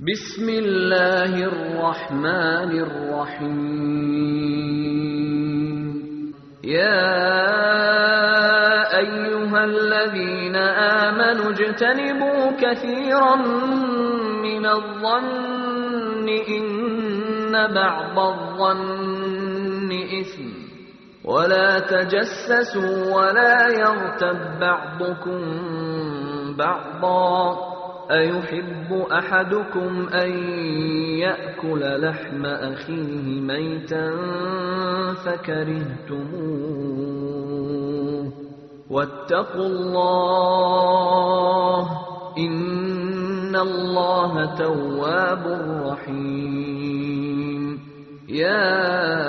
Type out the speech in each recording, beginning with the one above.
بسم الله الرحمن الرحيم يا أيها الذين آمنوا اجتنبوا كثيرا من الظن إن بعض الظن إثم ولا تجسسوا ولا يغتب بعضكم بعضا أيحب أحدكم أن يأكل لحم أخيه ميتا فكرهتموه واتقوا الله إن الله تواب رحيم يا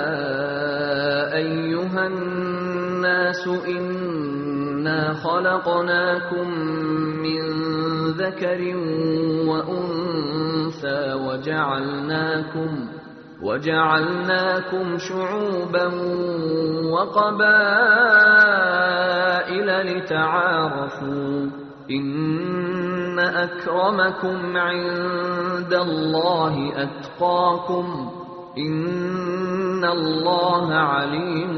أيها الناس إنا خلقناكم من ذكر وأنثى وجعلناكم وجعلناكم شعوبا وقبائل لتعارفوا إن أكرمكم عند الله أتقاكم إن الله عليم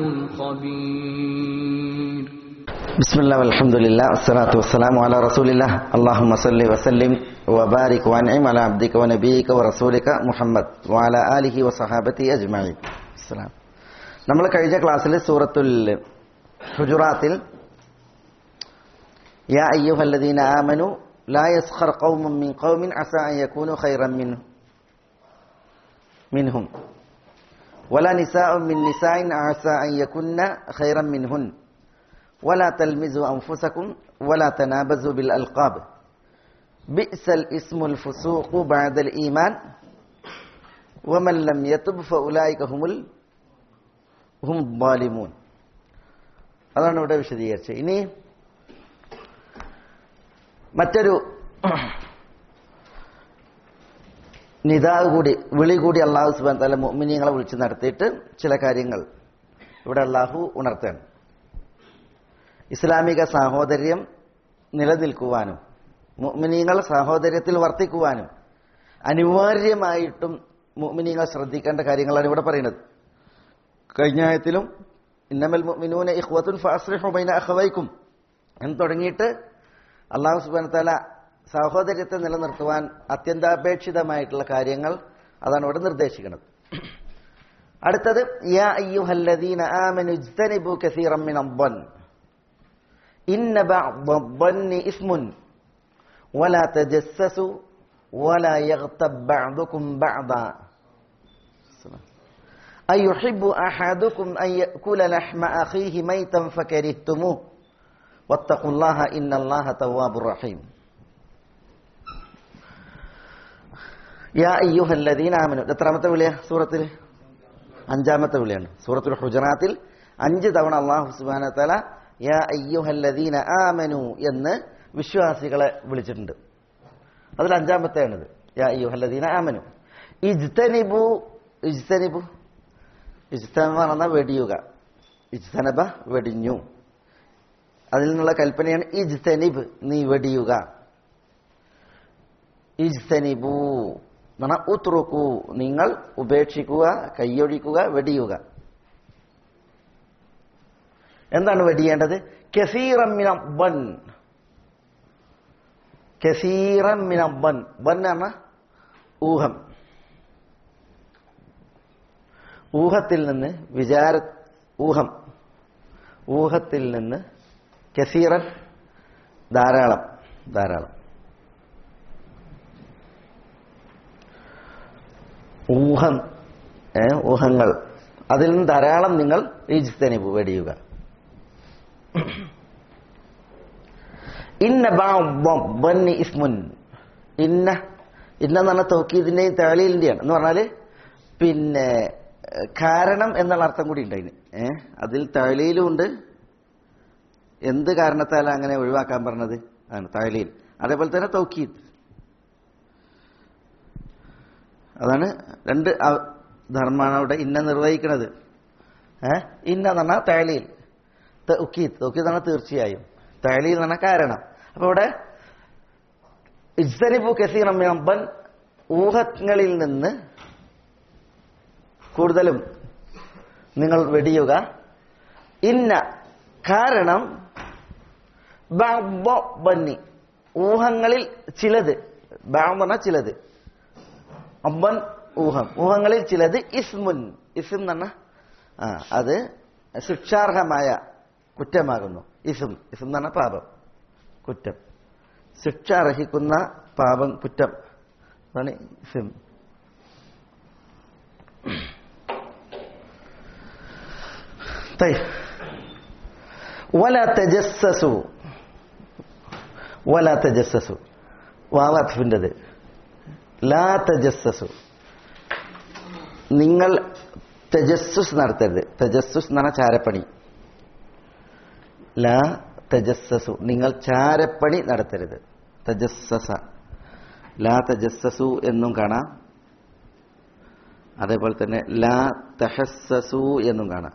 خبير بسم الله والحمد لله والصلاة والسلام على رسول الله اللهم صل وسلم وبارك وانعم على عبدك ونبيك ورسولك محمد وعلى آله وصحابته أجمعين السلام നമ്മൾ കഴിഞ്ഞ ക്ലാസ്സിൽ സൂറത്തുൽ ഹുജുറാത്തിൽ യാ അയ്യുഹല്ലദീന ആമനു ലാ യസ്ഖർ ഖൗമും മിൻ ഖൗമിൻ അസാ അൻ യകൂനു ഖൈറൻ മിൻ മിൻഹും ولا نساء من نساء عسى أن يكن خيرا منهن ولا تلمزوا أنفسكم ولا تنابزوا بالألقاب بئس الاسم الفسوق بعد الإيمان ومن لم يتب فأولئك هم ال... هم الظالمون അതാണ് ഇവിടെ വിശദീകരിച്ചത് ഇനി മറ്റൊരു നിതാവ് കൂടി വിളി കൂടി അള്ളാഹു സുബാൻ തല മുഅ്മിനീങ്ങളെ വിളിച്ച് നടത്തിയിട്ട് ചില കാര്യങ്ങൾ ഇവിടെ അള്ളാഹു ഉണർത്തുകയാണ് ഇസ്ലാമിക സാഹോദര്യം നിലനിൽക്കുവാനും മുഅ്മിനീങ്ങൾ സാഹോദര്യത്തിൽ വർത്തിക്കുവാനും അനിവാര്യമായിട്ടും മുഅ്മിനീങ്ങൾ ശ്രദ്ധിക്കേണ്ട കാര്യങ്ങളാണ് ഇവിടെ പറയുന്നത് കഴിഞ്ഞ ആയത്തിലും ഇന്നമൽ മുഅ്മിനൂന ഇഖ്വത്തുൻ ഫഅസ്ലിഹു ബൈന അഖവൈക്കും എന്ന് തുടങ്ങിയിട്ട് അള്ളാഹു സുബ്ഹാനഹു തആല സാഹോദര്യത്തെ നിലനിർത്തുവാൻ അത്യന്താപേക്ഷിതമായിട്ടുള്ള കാര്യങ്ങൾ അതാണ് ഇവിടെ നിർദ്ദേശിക്കുന്നത് അടുത്തത് യാ അയ്യുഹല്ലദീന ആമനു ഇജ്തനിബു കസീറൻ മിൻ അദ്ദൻ إن بعض الظن إثم ولا تجسسوا ولا يغتب بعضكم بعضا أيحب أحدكم أن يأكل لحم أخيه ميتا فكرهتموه واتقوا الله إن الله تواب رحيم يا أيها الذين آمنوا എത്രാമത്തെ വിളിയ സൂറത്തിൽ അഞ്ചാമത്തെ വിളിയാണ് സൂറത്തുൽ ഹുജറാത്തിൽ അഞ്ച് തവണ അള്ളാഹു സുബാന തല യാ അയ്യുഹല്ലദീന ആമനു എന്ന് വിശ്വാസികളെ വിളിച്ചിട്ടുണ്ട് അതിൽ അഞ്ചാമത്തെയാണിത് യാ അയ്യുഹല്ലദീന ആമനു ഇജ്തനിബു ഇജ്തനിബു ഇജ്തനബ പറഞ്ഞാൽ വെടിയുക ഇജ്തനബ വെടിഞ്ഞു അതിൽ നിന്നുള്ള കൽപ്പനയാണ് ഇജ്തനിബ് നീ വെടിയുക ഇജ്തനിബു എന്നാണ് ഉത്രുക്കു നിങ്ങൾ ഉപേക്ഷിക്കുക കൈയൊഴിക്കുക വെടിയുക എന്താണ് വെടിയേണ്ടത് കസീറമ്മിനബൻ കസീറമ്മിനബൻ ബൻ എന്ന ഊഹം ഊഹത്തിൽ നിന്ന് വിചാര ഊഹം ഊഹത്തിൽ നിന്ന് കസീറൻ ധാരാളം ധാരാളം ഊഹം ഊഹങ്ങൾ അതിൽ നിന്ന് ധാരാളം നിങ്ങൾ ഈജിത്തനിബ് വെടിയുക ഇന്ന ബന്നി ഇസ്മുൻ ഇന്ന ഇന്ന എന്ന് പറഞ്ഞാൽ തൗക്കീദിന്റെയും തേളിയിലിന്റെയാണ് എന്ന് പറഞ്ഞാല് പിന്നെ കാരണം എന്നുള്ള അർത്ഥം കൂടി ഉണ്ട് അതിന് ഏഹ് അതിൽ തഴലിയിലും ഉണ്ട് എന്ത് കാരണത്താലാണ് അങ്ങനെ ഒഴിവാക്കാൻ പറഞ്ഞത് ആണ് തഴലിയിൽ അതേപോലെ തന്നെ തൗക്കീദ് അതാണ് രണ്ട് ധർമ്മമാണ് അവിടെ ഇന്ന നിർവഹിക്കുന്നത് ഏഹ് ഇന്ന എന്ന് പറഞ്ഞാൽ തഴലിയിൽ തൗക്കീദ് തൗക്കീദ് എന്ന് പറഞ്ഞാൽ തീർച്ചയായും തഴലിയിൽ എന്ന് പറഞ്ഞാൽ കാരണം അപ്പൊ ഇവിടെ ഇജ്തനിബു കസീറമ്മിനബൻ ഊഹങ്ങളിൽ നിന്ന് കൂടുതലും നിങ്ങൾ വെടിയുക ഇന്ന കാരണം ബഅ്ദ ബന്നി ഊഹങ്ങളിൽ ചിലത് ബാന്ന് പറഞ്ഞാൽ ചിലത് അബ്ബൻ ഊഹം ഊഹങ്ങളിൽ ചിലത് ഇസ്മുൻ ഇസ്ം എന്ന് പറഞ്ഞാൽ ആ അത് ശിക്ഷാർഹമായ കുറ്റമാകുന്നു ഇസ്ം ഇസ്ം എന്ന് പറഞ്ഞാൽ പാപം കുറ്റം ശിക്ഷ അർഹിക്കുന്ന പാപം കുറ്റം അതാണ് ഇസ്ം طيب ولا تجسسوا ولا تجسسوا വാവാത്ഫിൻ്റെത് ലാ തജസ്സസു നിങ്ങൾ തജസ്സുസ് നടത്തരുത് തജസ്സുസ് എന്ന് പറഞ്ഞാൽ ചാരപ്പണി ലാ തജസ്സസു നിങ്ങൾ ചാരപ്പണി നടത്തരുത് തജസ്സസ ലാ തജസ്സസു എന്നും കാണാം അതേപോലെ തന്നെ ലാ തഹസ്സസു എന്നും കാണാം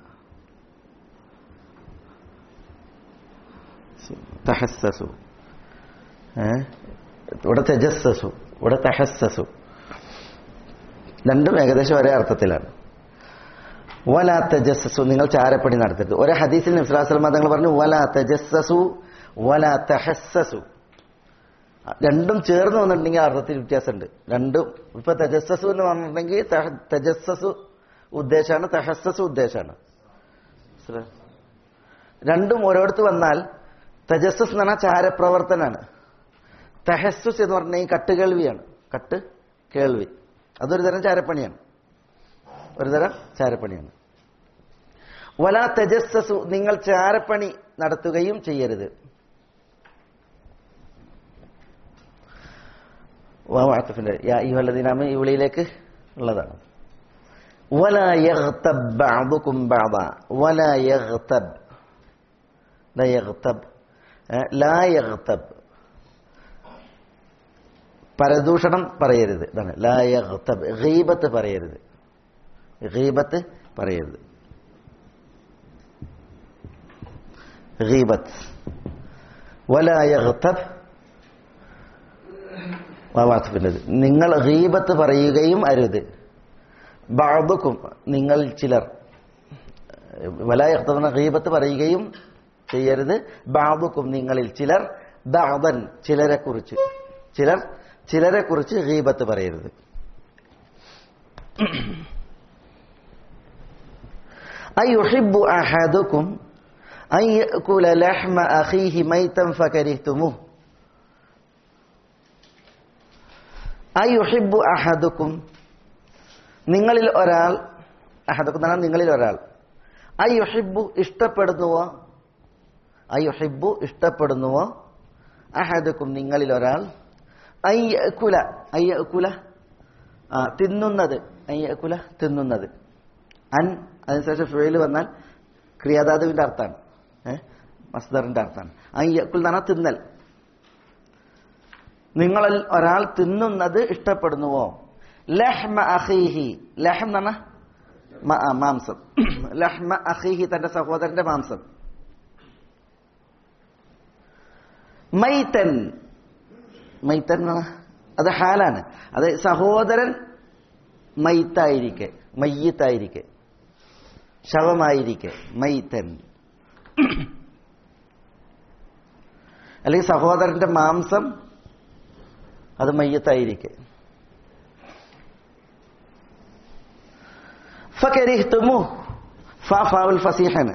തഹസ്സസു ഏ ഇവിടെ തജസ്സസു ഇവിടെ തഹസ്സസു രണ്ടും ഏകദേശം ഒരേ അർത്ഥത്തിലാണ് വലാ തജസ്സസു നിങ്ങൾ ചാരപ്പണി നടത്തരുത് ഒരേ ഹദീസിൽ നിസ്ലാസ്ലമ തങ്ങൾ പറഞ്ഞു വലാ തജസ്സസു വലാ തഹസ്സസു രണ്ടും ചേർന്ന് വന്നിട്ടുണ്ടെങ്കിൽ അർത്ഥത്തിൽ വ്യത്യാസമുണ്ട് രണ്ടും ഇപ്പൊ തജസ്സസു എന്ന് പറഞ്ഞിട്ടുണ്ടെങ്കിൽ തഹ- തജസ്സസു ഉദ്ദേശമാണ് തഹസ്സസു ഉദ്ദേശമാണ് മനസ്സിലായോ? രണ്ടും ഓരോടത്ത് വന്നാൽ തജസ്സസ് എന്ന് പറഞ്ഞാൽ ചാരപ്രവർത്തനാണ് തഹസ്സുസ് എന്ന് പറഞ്ഞാൽ കട്ട് കേൾവിയാണ് കട്ട് കേൾവി അതൊരു തരം ചാരപ്പണിയാണ് ഒരു തരം ചാരപ്പണിയാണ് വലാ തജസ്സസു നിങ്ങൾ ചാരപ്പണി നടത്തുകയും ചെയ്യരുത് വാവാത്തഫിന്റെ യാ ഈ വല്ലതിനാമ ഈ വിളിയിലേക്ക് ഉള്ളതാണ് വലാ യഗ്തബ് ബഅദുകും ബഅദ വലാ യഗ്തബ് لا يغتب ഏഹ് ലാ യഗ്തബ് പരദൂഷണം പറയരുത് ഇതാണ് ലാ യഗ്തബ് ഗീബത്ത് പറയരുത് ഗീബത്ത് പറയരുത് ഗീബത്ത് വലാ യഗ്തബ് വാവാത്തഫിൻ്റെത് നിങ്ങൾ ഗീബത്ത് പറയുകയും അരുത് ബാബുക്കും നിങ്ങൾ ചിലർ വലായർത്തവണ ഗീബത്ത് പറയുകയും ചെയ്യരുത് ബാബുക്കും നിങ്ങളിൽ ചിലർ ബാബൻ ചിലരെ കുറിച്ച് ചിലർ ചിലരെ കുറിച്ച് ഗീബത്ത് പറയരുത് أيحب أحدكم أن يأكل لحم أخيه ميتا فكرهتموه أيحب أحدكم നിങ്ങളിൽ ഒരാൾ അഹദക്കും എന്ന് പറഞ്ഞാൽ നിങ്ങളിൽ ഒരാൾ അയ്യുഹിബു ഇഷ്ടപ്പെടുന്നുവോ അയ്യുഹിബു ഇഷ്ടപ്പെടുന്നുവോ അഹദക്കും നിങ്ങളിൽ ഒരാൾ അയ്യക്കുല അയ്യക്കുല ആ തിന്നുന്നത് അയ്യക്കുല തിന്നുന്നത് അൻ അതിനുശേഷം ഫുഴയിൽ വന്നാൽ ക്രിയാധാതുവിന്റെ അർത്ഥമാണ് ഏഹ് മസ്ദറിന്റെ അർത്ഥമാണ് അയ്യക്കുൽ എന്ന് പറഞ്ഞാൽ തിന്നൽ നിങ്ങളിൽ ഒരാൾ തിന്നുന്നത് ഇഷ്ടപ്പെടുന്നുവോ ലഹ്മ അഖീഹി ലഹം എന്ന് പറഞ്ഞാൽ മ- ആ, മാംസം ലഹ്മ അഖീഹി തന്റെ സഹോദരന്റെ മാംസം മൈത്തൻ മൈത്തൻ എന്ന് പറഞ്ഞാൽ അത് ഹാലാണ് അത് സഹോദരൻ മൈത്തായിരിക്കെ മയ്യത്തായിരിക്കെ ശവമായിരിക്കെ മൈത്തൻ അല്ലെങ്കിൽ സഹോദരന്റെ മാംസം അത് മയ്യത്തായിരിക്കെ ഫകരിഹ്തുമു ഫ ഫാവുൽ ഫസീഹന്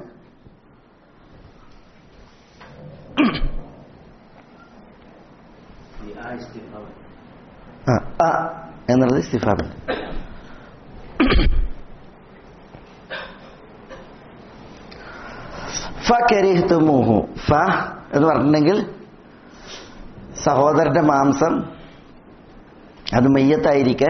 ആ, ആ എന്നുള്ളത് ഇസ്തിഫാമിൽ ഫകരിഹ്തുമുഹു ഫ എന്ന് പറഞ്ഞിട്ടുണ്ടെങ്കിൽ സഹോദരന്റെ മാംസം അത് മെയ്യത്തായിരിക്കെ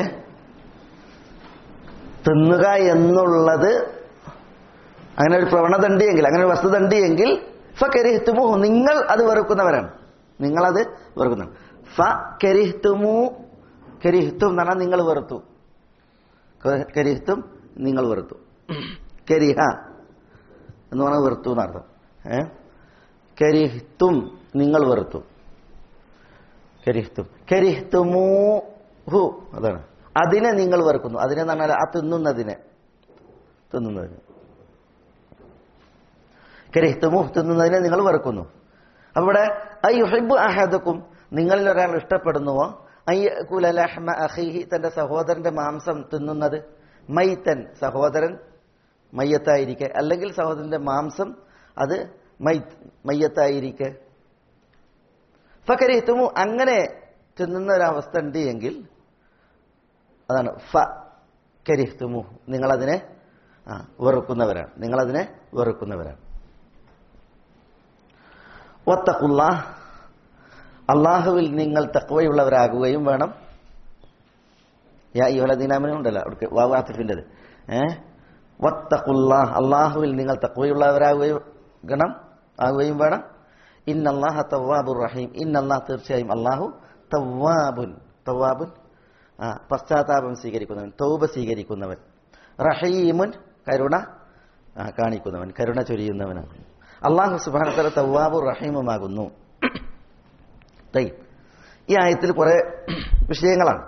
തിന്നുക എന്നുള്ളത് അങ്ങനെ ഒരു പ്രവണത ഉണ്ട് എങ്കിൽ അങ്ങനെ ഒരു വസ്തുത ഉണ്ട് എങ്കിൽ ഫകരിഹ്തുമു നിങ്ങൾ അത് വെറുക്കുന്നവരാണ് നിങ്ങളത് വെറുക്കുന്നതാണ് ഫ കരിഹ്തുമു കരിഹ്തും എന്ന് പറഞ്ഞാൽ നിങ്ങൾ വെറുത്തു ക- കരിഹ്തും നിങ്ങൾ വെറുത്തു കരിഹ എന്ന് പറഞ്ഞാൽ വെറുത്തു എന്നർത്ഥം ഏ കരിഹ്തും നിങ്ങൾ വെറുത്തു കരിഹ്തും കരിഹ്തുമു ഹു അതാണ് അതിനെ നിങ്ങൾ വെറുക്കുന്നു അതിനെ എന്ന് പറഞ്ഞാൽ ആ തിന്നുന്നതിനെ തിന്നുന്നതിന് കരിഹ്തുമു തിന്നുന്നതിനെ നിങ്ങൾ വെറുക്കുന്നു അപ്പൊ ഇവിടെ ഐ യുഹിബു അഹദക്കും നിങ്ങളിൽ ഒരാൾ ഇഷ്ടപ്പെടുന്നുവോ ഐ കുലലഹ്മ അഖീഹി തന്റെ സഹോദരന്റെ മാംസം തിന്നുന്നത് മൈത്തൻ സഹോദരൻ മയ്യത്തായിരിക്കെ അല്ലെങ്കിൽ സഹോദരന്റെ മാംസം അത് മൈത്ത് മയ്യത്തായിരിക്കെ ഫകരിഹ്തുമു അങ്ങനെ തിന്നുന്ന ഒരവസ്ഥ ഉണ്ട് എങ്കിൽ അതാണ് ഫ കരിഹ്തുമു നിങ്ങളതിനെ ആ, വെറുക്കുന്നവരാണ് നിങ്ങളതിനെ വെറുക്കുന്നവരാണ് ഒത്തക്കുള്ള അള്ളാഹുവിൽ നിങ്ങൾ തക്വയുള്ളവരാകുകയും വേണം യാ ഇവലദീനാമിനും ഉണ്ടല്ലോ അവിടെ വാവ് ആത്തിഫിൻ്റെത് ഏ വത്തക്കുള്ള അള്ളാഹുവിൽ നിങ്ങൾ തക്വയുള്ളവരാകുകയും ഗണം ആകുകയും വേണം ഇന്നല്ലാഹ തവ്വാബുർ റഹീം ഇന്നല്ലാഹ് തീർച്ചയായും അള്ളാഹു തവ്വാബുൻ തവ്വാബുൻ ആ പശ്ചാത്താപം സ്വീകരിക്കുന്നവൻ തൗബ സ്വീകരിക്കുന്നവൻ റഹീമുൻ കരുണ ആ, കാണിക്കുന്നവൻ കരുണ ചൊരിയുന്നവനാണ് അള്ളാഹു സുബാനത്തല തവ്വാബുർ റഹീമുമാകുന്നു തൈ ഈ ആയത്തിൽ കുറെ വിഷയങ്ങളാണ്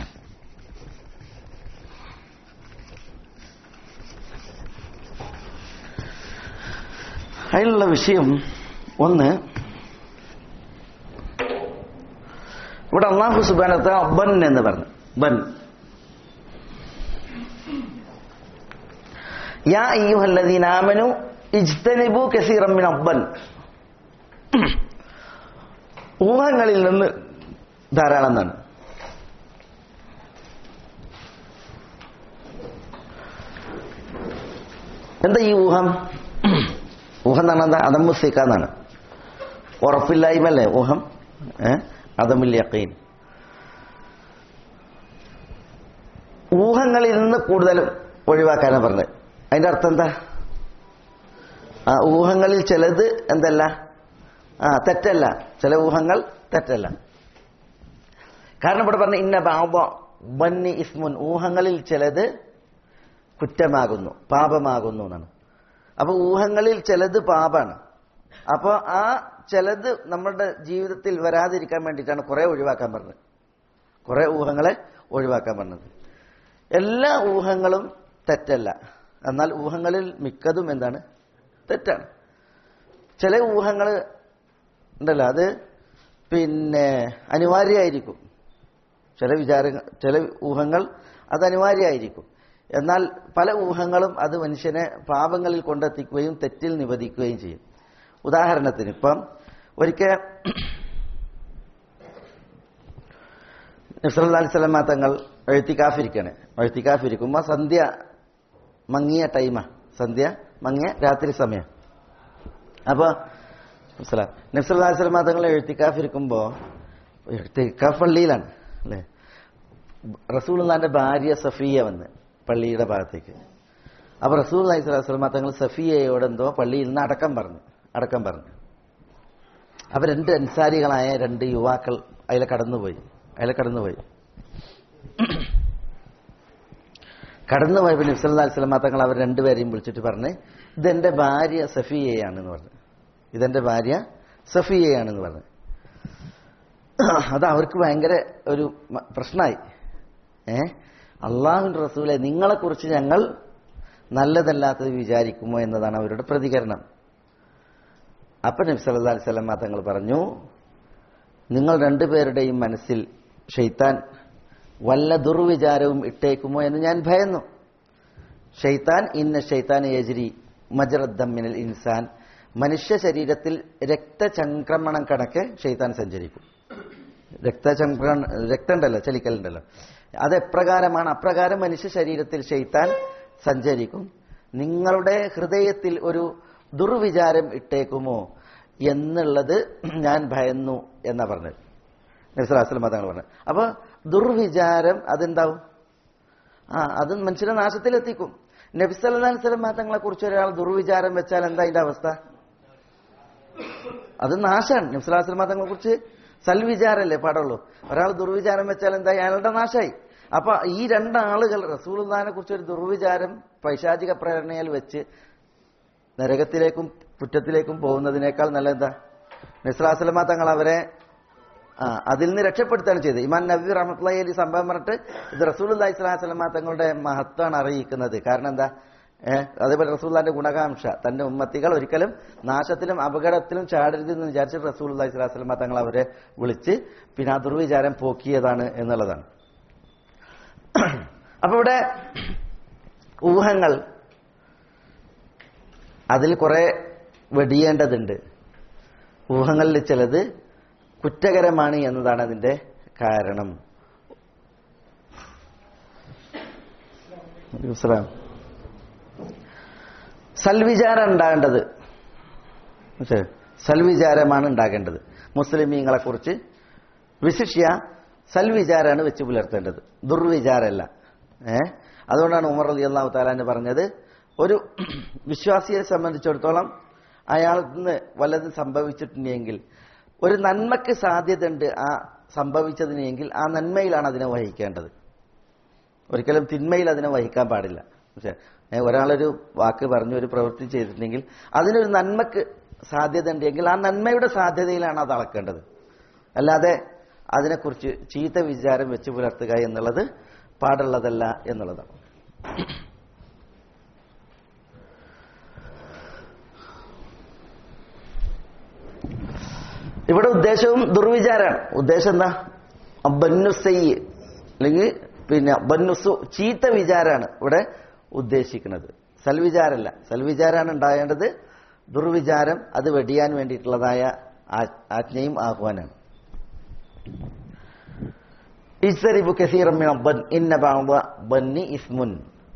അതിലുള്ള വിഷയം ഒന്ന് ഇവിടെ അള്ളാഹു സുബാനത്ത ബൻ എന്ന് പറഞ്ഞു ബൻ യാ അയ്യുഹല്ലദീന ആമനു ഇജ്തനിബു കസീറം മിൻ അബ്ബൻ ഊഹങ്ങളിൽ നിന്ന് ധാരാളം എന്നാണ് എന്താ ഈ ഊഹം ഊഹം എന്ന് പറഞ്ഞാൽ എന്താ അതമുസിക്ക എന്നാണ് ഉറപ്പില്ലായ്മല്ലേ ഊഹം ഏ അതമുൽ യഖീൻ ഊഹങ്ങളിൽ നിന്ന് കൂടുതലും ഒഴിവാക്കാനാണ് പറഞ്ഞത് അതിന്റെ അർത്ഥം എന്താ ആ ഊഹങ്ങളിൽ ചിലത് എന്തല്ല ആ തെറ്റല്ല ചില ഊഹങ്ങൾ തെറ്റല്ല കാരണം ഇവിടെ പറഞ്ഞ ഇന്ന ബാബ ബന്നി ഇസ്മുൻ ഊഹങ്ങളിൽ ചിലത് കുറ്റമാകുന്നു പാപമാകുന്നു എന്നാണ് അപ്പൊ ഊഹങ്ങളിൽ ചിലത് പാപാണ് അപ്പൊ ആ ചിലത് നമ്മുടെ ജീവിതത്തിൽ വരാതിരിക്കാൻ വേണ്ടിയിട്ടാണ് കുറെ ഒഴിവാക്കാൻ പറഞ്ഞത് കുറെ ഊഹങ്ങളെ ഒഴിവാക്കാൻ പറഞ്ഞത് എല്ലാ ഊഹങ്ങളും തെറ്റല്ല എന്നാൽ ഊഹങ്ങളിൽ മിക്കതും എന്താണ് തെറ്റാണ് ചില ഊഹങ്ങൾ ഉണ്ടല്ലോ അത് പിന്നെ അനിവാര്യമായിരിക്കും ചില വിചാരങ്ങൾ ചില ഊഹങ്ങൾ അത് അനിവാര്യമായിരിക്കും എന്നാൽ പല ഊഹങ്ങളും അത് മനുഷ്യനെ പാപങ്ങളിൽ കൊണ്ടെത്തിക്കുകയും തെറ്റിൽ നിവദിക്കുകയും ചെയ്യും ഉദാഹരണത്തിന് ഇപ്പം ഒരിക്കൽ നബ്സല്ലാ സ്വലമ തങ്ങൾ എഴുത്തിക്കാഫിരിക്കണേ എഴുത്തിക്കാഫിരിക്കുമ്പോൾ സന്ധ്യ മങ്ങിയ ടൈമാ സന്ധ്യ മങ്ങിയ രാത്രി സമയം അപ്പോൾ നബ്സല്ലാ സ്വലമ തങ്ങൾ എഴുത്തിക്കാഫിരിക്കുമ്പോൾ എഴുത്തിക്കാഫ് പള്ളിയിലാണ് അല്ലേ റസൂൽന്റെ ഭാര്യ സഫിയ വന്ന് പള്ളിയുടെ ഭാഗത്തേക്ക് അപ്പൊ റസൂൽ അലൈഹി സ്വലാസ്ലമ തങ്ങൾ സഫിയയോട് എന്തോ പള്ളിയിൽ നിന്ന് അടക്കം പറഞ്ഞു അടക്കം പറഞ്ഞു അപ്പൊ രണ്ട് അൻസാരികളായ രണ്ട് യുവാക്കൾ അതിലെ കടന്നുപോയി അതിലെ കടന്നുപോയി കടന്നുപോയപ്പോ നബ്സല്ലാ സ്വലമ തങ്ങൾ അവർ രണ്ടുപേരെയും വിളിച്ചിട്ട് പറഞ്ഞ് ഇതെന്റെ ഭാര്യ സഫിയയാണെന്ന് പറഞ്ഞു ഇതെന്റെ ഭാര്യ സഫിയയാണെന്ന് പറഞ്ഞു അത് അവർക്ക് ഭയങ്കര ഒരു മ- പ്രശ്നമായി ഏ അള്ളാഹുവിന്റെ റസൂലെ നിങ്ങളെക്കുറിച്ച് ഞങ്ങൾ നല്ലതല്ലാത്തത് വിചാരിക്കുമോ എന്നതാണ് അവരുടെ പ്രതികരണം അപ്പൊ നബി സല്ലല്ലാഹു അലൈഹി വസല്ലം തങ്ങൾ പറഞ്ഞു നിങ്ങൾ രണ്ടുപേരുടെയും മനസ്സിൽ ഷെയ്ത്താൻ വല്ല ദുർവിചാരവും ഇട്ടേക്കുമോ എന്ന് ഞാൻ ഭയന്നു ഷെയ്ത്താൻ ഇന്ന ഷെയ്ത്താൻ യജ്രി മജറദ്ദമ്മിനൽ ഇൻസാൻ മനുഷ്യ ശരീരത്തിൽ രക്തചംക്രമണം കണക്കെ ഷെയ്ത്താൻ സഞ്ചരിക്കും രക്തചംക്രമണം രക്തമുണ്ടല്ലോ ചലിക്കലുണ്ടല്ലോ അത് എപ്രകാരമാണ് അപ്രകാരം മനുഷ്യ ശരീരത്തിൽ ഷെയ്ത്താൻ സഞ്ചരിക്കും നിങ്ങളുടെ ഹൃദയത്തിൽ ഒരു ദുർവിചാരം ഇട്ടേക്കുമോ എന്നുള്ളത് ഞാൻ ഭയന്നു എന്നാ പറഞ്ഞത് നബ്സലാസ്ലം തങ്ങൾ പറഞ്ഞത് അപ്പൊ ദുർവിചാരം അതെന്താവും ആ അത് മനുഷ്യനെ നാശത്തിലെത്തിക്കും നബിസല്ലാ സ്വലം തങ്ങളെ കുറിച്ച് ഒരാൾ ദുർവിചാരം വെച്ചാൽ എന്താ അതിന്റെ അവസ്ഥ അത് നാശാണ് നബ്സലാസ്ലം തങ്ങളെ കുറിച്ച് സൽവിചാരല്ലേ പാടുള്ളൂ ഒരാൾ ദുർവിചാരം വെച്ചാൽ എന്താ അയാളുടെ നാശായി അപ്പൊ ഈ രണ്ടാളുകൾ റസൂൽദാനെ കുറിച്ച് ഒരു ദുർവിചാരം പൈശാചിക പ്രേരണയിൽ വെച്ച് നരകത്തിലേക്കും കുറ്റത്തിലേക്കും പോകുന്നതിനേക്കാൾ നല്ല എന്താ നസ്ലാസ്ലമ തങ്ങൾ അവരെ ആ അതിൽ നിന്ന് രക്ഷപ്പെടുത്തുകയാണ് ചെയ്തത് ഇമാൻ നബി റഹ്മത്തുള്ളി അലി സംഭവം പറഞ്ഞിട്ട് ഇത് റസൂൽ അള്ളഹി സ്വലാഹു വസ്ലമ തങ്ങളുടെ മഹത്വമാണ് അറിയിക്കുന്നത് കാരണം എന്താ ഏഹ് അതേപോലെ റസൂല്ലാന്റെ ഗുണകാംക്ഷ തന്റെ ഉമ്മത്തികൾ ഒരിക്കലും നാശത്തിലും അപകടത്തിലും ചാടരുത് എന്ന് വിചാരിച്ചിട്ട് റസൂൽ അള്ളഹി സ്വലാഹു വസ്ലമ തങ്ങൾ അവരെ വിളിച്ച് പിന്നെ ആ ദുർവിചാരം പോക്കിയതാണ് എന്നുള്ളതാണ് അപ്പൊ ഇവിടെ ഊഹങ്ങൾ അതിൽ കുറെ വെടിയേണ്ടതുണ്ട് ഊഹങ്ങളിൽ ചിലത് കുറ്റകരമാണ് എന്നതാണ് അതിന്റെ കാരണം അലൈഹിസ്സലാം. സൽവിചാരം ഉണ്ടാകേണ്ടത് മനസ്സിലായോ? സൽവിചാരമാണ് ഉണ്ടാകേണ്ടത് മുസ്ലിമീങ്ങളെ കുറിച്ച് വിശിഷ്യ സൽവിചാരമാണ് വെച്ച് പുലർത്തേണ്ടത് ദുർവിചാരമല്ല ഏ അതുകൊണ്ടാണ് ഉമർ അലി അള്ളാഹു താലാന്ന് പറഞ്ഞത് ഒരു വിശ്വാസിയെ സംബന്ധിച്ചിടത്തോളം അയാൾക്ക് വല്ലതും സംഭവിച്ചിട്ടുണ്ടെങ്കിൽ ഒരു നന്മക്ക് സാധ്യതയുണ്ട് ആ സംഭവിച്ചതിനെങ്കിൽ ആ നന്മയിലാണ് അതിനെ വഹിക്കേണ്ടത് ഒരിക്കലും തിന്മയിൽ അതിനെ വഹിക്കാൻ പാടില്ല പക്ഷേ ഏ, ഒരാളൊരു വാക്ക് പറഞ്ഞു ഒരു പ്രവൃത്തി ചെയ്തിട്ടുണ്ടെങ്കിൽ അതിനൊരു നന്മക്ക് സാധ്യത ഉണ്ടെങ്കിൽ ആ നന്മയുടെ സാധ്യതയിലാണ് അത് അളക്കേണ്ടത് അല്ലാതെ അതിനെക്കുറിച്ച് ചീത്ത വിചാരം വെച്ച് പുലർത്തുക എന്നുള്ളത് പാടുള്ളതല്ല എന്നുള്ളതാണ് ഇവിടെ ഉദ്ദേശവും ദുർവിചാരാണ് ഉദ്ദേശം എന്താ ബന്നുസൈ അല്ലെങ്കിൽ പിന്നെ ബന്നുസു ചീത്ത വിചാരാണ് ഇവിടെ ഉദ്ദേശിക്കുന്നത് സൽവിചാരല്ല സൽവിചാരാണ് ഉണ്ടാകേണ്ടത് ദുർവിചാരം അത് വെടിയാൻ വേണ്ടിയിട്ടുള്ളതായ ആ- ആജ്ഞയും ആഹ്വാനാണ് ഇസ്തരിബു കസീറം മിന ബൻ ഇന്ന ബഅദ ബന്നി ഇസ്മുൻ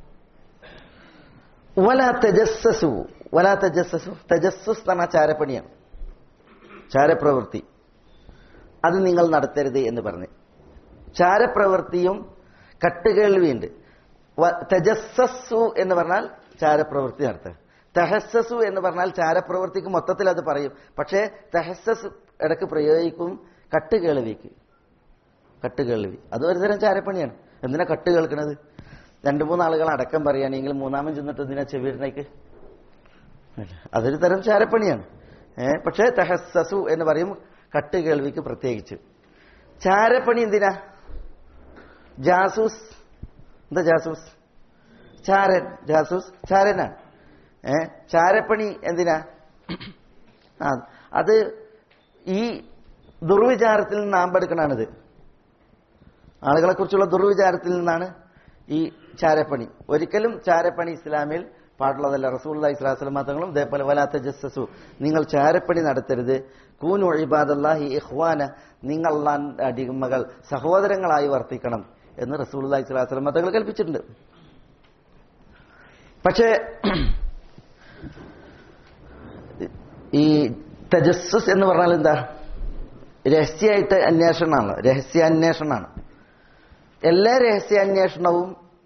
വലാ തജസ്സസു വലാ തജസ്സസു തജസ്സുസ് എന്ന ചാരപ്പണിയാണ് ചാരപ്രവൃത്തി അത് നിങ്ങൾ നടത്തരുത് എന്ന് പറഞ്ഞു ചാരപ്രവൃത്തിയും കട്ടുകേൾവിയുണ്ട് വ- തജസ്സസു എന്ന് പറഞ്ഞാൽ ചാരപ്രവൃത്തി നടത്തുക തഹസ്സസു എന്ന് പറഞ്ഞാൽ ചാരപ്രവൃത്തിക്ക് മൊത്തത്തിൽ അത് പറയും പക്ഷേ തഹസ്സസ് ഇടക്ക് പ്രയോഗിക്കും കട്ടുകേൾവിക്ക് കട്ടുകേൾവി അത് ഒരു തരം ചാരപ്പണിയാണ് എന്തിനാ കട്ട് കേൾക്കണത് രണ്ടു മൂന്നാളുകൾ അടക്കം പറയുകയാണെങ്കിൽ മൂന്നാമൻ ചെന്നിട്ട് എന്തിനാ ചെവിടുന്നേക്ക് അതൊരു തരം ചാരപ്പണിയാണ് ഏ പക്ഷേ തഹസ്സസു എന്ന് പറയും കട്ട് കേൾവിക്ക് പ്രത്യേകിച്ച് ചാരപ്പണി എന്തിനാ ജാസൂസ് എന്താ ജാസൂസ് ചാരൻ ജാസൂസ് ചാരനാണ് ഏ ചാരപ്പണി എന്തിനാ ആ അത് ഈ ദുർവിചാരത്തിൽ നിന്ന് നാമ്പെടുക്കണാണിത് ആളുകളെ കുറിച്ചുള്ള ദുർവിചാരത്തിൽ നിന്നാണ് ഈ ചാരപ്പണി ഒരിക്കലും ചാരപ്പണി ഇസ്ലാമിൽ പാടുള്ളതല്ല റസൂൽ ഇസ്ലാസ്ലം തങ്ങളും ഇതേപോലെ വലാത്ത ജസ്സസു നിങ്ങൾ ചാരപ്പണി നടത്തരുത് കൂനു ഇബാദല്ലാഹി ഇഹ്വാന നിങ്ങൾ അള്ളാന്റെ അടിമകൾ സഹോദരങ്ങളായി വർത്തിക്കണം എന്ന് റസൂൽ ഇസ്ലാസ്ലം തങ്ങൾ കൽപ്പിച്ചിട്ടുണ്ട് പക്ഷേ ഈ തജസ്സസ് എന്ന് പറഞ്ഞാൽ എന്താ രഹസ്യമായിട്ട് അന്വേഷണമാണ് രഹസ്യാന്വേഷണമാണ് എല്ലാ രഹസ്യാന്വേഷണവും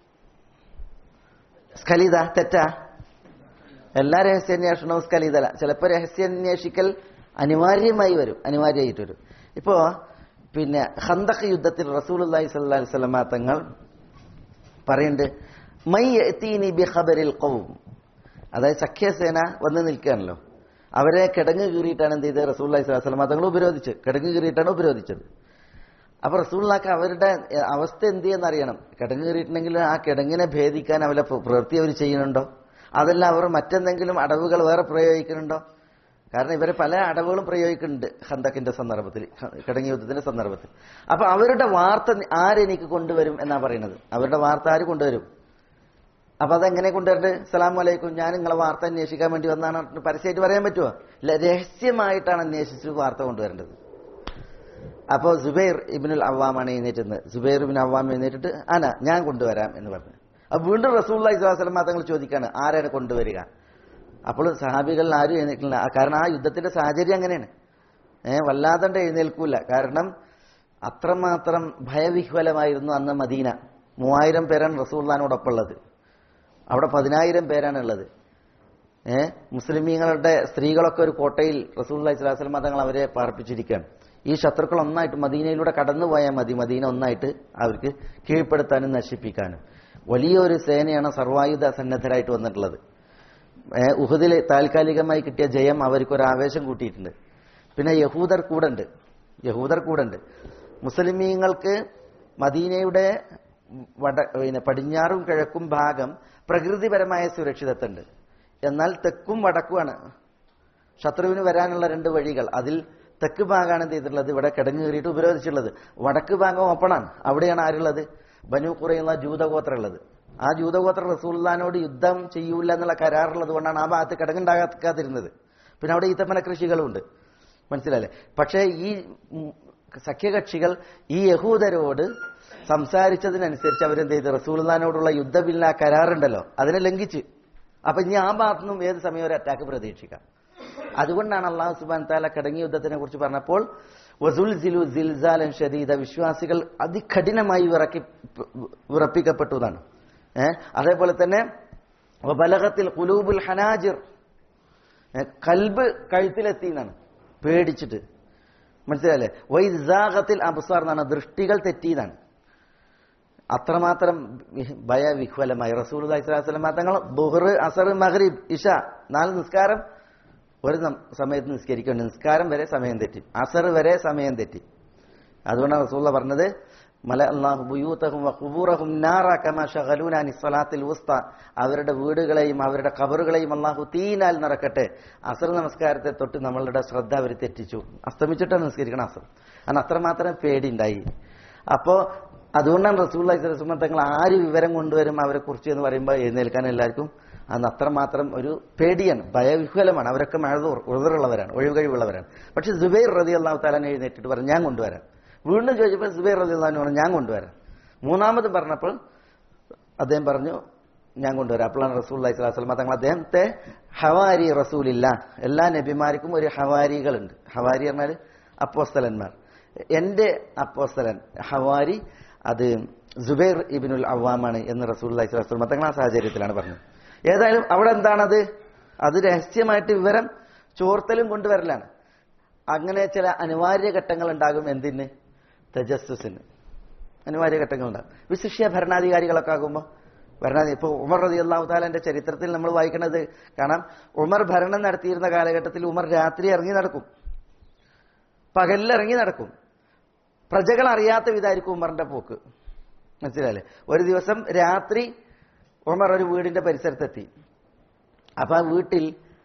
സ്ഖലിത തെറ്റാ എല്ലാ രഹസ്യാന്വേഷണവും സ്ഖലിതല ചിലപ്പോൾ രഹസ്യാന്വേഷിക്കൽ അനിവാര്യമായി വരും അനിവാര്യമായിട്ട് വരും ഇപ്പോ പിന്നെ ഹന്തഖ് യുദ്ധത്തിൽ റസൂൽ അള്ളാഹി സ്വല്ലാ വസ്ലമ തങ്ങൾ പറയുന്നുണ്ട് മൈ എത്തീനി ബി ഖബരിൽ ഖൗം അതായത് സഖ്യസേന വന്ന് നിൽക്കുകയാണല്ലോ അവരെ കിടങ്ങ് കീറിയിട്ടാണ് എന്ത് ചെയ്തത് റസൂൽ അള്ളാഹി സ്വലാഹു വസ്ലമ തങ്ങൾ ഉപരോധിച്ച് കിടങ്ങ് കീറിയിട്ടാണ് ഉപരോധിച്ചത് അപ്പൊ റസൂള്ളാക്ക് അവരുടെ എ, അവസ്ഥ എന്ത് ചെയ്യുന്ന അറിയണം കിടങ്ങ് കയറിയിട്ടുണ്ടെങ്കിൽ ആ കിടങ്ങിനെ ഭേദിക്കാൻ അവരെ പ്ര- പ്രവൃത്തി അവർ ചെയ്യുന്നുണ്ടോ അതല്ല അവർ മറ്റെന്തെങ്കിലും അടവുകൾ വേറെ പ്രയോഗിക്കുന്നുണ്ടോ കാരണം ഇവരെ പല അടവുകളും പ്രയോഗിക്കുന്നുണ്ട് ഹന്തക്കിന്റെ സന്ദർഭത്തിൽ ഹ- കിടങ്ങി യുദ്ധത്തിന്റെ സന്ദർഭത്തിൽ അപ്പൊ അവരുടെ വാർത്ത നി- ആരെനിക്ക് കൊണ്ടുവരും എന്നാ പറയുന്നത് അവരുടെ വാർത്ത ആര് കൊണ്ടുവരും അപ്പൊ അതെങ്ങനെ കൊണ്ടുവരേണ്ടത് സലാം വലൈക്കും ഞാൻ നിങ്ങളെ വാർത്ത അന്വേഷിക്കാൻ വേണ്ടി വന്നാണ് പരസ്യമായിട്ട് പറയാൻ പറ്റുമോ ഇല്ല രഹസ്യമായിട്ടാണ് അന്വേഷിച്ച് വാർത്ത കൊണ്ടുവരേണ്ടത് അപ്പോൾ സുബൈർ ഇബിനുൽ അവ്വാമാണ് എഴുന്നേറ്റുന്നത് സുബൈർ ഇബിൻ അവ്വാം എഴുന്നേറ്റിട്ട് ആന ഞാൻ കൊണ്ടുവരാം എന്ന് പറഞ്ഞു അപ്പൊ വീണ്ടും റസൂള്ളി സ്വലാസ്ലം തങ്ങൾ ചോദിക്കാണ് ആരാണ് കൊണ്ടുവരിക അപ്പോൾ സഹാബികളിൽ ആരും എഴുന്നേറ്റില്ല ആ- കാരണം ആ യുദ്ധത്തിന്റെ സാഹചര്യം അങ്ങനെയാണ് ഏഹ് വല്ലാതെ എഴുന്നേൽക്കൂല കാരണം അത്രമാത്രം ഭയവിഹ്വലമായിരുന്നു അന്ന് മദീന മൂവായിരം പേരാണ് റസൂള്ളാനോടൊപ്പം ഉള്ളത് അവിടെ പതിനായിരം പേരാണ് ഉള്ളത് ഏഹ് മുസ്ലിമീങ്ങളുടെ സ്ത്രീകളൊക്കെ ഒരു കോട്ടയിൽ റസൂൽ ഇസ്ലാസ്ലം തങ്ങൾ അവരെ പാർപ്പിച്ചിരിക്കുകയാണ് ഈ ശത്രുക്കൾ ഒന്നായിട്ട് മദീനയിലൂടെ കടന്നു പോയാൽ മതി മദീന ഒന്നായിട്ട് അവർക്ക് കീഴ്പ്പെടുത്താനും നശിപ്പിക്കാനും വലിയൊരു സേനയാണ് സർവായുധ സന്നദ്ധരായിട്ട് വന്നിട്ടുള്ളത് ഏഹ് ഉഹുദിൽ താൽക്കാലികമായി കിട്ടിയ ജയം അവർക്ക് ഒരു ആവേശം കൂട്ടിയിട്ടുണ്ട് പിന്നെ യഹൂദർ കൂടെ ഉണ്ട് യഹൂദർ കൂടെ ഉണ്ട് മുസ്ലിമീങ്ങൾക്ക് മദീനയുടെ വട പിന്നെ പടിഞ്ഞാറും കിഴക്കും ഭാഗം പ്രകൃതിപരമായ സുരക്ഷിതത്വമുണ്ട് എന്നാൽ തെക്കും വടക്കുമാണ് ശത്രുവിന് വരാനുള്ള രണ്ട് വഴികൾ അതിൽ തെക്ക് ഭാഗമാണ് എന്ത് ചെയ്തിട്ടുള്ളത് ഇവിടെ കിടങ്ങ് കയറിയിട്ട് ഉപരോധിച്ചിട്ടുള്ളത് വടക്ക് ഭാഗം ഓപ്പണാണ് അവിടെയാണ് ആരുള്ളത് ബനു കുറയുന്ന ജൂതഗോത്രം ഉള്ളത് ആ ജൂതഗോത്ര റസൂല്ലാനോട് യുദ്ധം ചെയ്യൂല എന്നുള്ള കരാറുള്ളത് കൊണ്ടാണ് ആ ഭാഗത്ത് കിടങ്ങുണ്ടാകാതിരുന്നത് പിന്നെ അവിടെ ഈത്തപ്പന കൃഷികളുമുണ്ട് മനസ്സിലല്ലേ പക്ഷേ ഈ ഉം, സഖ്യകക്ഷികൾ ഈ യഹൂദരോട് സംസാരിച്ചതിനനുസരിച്ച് അവരെന്ത് ചെയ്തു റസൂൽദാനോടുള്ള യുദ്ധമില്ല കരാറുണ്ടല്ലോ അതിനെ ലംഘിച്ച് അപ്പൊ ഇനി ആ ഭാഗത്തുനിന്നും ഏത് സമയം ഒരു അറ്റാക്ക് പ്രതീക്ഷിക്കാം അതുകൊണ്ടാണ് അള്ളാഹു സുബാൻ താല കടങ്ങിയ യുദ്ധത്തിനെ കുറിച്ച് പറഞ്ഞപ്പോൾ വസുൽ സിലു സിൽസാലൻ ഷദീദ വിശ്വാസികൾ അതികഠിനമായി വിറക്കി വിറപ്പിക്കപ്പെട്ടു എന്നാണ് ഏഹ് അതേപോലെ തന്നെ ബലഗത്തിൽ കുലൂബുൽ ഹനാജിർ ഏ, കൽബ് കഴുത്തിലെത്തി എന്നാണ് പേടിച്ചിട്ട് മനസ്സിലായല്ലേ വൈസാഗത്തിൽ അബ്സാർ എന്നാണ് ദൃഷ്ടികൾ തെറ്റിയതാണ് അത്രമാത്രം വി- ഭയവിഹ്വലമായി റസൂൽ അലൈഹിസ്ലാം തങ്ങൾ ബുഹർ അസർ മഹ്രിബ് ഇഷ നാല് നിസ്കാരം ഒരു നം- സമയത്ത് നിസ്കരിക്കേണ്ട നിസ്കാരം വരെ സമയം തെറ്റി അസർ വരെ സമയം തെറ്റി അതുകൊണ്ടാണ് റസൂള്ള പറഞ്ഞത് മല അള്ളാഹു ബുയൂത്തഹും വഖുബൂറഹും നാറ കമാ ശഗലൂന അനി സ്വലാത്തിൽ ഉസ്ത അവരുടെ വീടുകളെയും അവരുടെ കബറുകളെയും അള്ളാഹു തീനാൽ നിറക്കട്ടെ അസർ നമസ്കാരത്തെ തൊട്ട് നമ്മളുടെ ശ്രദ്ധ അവർ തെറ്റിച്ചു അസ്തമിച്ചിട്ടാണ് നിസ്കരിക്കണം അസർ അന്ന് അത്രമാത്രം പേടിയുണ്ടായി അപ്പോ അതുകൊണ്ടാണ് റസൂള്ള ഇസ്ലാം തങ്ങൾ ആര് വിവരം കൊണ്ടുവരും അവരെ കുറിച്ച് എന്ന് പറയുമ്പോൾ എഴുന്നേൽക്കാൻ എല്ലാവർക്കും അന്ന് അത്രമാത്രം ഒരു പേടിയാണ് ഭയവിഹ്വലമാണ് അവരൊക്കെ മഴതൂർ ഉറുതുള്ളവരാണ് ഒഴിവുകഴിവുള്ളവരാണ് പക്ഷെ സുബൈർ റതി അള്ളാഹു താലാൻ എഴുന്നേറ്റിട്ട് പറഞ്ഞു ഞാൻ കൊണ്ടുവരാം വീണ്ടും ചോദിച്ചപ്പോൾ സുബൈർ റതി അള്ളഹാൻ പറഞ്ഞു ഞാൻ കൊണ്ടുവരാം മൂന്നാമത് പറഞ്ഞപ്പോൾ അദ്ദേഹം പറഞ്ഞു ഞാൻ കൊണ്ടുവരാം അപ്പോഴാണ് റസൂൽ അലൈഹി സ്വലാസ്ലമ തങ്ങൾ അദ്ദേഹത്തെ ഹവാരി റസൂലില്ല എല്ലാ നബിമാർക്കും ഒരു ഹവാരികളുണ്ട് ഹവാരി പറഞ്ഞാൽ അപ്പോസ്തലന്മാർ എന്റെ അപ്പോസ്തലൻ ഹവാരി അത് ജുബൈർ ഇബിനുൽ അവാമാണ് എന്ന് റസൂൽ അലൈഹി സ്വലാസ്ലമ തങ്ങൾ ആ സാഹചര്യത്തിലാണ് പറഞ്ഞത് ഏതായാലും അവിടെ എന്താണത് അത് രഹസ്യമായിട്ട് വിവരം ചോർത്തലും കൊണ്ടുവരലാണ് അങ്ങനെ ചില അനിവാര്യ ഘട്ടങ്ങൾ ഉണ്ടാകും എന്തിന് തജസ്സുസിന് അനിവാര്യ ഘട്ടങ്ങളുണ്ടാകും വിശിഷ്യ ഭരണാധികാരികളൊക്കെ ആകുമ്പോൾ ഭരണാധി ഇപ്പോൾ ഉമർ റതി അള്ളാഹു താലാന്റെ ചരിത്രത്തിൽ നമ്മൾ വായിക്കുന്നത് കാണാം ഉമർ ഭരണം നടത്തിയിരുന്ന കാലഘട്ടത്തിൽ ഉമർ രാത്രി ഇറങ്ങി നടക്കും പകലിൽ ഇറങ്ങി നടക്കും പ്രജകൾ അറിയാത്ത വിധമായിരിക്കും ഉമറിന്റെ പോക്ക് മനസ്സിലായില്ലേ ഒരു ദിവസം രാത്രി ഉമർ ഒരു വീടിന്റെ പരിസരത്തെത്തി അപ്പൊ ആ വീട്ടിൽ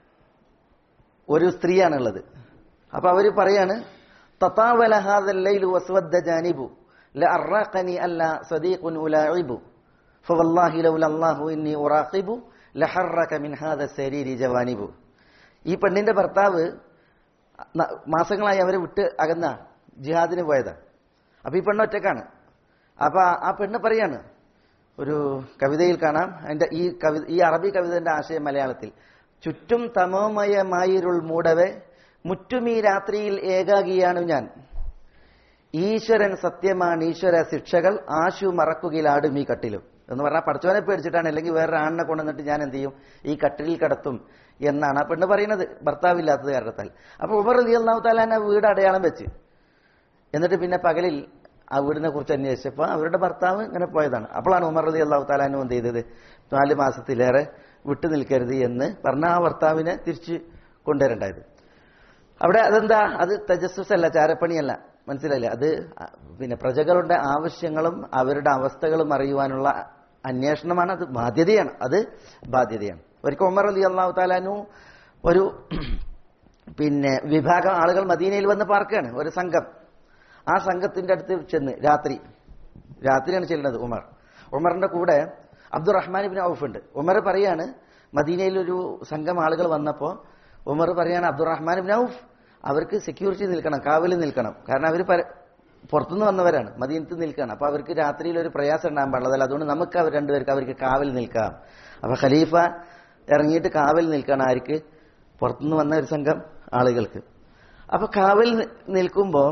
ഒരു സ്ത്രീയാണുള്ളത് അപ്പൊ അവര് പറയാണ് തത്താവല ഹാദൽ ലൈലു വസ്വദ്ദ ജാനിബു ലഅറാഖനി അല്ല സദീഖുൻ ഉലാഇബു ഫവല്ലാഹി ലൗല അല്ലാഹു ഇന്നി ഉറാഖിബു ലഹറക മിൻ ഹാദ സരീരി ജവാനിബു ഈ പെണ്ണിന്റെ ഭർത്താവ് ന- മാസങ്ങളായി അവരെ വിട്ട് അകന്ന ജിഹാദിന് പോയതാ അപ്പൊ ഈ പെണ്ണ് ഒറ്റക്കാണ് അപ്പൊ ആ പെണ്ണ് പറയാണ് ഒരു കവിതയിൽ കാണാം അതിന്റെ ഈ കവിത ഈ അറബി കവിതന്റെ ആശയം മലയാളത്തിൽ ചുറ്റും തമോമയമായിരുൾ മൂടവെ മുറ്റും ഈ രാത്രിയിൽ ഏകാകിയാണു ഞാൻ ഈശ്വരൻ സത്യമാണ് ഈശ്വര ശിക്ഷകൾ ആശു മറക്കുകയിലാടും ഈ കട്ടിലും എന്ന് പറഞ്ഞാൽ പഠിച്ചവനെ പേടിച്ചിട്ടാണ് അല്ലെങ്കിൽ വേറെ ആണിനെ കൊണ്ടുവന്നിട്ട് ഞാൻ എന്ത് ചെയ്യും ഈ കട്ടിലിൽ കിടത്തും എന്നാണ് ആ പെണ്ണ് പറയുന്നത് ഭർത്താവില്ലാത്തത് കാരണത്താൽ അപ്പൊ ഉമർ അലി അള്ളാഹു താലാൻ ആ വീട് അടയാളം വെച്ച് എന്നിട്ട് പിന്നെ പകലിൽ ആ വീടിനെ കുറിച്ച് അന്വേഷിച്ചപ്പോൾ അവരുടെ ഭർത്താവ് ഇങ്ങനെ പോയതാണ് അപ്പോഴാണ് ഉമർ റതി അള്ളാഹു താലാനും എന്ത് ചെയ്തത് നാല് മാസത്തിലേറെ വിട്ടു നിൽക്കരുത് എന്ന് പറഞ്ഞ ആ ഭർത്താവിനെ തിരിച്ച് കൊണ്ടുവരണ്ടായത് അവിടെ അതെന്താ അത് തജസ്സുസ് അല്ല ചാരപ്പണിയല്ല മനസ്സിലായില്ലേ അത് പിന്നെ പ്രജകളുടെ ആവശ്യങ്ങളും അവരുടെ അവസ്ഥകളും അറിയുവാനുള്ള അന്വേഷണമാണ് അത് ബാധ്യതയാണ് അത് ബാധ്യതയാണ് ഒരിക്കൽ ഉമർ അലി അള്ളാഹു താലാനു ഒരു പിന്നെ വിഭാഗം ആളുകൾ മദീനയിൽ വന്ന് പാർക്കുകയാണ് ഒരു സംഘം ആ സംഘത്തിന്റെ അടുത്ത് ചെന്ന് രാത്രി രാത്രിയാണ് ചെല്ലുന്നത് ഉമർ ഉമറിന്റെ കൂടെ അബ്ദുറഹ്മാൻ ഇബിൻ ഔഫ് ഉണ്ട് ഉമർ പറയാണ് മദീനയിൽ ഒരു സംഘം ആളുകൾ വന്നപ്പോൾ ഉമർ പറയാണ് അബ്ദുറഹ്മാൻ ഇബിൻ ഔഫ് അവർക്ക് സെക്യൂരിറ്റി നിൽക്കണം കാവലിൽ നിൽക്കണം കാരണം അവർ പുറത്തുനിന്ന് വന്നവരാണ് മദീനത്ത് നിൽക്കുകയാണ് അപ്പൊ അവർക്ക് രാത്രിയിൽ ഒരു പ്രയാസം ഉണ്ടാകാൻ പാടില്ല അതുകൊണ്ട് നമുക്ക് അവർ രണ്ടുപേർക്ക് അവർക്ക് കാവൽ നിൽക്കാം അപ്പൊ ഖലീഫ ഇറങ്ങിയിട്ട് കാവൽ നിൽക്കണം ആർക്ക് പുറത്തുനിന്ന് വന്ന ഒരു സംഘം ആളുകൾക്ക് അപ്പൊ കാവൽ നി- നിൽക്കുമ്പോ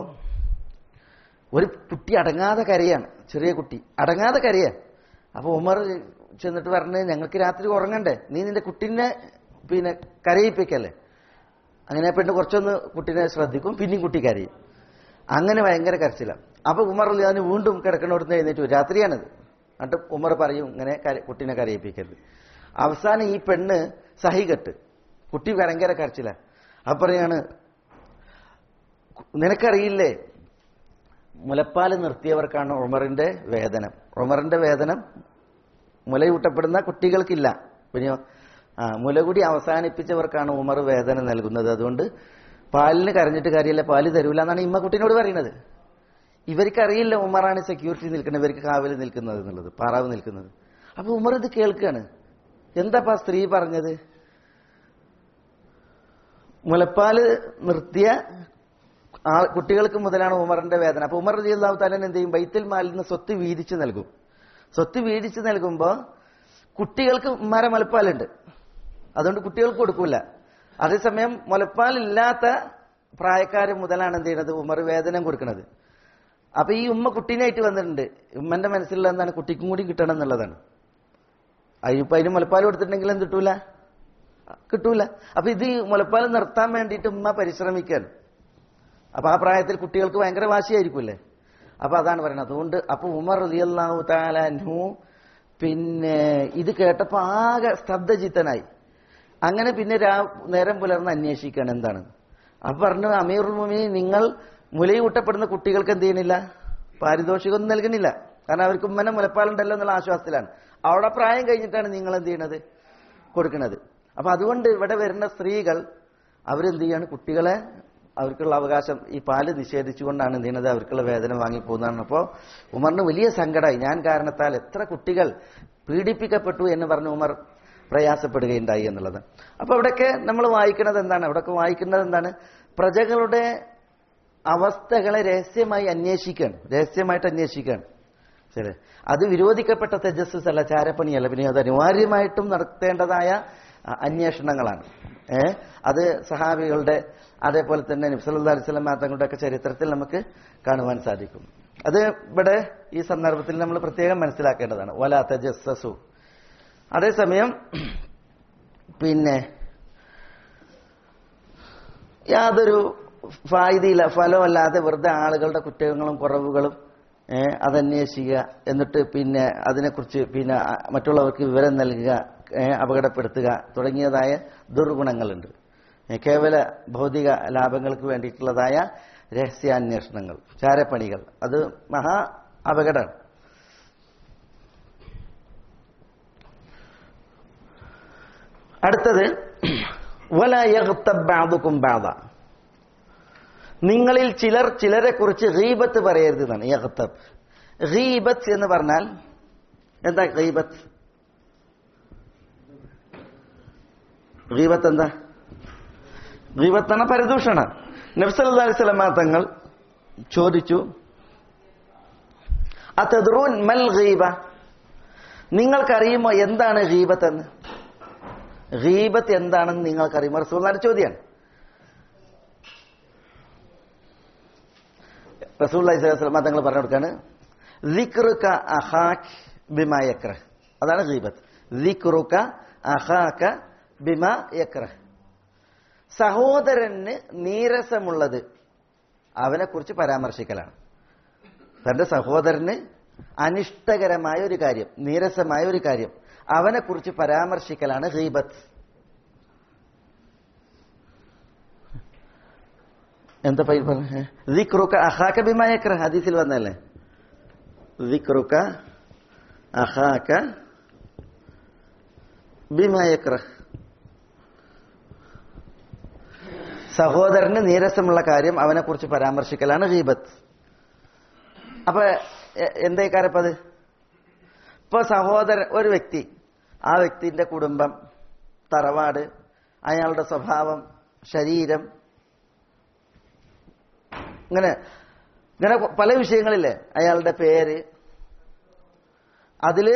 ഒരു കുട്ടി അടങ്ങാതെ കരയാണ് ചെറിയ കുട്ടി അടങ്ങാതെ കരയാ അപ്പൊ ഉമർ ചെന്നിട്ട് പറഞ്ഞ് ഞങ്ങൾക്ക് രാത്രി ഉറങ്ങണ്ടേ നീ നിന്റെ കുട്ടീനെ പിന്നെ കരയിപ്പിക്കല്ലേ അങ്ങനെ പെണ്ണ് കുറച്ചൊന്ന് കുട്ടീനെ ശ്രദ്ധിക്കും പിന്നെയും കുട്ടി കരയും അങ്ങനെ ഭയങ്കര കരച്ചിലാണ് അപ്പൊ ഉമർ ഞാൻ വീണ്ടും കിടക്കണോടത്ത് എഴുന്നേറ്റ് വരും. രാത്രിയാണിത് എന്നിട്ട് ഉമർ പറയും ഇങ്ങനെ കര- കുട്ടീനെ കരയിപ്പിക്കരുത് അവസാനം ഈ പെണ്ണ് സഹികെട്ട് കുട്ടി ഭയങ്കര കരച്ചില അപ്പൊ പറയാണ് നിനക്കറിയില്ലേ മുലപ്പാൽ നിർത്തിയവർക്കാണ് ഉമറിന്റെ വേതനം ഉമറിന്റെ വേതനം മുലയൂട്ടപ്പെടുന്ന കുട്ടികൾക്കില്ല പിന്നെയോ ആ മുലകുടി അവസാനിപ്പിച്ചവർക്കാണ് ഉമർ വേതനം നൽകുന്നത് അതുകൊണ്ട് പാലിന് കരഞ്ഞിട്ട് കാര്യമില്ല പാല് തരൂല എന്നാണ് ഇമ്മ കുട്ടീനോട് പറയുന്നത് ഇവർക്കറിയില്ല ഉമറാണ് സെക്യൂരിറ്റി നിൽക്കുന്നത് ഇവർക്ക് കാവൽ നിൽക്കുന്നത് എന്നുള്ളത് പാറാവ് നിൽക്കുന്നത് അപ്പൊ ഉമർ ഇത് കേൾക്കുകയാണ് എന്താപ്പാ സ്ത്രീ പറഞ്ഞത് മുലപ്പാല് നിർത്തിയ ആ കുട്ടികൾക്ക് മുതലാണ് ഉമറിന്റെ വേദന അപ്പൊ ഉമർ റളിയല്ലാഹു താലൻ എന്ത് ചെയ്യും ബൈത്തുൽ മാലിൽ നിന്ന് സ്വത്ത് വീതിച്ച് നൽകും സ്വത്ത് വീതിച്ച് നൽകുമ്പോൾ കുട്ടികൾക്ക് ഉമ്മാരെ മുലപ്പാലുണ്ട് അതുകൊണ്ട് കുട്ടികൾക്ക് കൊടുക്കൂല അതേസമയം മുലപ്പാലില്ലാത്ത പ്രായക്കാർ മുതലാണ് എന്ത് ചെയ്യുന്നത് ഉമർ വേതനം കൊടുക്കുന്നത് അപ്പൊ ഈ ഉമ്മ കുട്ടീനായിട്ട് വന്നിട്ടുണ്ട് ഉമ്മന്റെ മനസ്സിലുള്ള എന്താണ് കുട്ടിക്കും കൂടി കിട്ടണം എന്നുള്ളതാണ് അതിനിപ്പോ അതിന് മുലപ്പാൽ കൊടുത്തിട്ടുണ്ടെങ്കിൽ എന്ത് കിട്ടൂല കിട്ടൂല അപ്പൊ ഇത് ഈ മുലപ്പാൽ നിർത്താൻ വേണ്ടിയിട്ട് ഉമ്മ പരിശ്രമിക്കുകയാണ് അപ്പൊ ആ പ്രായത്തിൽ കുട്ടികൾക്ക് ഭയങ്കര വാശിയായിരിക്കുമല്ലേ അപ്പൊ അതാണ് പറയുന്നത് അതുകൊണ്ട് അപ്പൊ ഉമർ റളിയല്ലാഹു താലാൻഹു പിന്നെ ഇത് കേട്ടപ്പോ ആകെ സ്തബ്ധചിത്തനായി അങ്ങനെ പിന്നെ രാ നേരം പുലർന്ന് അന്വേഷിക്കുകയാണ് എന്താണ് അപ്പൊ പറഞ്ഞു അമീറുൽ മുമി നിങ്ങൾ മുലയൂട്ടപ്പെടുന്ന കുട്ടികൾക്ക് എന്ത് ചെയ്യണില്ല പാരിതോഷികമൊന്നും നൽകുന്നില്ല കാരണം അവർക്ക് ഉമ്മനെ മുലപ്പാലുണ്ടല്ലോ എന്നുള്ള ആശ്വാസത്തിലാണ് അവിടെ പ്രായം കഴിഞ്ഞിട്ടാണ് നിങ്ങൾ എന്ത് ചെയ്യണത് കൊടുക്കുന്നത് അപ്പൊ അതുകൊണ്ട് ഇവിടെ വരുന്ന സ്ത്രീകൾ അവരെന്ത് ചെയ്യാണ് കുട്ടികളെ അവർക്കുള്ള അവകാശം ഈ പാല് നിഷേധിച്ചുകൊണ്ടാണ് എന്ത് ചെയ്യുന്നത് അവർക്കുള്ള വേതനം വാങ്ങിപ്പോകുന്നതാണ് അപ്പോൾ ഉമറിന് വലിയ സങ്കടമായി ഞാൻ കാരണത്താൽ എത്ര കുട്ടികൾ പീഡിപ്പിക്കപ്പെട്ടു എന്ന് പറഞ്ഞ് ഉമർ പ്രയാസപ്പെടുകയുണ്ടായി എന്നുള്ളത് അപ്പൊ അവിടെയൊക്കെ നമ്മൾ വായിക്കുന്നത് എന്താണ് അവിടെയൊക്കെ വായിക്കുന്നത് എന്താണ് പ്രജകളുടെ അവസ്ഥകളെ രഹസ്യമായി അന്വേഷിക്കുകയാണ് രഹസ്യമായിട്ട് അന്വേഷിക്കുകയാണ് ശരി അത് വിരോധിക്കപ്പെട്ട തേജസ്സസ് അല്ല ചാരപ്പണിയല്ല പിന്നെ അത് അനിവാര്യമായിട്ടും നടത്തേണ്ടതായ അ, അന്വേഷണങ്ങളാണ് ഏ അത് സഹാബികളുടെ അതേപോലെ തന്നെ നബ്സല്ലാ അലിസ്ലാം തങ്ങളുടെ ഒക്കെ ചരിത്രത്തിൽ നമുക്ക് കാണുവാൻ സാധിക്കും അത് ഇവിടെ ഈ സന്ദർഭത്തിൽ നമ്മൾ പ്രത്യേകം മനസ്സിലാക്കേണ്ടതാണ് വല തജസ്സസു അതേസമയം പിന്നെ യാതൊരു ഫായിദയില്ല ഫലമല്ലാതെ വെറുതെ ആളുകളുടെ കുറ്റങ്ങളും കുറവുകളും ഏഹ് അതന്വേഷിക്കുക എന്നിട്ട് പിന്നെ അതിനെക്കുറിച്ച് പിന്നെ അ- മറ്റുള്ളവർക്ക് വിവരം നൽകുക ഏഹ് അപകടപ്പെടുത്തുക തുടങ്ങിയതായ ദുർഗുണങ്ങളുണ്ട് ഏഹ് കേവല ഭൗതിക ലാഭങ്ങൾക്ക് വേണ്ടിയിട്ടുള്ളതായ രഹസ്യാന്വേഷണങ്ങൾ ചാരപ്പണികൾ അത് മഹാ അപകടമാണ് അടുത്തത് വല യഗ്തബ് ബഅദുകും ബഅദ നിങ്ങളിൽ ചിലർ ചിലരെ കുറിച്ച് ഗീബത്ത് പറയരുത് എന്നാണ് യഗ്തബ് ഗീബത്ത് എന്ന് പറഞ്ഞാൽ എന്താ ഗീബത്ത് ഗീബത്ത് എന്താ ഗീബത്ത് എന്ന പരദൂഷണ നബ്സല്ലാ അലൈഹി സ്വലമ തങ്ങൾ ചോദിച്ചു അതദ്റൂൻ മൽ ഗീബ നിങ്ങൾക്കറിയുമോ എന്താണ് ഗീബത്ത് എന്ന് ഗീബത്ത് എന്താണെന്ന് നിങ്ങൾക്കറിയുമോ റസൂലിന്റെ ചോദ്യമാണ് റസൂൽ അലൈഹിസ്ലാം തങ്ങൾ പറഞ്ഞു കൊടുക്കാണ് ദിക്റുക അഹാഖ് ബിമ യക്രഹ് അതാണ് ഗീബത്ത് ദിക്റുക അഹാക ബിമ യക്രഹ് സഹോദരന് നീരസമുള്ളത് അവനെ കുറിച്ച് പരാമർശിക്കലാണ് തന്റെ സഹോദരന് അനിഷ്ടകരമായ ഒരു കാര്യം നീരസമായ ഒരു കാര്യം അവനെ കുറിച്ച് പരാമർശിക്കലാണ് ഗീബത്ത് എന്താ പൈ പറഞ്ഞ ദിക്റുക അഹാക ബിമാ യക്രഹ് ഹദീസിൽ വന്നല്ലേ ദിക്റുക അഹാക ബിമാ യക്രഹ് സഹോദരന് നീരസമുള്ള കാര്യം അവനെ കുറിച്ച് പരാമർശിക്കലാണ് ഗീബത്ത് അപ്പൊ എ- എന്തേക്കാരപ്പ അത് ഇപ്പൊ സഹോദരൻ ഒരു വ്യക്തി ആ വ്യക്തിന്റെ കുടുംബം തറവാട് അയാളുടെ സ്വഭാവം ശരീരം ഇങ്ങനെ ഇങ്ങനെ പല വിഷയങ്ങളില്ലേ അയാളുടെ പേര് അതില്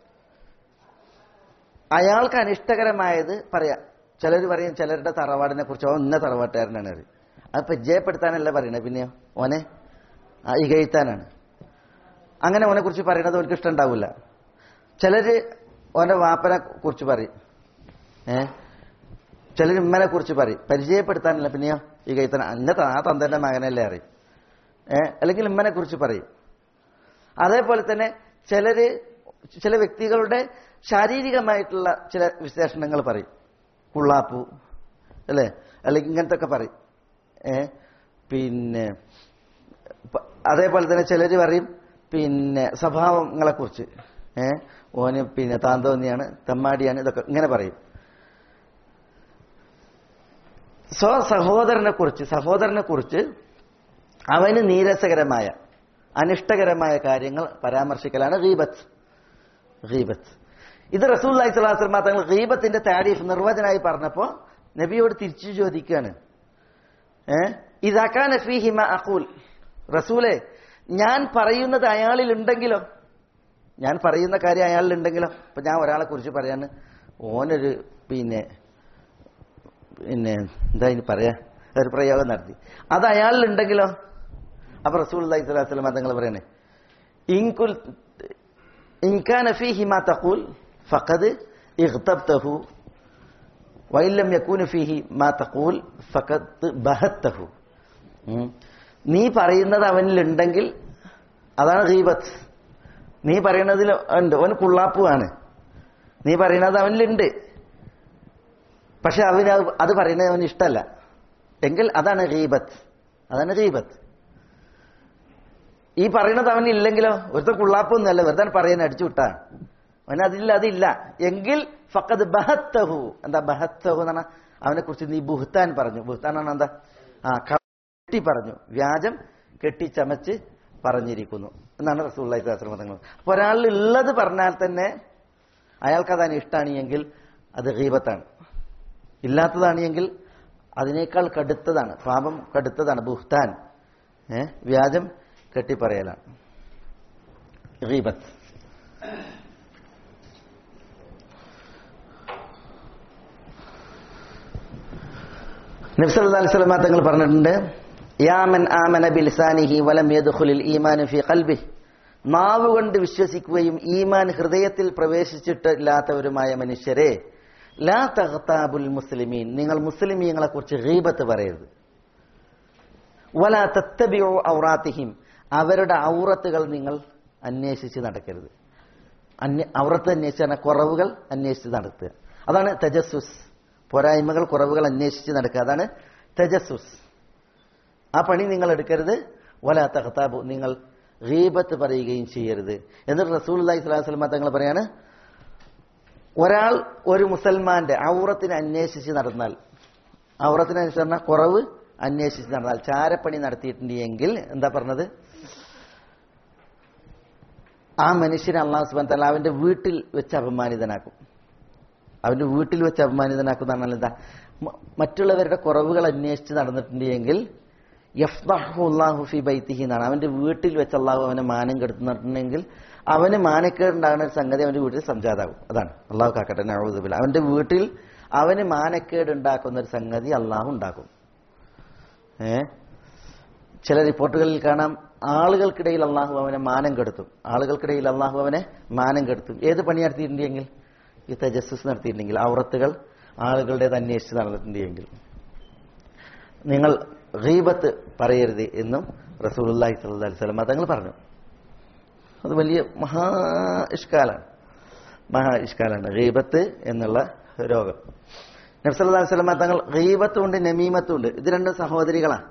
അയാൾക്ക് അനിഷ്ടകരമായത് പറയാം ചിലർ പറയും ചിലരുടെ തറവാടിനെ കുറിച്ച് ഓ ഇന്ന തറവാട്ടുകാരനാണ് അത് അത് പരിചയപ്പെടുത്താനല്ല പറയണത് പിന്നെ ഓനെ ആ, ഇകഴ്ത്താനാണ് അങ്ങനെ ഓനെ കുറിച്ച് പറയണത് അവർക്ക് ഇഷ്ടം ഉണ്ടാവില്ല ചിലര് ഓന്റെ വാപ്പനെ കുറിച്ച് പറയും ഏ ചിലർ ഉമ്മനെ കുറിച്ച് പറയും പരിചയപ്പെടുത്താനല്ല പിന്നെയോ ഈ കൈത്തന അന്ന ആ തന്തന്റെ മകനല്ലേ അറിയും ഏ അല്ലെങ്കിൽ ഉമ്മനെ കുറിച്ച് പറയും അതേപോലെ തന്നെ ചിലര് ചില വ്യക്തികളുടെ ശാരീരികമായിട്ടുള്ള ചില വിശേഷണങ്ങൾ പറയും കുള്ളാപ്പു അല്ലേ അല്ലെങ്കിൽ ഇങ്ങനത്തെ ഒക്കെ പറയും ഏ പിന്നെ പ- അതേപോലെ തന്നെ ചിലർ പറയും പിന്നെ സ്വഭാവങ്ങളെ കുറിച്ച് ഏഹ് ഓന് പിന്നെ താന്തോന്നിയാണ് തെമ്മാടിയാണ് ഇതൊക്കെ ഇങ്ങനെ പറയും സ്വ സഹോദരനെ കുറിച്ച് സഹോദരനെ കുറിച്ച് അവന് നീരസകരമായ അനിഷ്ടകരമായ കാര്യങ്ങൾ പരാമർശിക്കലാണ് ഗീബത്ത് ഗീബത്ത് ഇത് റസൂൽ അലൈഹി സ്വലാസ്ലമ തങ്ങൾ ഗീബത്തിന്റെ താരീഫ് നിർവചനമായി പറഞ്ഞപ്പോ നബിയോട് തിരിച്ചു ചോദിക്കുകയാണ് ഏഹ് ഇതാക്കാൻ ഫീഹിമ അഖൂൽ റസൂലെ ഞാൻ പറയുന്നത് അയാളിൽ ഉണ്ടെങ്കിലോ ഞാൻ പറയുന്ന കാര്യം അയാളിൽ ഉണ്ടെങ്കിലോ ഇപ്പൊ ഞാൻ ഒരാളെ കുറിച്ച് പറയാന്ന് ഓനൊരു പിന്നെ പിന്നെ എന്താ ഇനി പറയാ ഒരു പ്രയോഗം നടത്തി അത് അയാളിൽ ഉണ്ടെങ്കിലോ അപ്പൊ റസൂൽ അലൈഹി സ്വലാത്തു വസ്ലം തങ്ങൾ പറയണേ ഇൻകുൽ ഇൻകാന ഫീഹി മാ തഖൂൽ ഫഖദ് ഇഗ്തബ്തഹു വൈലം യക്കൂന ഫീഹി മാ തഖൂൽ ഫഖദ് ബഹത്തഹു ഉം. നീ പറയുന്നത് അവനിൽ ഉണ്ടെങ്കിൽ അതാണ് ഗീബത്ത് നീ പറയുന്നതിൽ ഉണ്ട് അവൻ കുള്ളാപ്പുവാണ് നീ പറയുന്നത് അവനിലുണ്ട് പക്ഷെ അവന് അത് അത് പറയുന്നത് അവന് ഇഷ്ടമല്ല എങ്കിൽ അതാണ് ഗീബത്ത് അതാണ് ഗീബത്ത് ഈ പറയുന്നത് അവനില്ലെങ്കിലോ ഒരുത്തൻ കുള്ളാപ്പൊന്നുമല്ല വെറുതെ പറയാൻ അടിച്ചു വിട്ടാണ് അവന് അതില്ല അതില്ല എങ്കിൽ ഫക്കത് ബഹത്തഹു എന്താ ബഹത്തഹു എന്നാണ് അവനെ കുറിച്ച് നീ ബുഹ്താൻ പറഞ്ഞു ബുഹ്താൻ ആണ് എന്താ ആ കെട്ടി പറഞ്ഞു വ്യാജം കെട്ടിച്ചമച്ച് പറഞ്ഞിരിക്കുന്നു എന്നാണ് റസൂള്ളി തങ്ങൾ അപ്പൊ ഒരാളിൽ ഉള്ളത് പറഞ്ഞാൽ തന്നെ അയാൾക്ക് അതാണ് ഇഷ്ടമാണ് എങ്കിൽ അത് ഗീബത്താണ് ഇല്ലാത്തതാണ് എങ്കിൽ അതിനേക്കാൾ കടുത്തതാണ് പാപം കടുത്തതാണ് ബുഹ്താൻ ഏ വ്യാജം കെട്ടിപ്പറയലാണ് ഗീബത്ത് നബ്സല്ലാ അലിസ്ലാം തങ്ങൾ പറഞ്ഞിട്ടുണ്ട് യാമൻ ആമന ബിൽസാനിഹി വലം യദ്ഖുലിൽ ഈമാനു ഫി ഖൽബിഹി നാവ് കൊണ്ട് വിശ്വസിക്കുകയും ഈമാൻ ഹൃദയത്തിൽ പ്രവേശിച്ചിട്ടില്ലാത്തവരുമായ മനുഷ്യരെ ലാ തഹ്താബുൽ മുസ്ലിമീൻ നിങ്ങൾ മുസ്ലിമീങ്ങളെ കുറിച്ച് ഗീബത്ത് പറയരുത് വല തത്തബിയോ ഔറാത്തിഹിം അവരുടെ ഔറത്തുകൾ നിങ്ങൾ അന്വേഷിച്ച് നടക്കരുത് അന്യ ഔറത്ത് അന്വേഷിച്ചാണ് കുറവുകൾ അന്വേഷിച്ച് നടത്തുക അതാണ് തജസ്സുസ് പോരായ്മകൾ കുറവുകൾ അന്വേഷിച്ച് നടക്കുക അതാണ് തജസ്സുസ് ആ പണി നിങ്ങൾ എടുക്കരുത് വല തഹ്താബു നിങ്ങൾ ഗീബത്ത് പറയുകയും ചെയ്യരുത് എന്നിട്ട് റസൂൽ അള്ളഹി സ്വലാഹു വസ്ലമ തങ്ങൾ പറയാണ് ഒരാൾ ഒരു മുസൽമാന്റെ ഔറത്തിനെ അന്വേഷിച്ച് നടന്നാൽ ഔറത്തിനെ അന്വേഷിച്ച് നടന്നാൽ കുറവ് അന്വേഷിച്ച് നടന്നാൽ ചാരപ്പണി നടത്തിയിട്ടുണ്ട് എങ്കിൽ എന്താ പറഞ്ഞത് ആ മനുഷ്യനെ അള്ളാഹു സുബാൻ തല അവന്റെ വീട്ടിൽ വെച്ച് അപമാനിതനാക്കും അവന്റെ വീട്ടിൽ വെച്ച് അപമാനിതനാക്കും എന്ന് പറഞ്ഞാൽ എന്താ മ- മറ്റുള്ളവരുടെ കുറവുകൾ അന്വേഷിച്ച് നടന്നിട്ടുണ്ട് എങ്കിൽ യഫ്ദാഹു ഫി ബൈത്തിഹി എന്നാണ് അവന്റെ വീട്ടിൽ വെച്ച് അള്ളാഹു അവനെ മാനം കെടുത്തുന്നിട്ടുണ്ടെങ്കിൽ അവന് മാനക്കേടുണ്ടാകുന്ന ഒരു സംഗതി അവന്റെ വീട്ടിൽ സംജാതാകും അതാണ് അള്ളാഹു കാക്കട്ടെ നഴുതുബില്ല അവന്റെ വീട്ടിൽ അവന് മാനക്കേട് ഉണ്ടാക്കുന്ന ഒരു സംഗതി അള്ളാഹു ഉണ്ടാക്കും ഏ ചില റിപ്പോർട്ടുകളിൽ കാണാം ആളുകൾക്കിടയിൽ അള്ളാഹു അവനെ മാനം കെടുത്തും ആളുകൾക്കിടയിൽ അള്ളാഹു അവനെ മാനം കെടുത്തും ഏത് പണി നടത്തിയിട്ടുണ്ടെങ്കിൽ ഈ തജസ്സസ് നടത്തിയിട്ടുണ്ടെങ്കിൽ ഔറത്തുകൾ ആളുകളുടേത് അന്വേഷിച്ച് നടന്നിട്ടുണ്ടെങ്കിൽ നിങ്ങൾ ഗീബത്ത് പറയരുത് എന്നും റസൂലുള്ളാഹി സ്വല്ലല്ലാഹി അലൈഹി വസല്ലം തങ്ങൾ പറഞ്ഞു അത് വലിയ മഹാ ഇഷ്കാലാണ് മഹാ ഇഷ്കാലാണ് ഗീബത്ത് എന്നുള്ള രോഗം നബ്സല്ലാ വസ്ലമ തങ്ങൾ ഗീബത്തും ഉണ്ട് നമീമത്തും ഉണ്ട് ഇത് രണ്ടും സഹോദരികളാണ്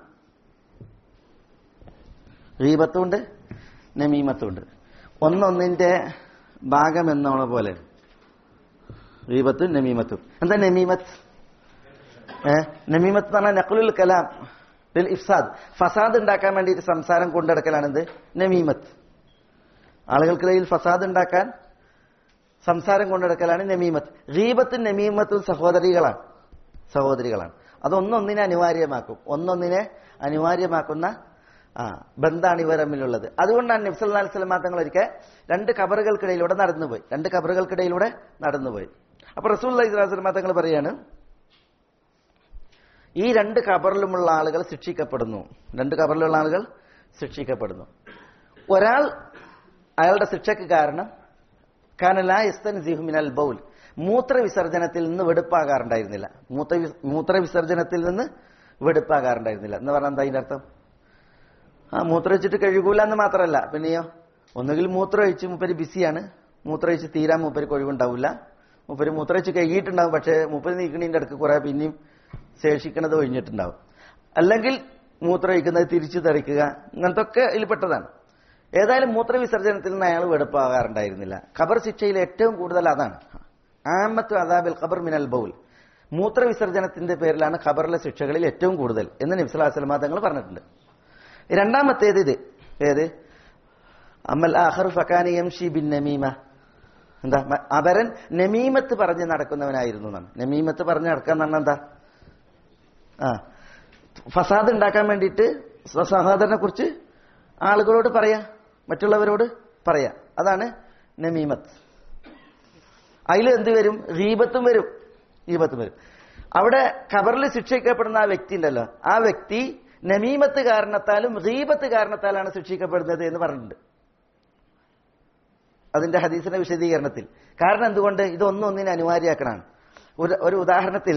ഗീബത്തും ഉണ്ട് നമീമത്തും ഉണ്ട് ഒന്നൊന്നിന്റെ ഭാഗം എന്നുള്ള പോലെ ഗീബത്തും നമീമത്തും എന്താ നമീമത്ത് ഏഹ് നമീമത്ത് എന്ന് പറഞ്ഞാൽ നഖലുൽ കലാം ലിൽ ഇഫ്സാദ് ഫസാദ് ഉണ്ടാക്കാൻ വേണ്ടിയിട്ട് സംസാരം കൊണ്ടെടുക്കലാണിത് നമീമത്ത് ആളുകൾക്കിടയിൽ ഫസാദ് ഉണ്ടാക്കാൻ സംസാരം കൊണ്ടെടുക്കലാണ് നമീമത്ത് ഗീബത്തും നമീമത്തും സഹോദരികളാണ് സഹോദരികളാണ് അതൊന്നൊന്നിനെ അനിവാര്യമാക്കും ഒന്നൊന്നിനെ അനിവാര്യമാക്കുന്ന ആ ബന്ധാണ് ഇവർ തമ്മിലുള്ളത് അതുകൊണ്ടാണ് നബ്സല്ലാ സ്വലമാ തങ്ങൾ ഒരിക്കൽ രണ്ട് കബറുകൾക്കിടയിലൂടെ നടന്നുപോയി രണ്ട് കബറുകൾക്കിടയിലൂടെ നടന്നുപോയി അപ്പൊ റസൂൽ സ്വലമാ തങ്ങൾ പറയാണ് ഈ രണ്ട് കബറിലുമുള്ള ആളുകൾ ശിക്ഷിക്കപ്പെടുന്നു രണ്ട് കബറിലുള്ള ആളുകൾ ശിക്ഷിക്കപ്പെടുന്നു ഒരാൾ അയാളുടെ ശിക്ഷയ്ക്ക് കാരണം മിനൽ ബൗൽ മൂത്രവിസർജനത്തിൽ നിന്ന് വെടുപ്പാകാറുണ്ടായിരുന്നില്ല മൂത്ര മൂത്രവിസർജനത്തിൽ നിന്ന് വെടുപ്പാകാറുണ്ടായിരുന്നില്ല എന്ന് പറഞ്ഞാൽ എന്താ അതിന്റെ അർത്ഥം ആ മൂത്രമൊഴിച്ചിട്ട് കഴുകൂല എന്ന് മാത്രമല്ല പിന്നെയോ ഒന്നുകിൽ മൂത്രമൊഴിച്ച് മൂപ്പര് ബിസിയാണ് മൂത്രമൊഴിച്ച് തീരാൻ മൂപ്പർക്ക് ഒഴിവുണ്ടാവില്ല മൂപ്പര് മൂത്രമൊഴിച്ച് കഴുകിയിട്ടുണ്ടാവും പക്ഷേ മൂപ്പര് നീക്കണീന്റെ അടുക്ക് കുറെ പിന്നെയും ശേഷിക്കണത് ഒഴിഞ്ഞിട്ടുണ്ടാവും അല്ലെങ്കിൽ മൂത്രമൊഴിക്കുന്നത് തിരിച്ചു തെറിക്കുക അങ്ങനത്തെ ഒക്കെ ഇതിൽപ്പെട്ടതാണ് ഏതായാലും മൂത്രവിസർജനത്തിൽ നിന്ന് അയാൾ വെടുപ്പാകാറുണ്ടായിരുന്നില്ല ഖബർ ശിക്ഷയിൽ ഏറ്റവും കൂടുതൽ അതാണ് ആമത്തു അദാബിൽ ഖബർ മിനൽ ബൗൽ മൂത്രവിസർജനത്തിന്റെ പേരിലാണ് ഖബറിലെ ശിക്ഷകളിൽ ഏറ്റവും കൂടുതൽ എന്ന് നബ്സുല്ലാസ്ലമ തങ്ങൾ പറഞ്ഞിട്ടുണ്ട് രണ്ടാമത്തേത് ഇത് ഏത് അമൽ ആഹർ ഫക്കാനി യംഷി ബിൻ നമീമ എന്താ മ- അപരൻ നമീമത്ത് പറഞ്ഞ് നടക്കുന്നവനായിരുന്നു എന്നാണ് നമീമത്ത് പറഞ്ഞ് നടക്കുക എന്ന് പറഞ്ഞാൽ എന്താ ആ ഫസാദ് ഉണ്ടാക്കാൻ വേണ്ടിയിട്ട് സ്വ- സഹോദരനെ കുറിച്ച് ആളുകളോട് പറയാ മറ്റുള്ളവരോട് പറയാ അതാണ് നമീമത്ത് അതിൽ എന്ത് വരും ഗീബത്തും വരും ഗീബത്തും വരും അവിടെ ഖബറിൽ ശിക്ഷിക്കപ്പെടുന്ന ആ വ്യക്തി ഉണ്ടല്ലോ ആ വ്യക്തി നമീമത്ത് കാരണത്താലും ഗീബത്ത് കാരണത്താലാണ് ശിക്ഷിക്കപ്പെടുന്നത് എന്ന് പറഞ്ഞിട്ടുണ്ട് അതിന്റെ ഹദീസിന്റെ വിശദീകരണത്തിൽ കാരണം എന്തുകൊണ്ട് ഇതൊന്നും ഒന്നിനെ അനിവാര്യമാക്കണാണ് ഒരു ഒരു ഉദാഹരണത്തിൽ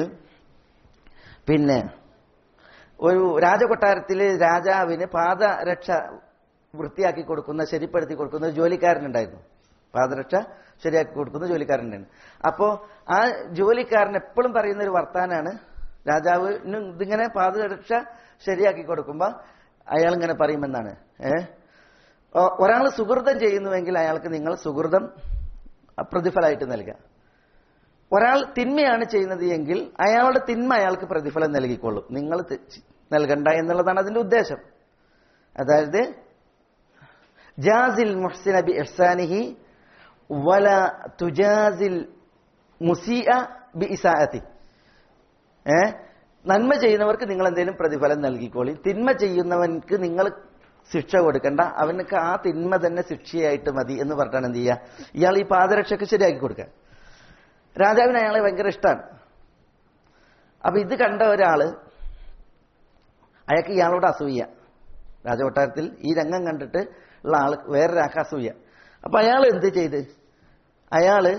പിന്നെ ഒരു രാജകൊട്ടാരത്തിൽ രാജാവിന് പാദരക്ഷ വൃത്തിയാക്കി കൊടുക്കുന്ന ശരിപ്പെടുത്തി കൊടുക്കുന്ന ഒരു ജോലിക്കാരനുണ്ടായിരുന്നു പാദരക്ഷ ശരിയാക്കി കൊടുക്കുന്ന ജോലിക്കാരനുണ്ടായിരുന്നു അപ്പോ ആ ജോലിക്കാരൻ എപ്പോഴും പറയുന്ന ഒരു വർത്താനാണ് രാജാവിന് ഇതിങ്ങനെ പാദരക്ഷ ശരിയാക്കി കൊടുക്കുമ്പോ അയാൾ ഇങ്ങനെ പറയുമെന്നാണ് ഏഹ് ഒരാൾ സുഹൃതം ചെയ്യുന്നുവെങ്കിൽ അയാൾക്ക് നിങ്ങൾ സുഹൃതം പ്രതിഫലമായിട്ട് നൽകുക ഒരാൾ തിന്മയാണ് ചെയ്യുന്നത് എങ്കിൽ അയാളുടെ തിന്മ അയാൾക്ക് പ്രതിഫലം നൽകിക്കൊള്ളും നിങ്ങൾ തി- നൽകണ്ട എന്നുള്ളതാണ് അതിന്റെ ഉദ്ദേശം അതായത് ജാസിൽ മുഹ്സിന ബി ഇഹ്സാനിഹി വല തുജാസിൽ മുസിഅ ബി ഇസാഅത്തി ഏ നന്മ ചെയ്യുന്നവർക്ക് നിങ്ങൾ എന്തെങ്കിലും പ്രതിഫലം നൽകിക്കോളി തിന്മ ചെയ്യുന്നവൻക്ക് നിങ്ങൾ ശിക്ഷ കൊടുക്കണ്ട അവനക്ക് ആ തിന്മ തന്നെ ശിക്ഷയായിട്ട് മതി എന്ന് പറഞ്ഞാണ് എന്ത് ചെയ്യുക ഇയാൾ ഈ പാദരക്ഷയ്ക്ക് ശരിയാക്കി കൊടുക്കുക രാജാവിന് അയാളെ ഭയങ്കര ഇഷ്ടമാണ് അപ്പൊ ഇത് കണ്ട ഒരാള് അയാൾക്ക് ഇയാളോട് അസൂയ രാജകൊട്ടാരത്തിൽ ഈ രംഗം കണ്ടിട്ട് ഉള്ള ആള് വേറൊരാൾക്ക് അസൂയ അപ്പൊ അയാൾ എന്ത് ചെയ്ത് അയാള്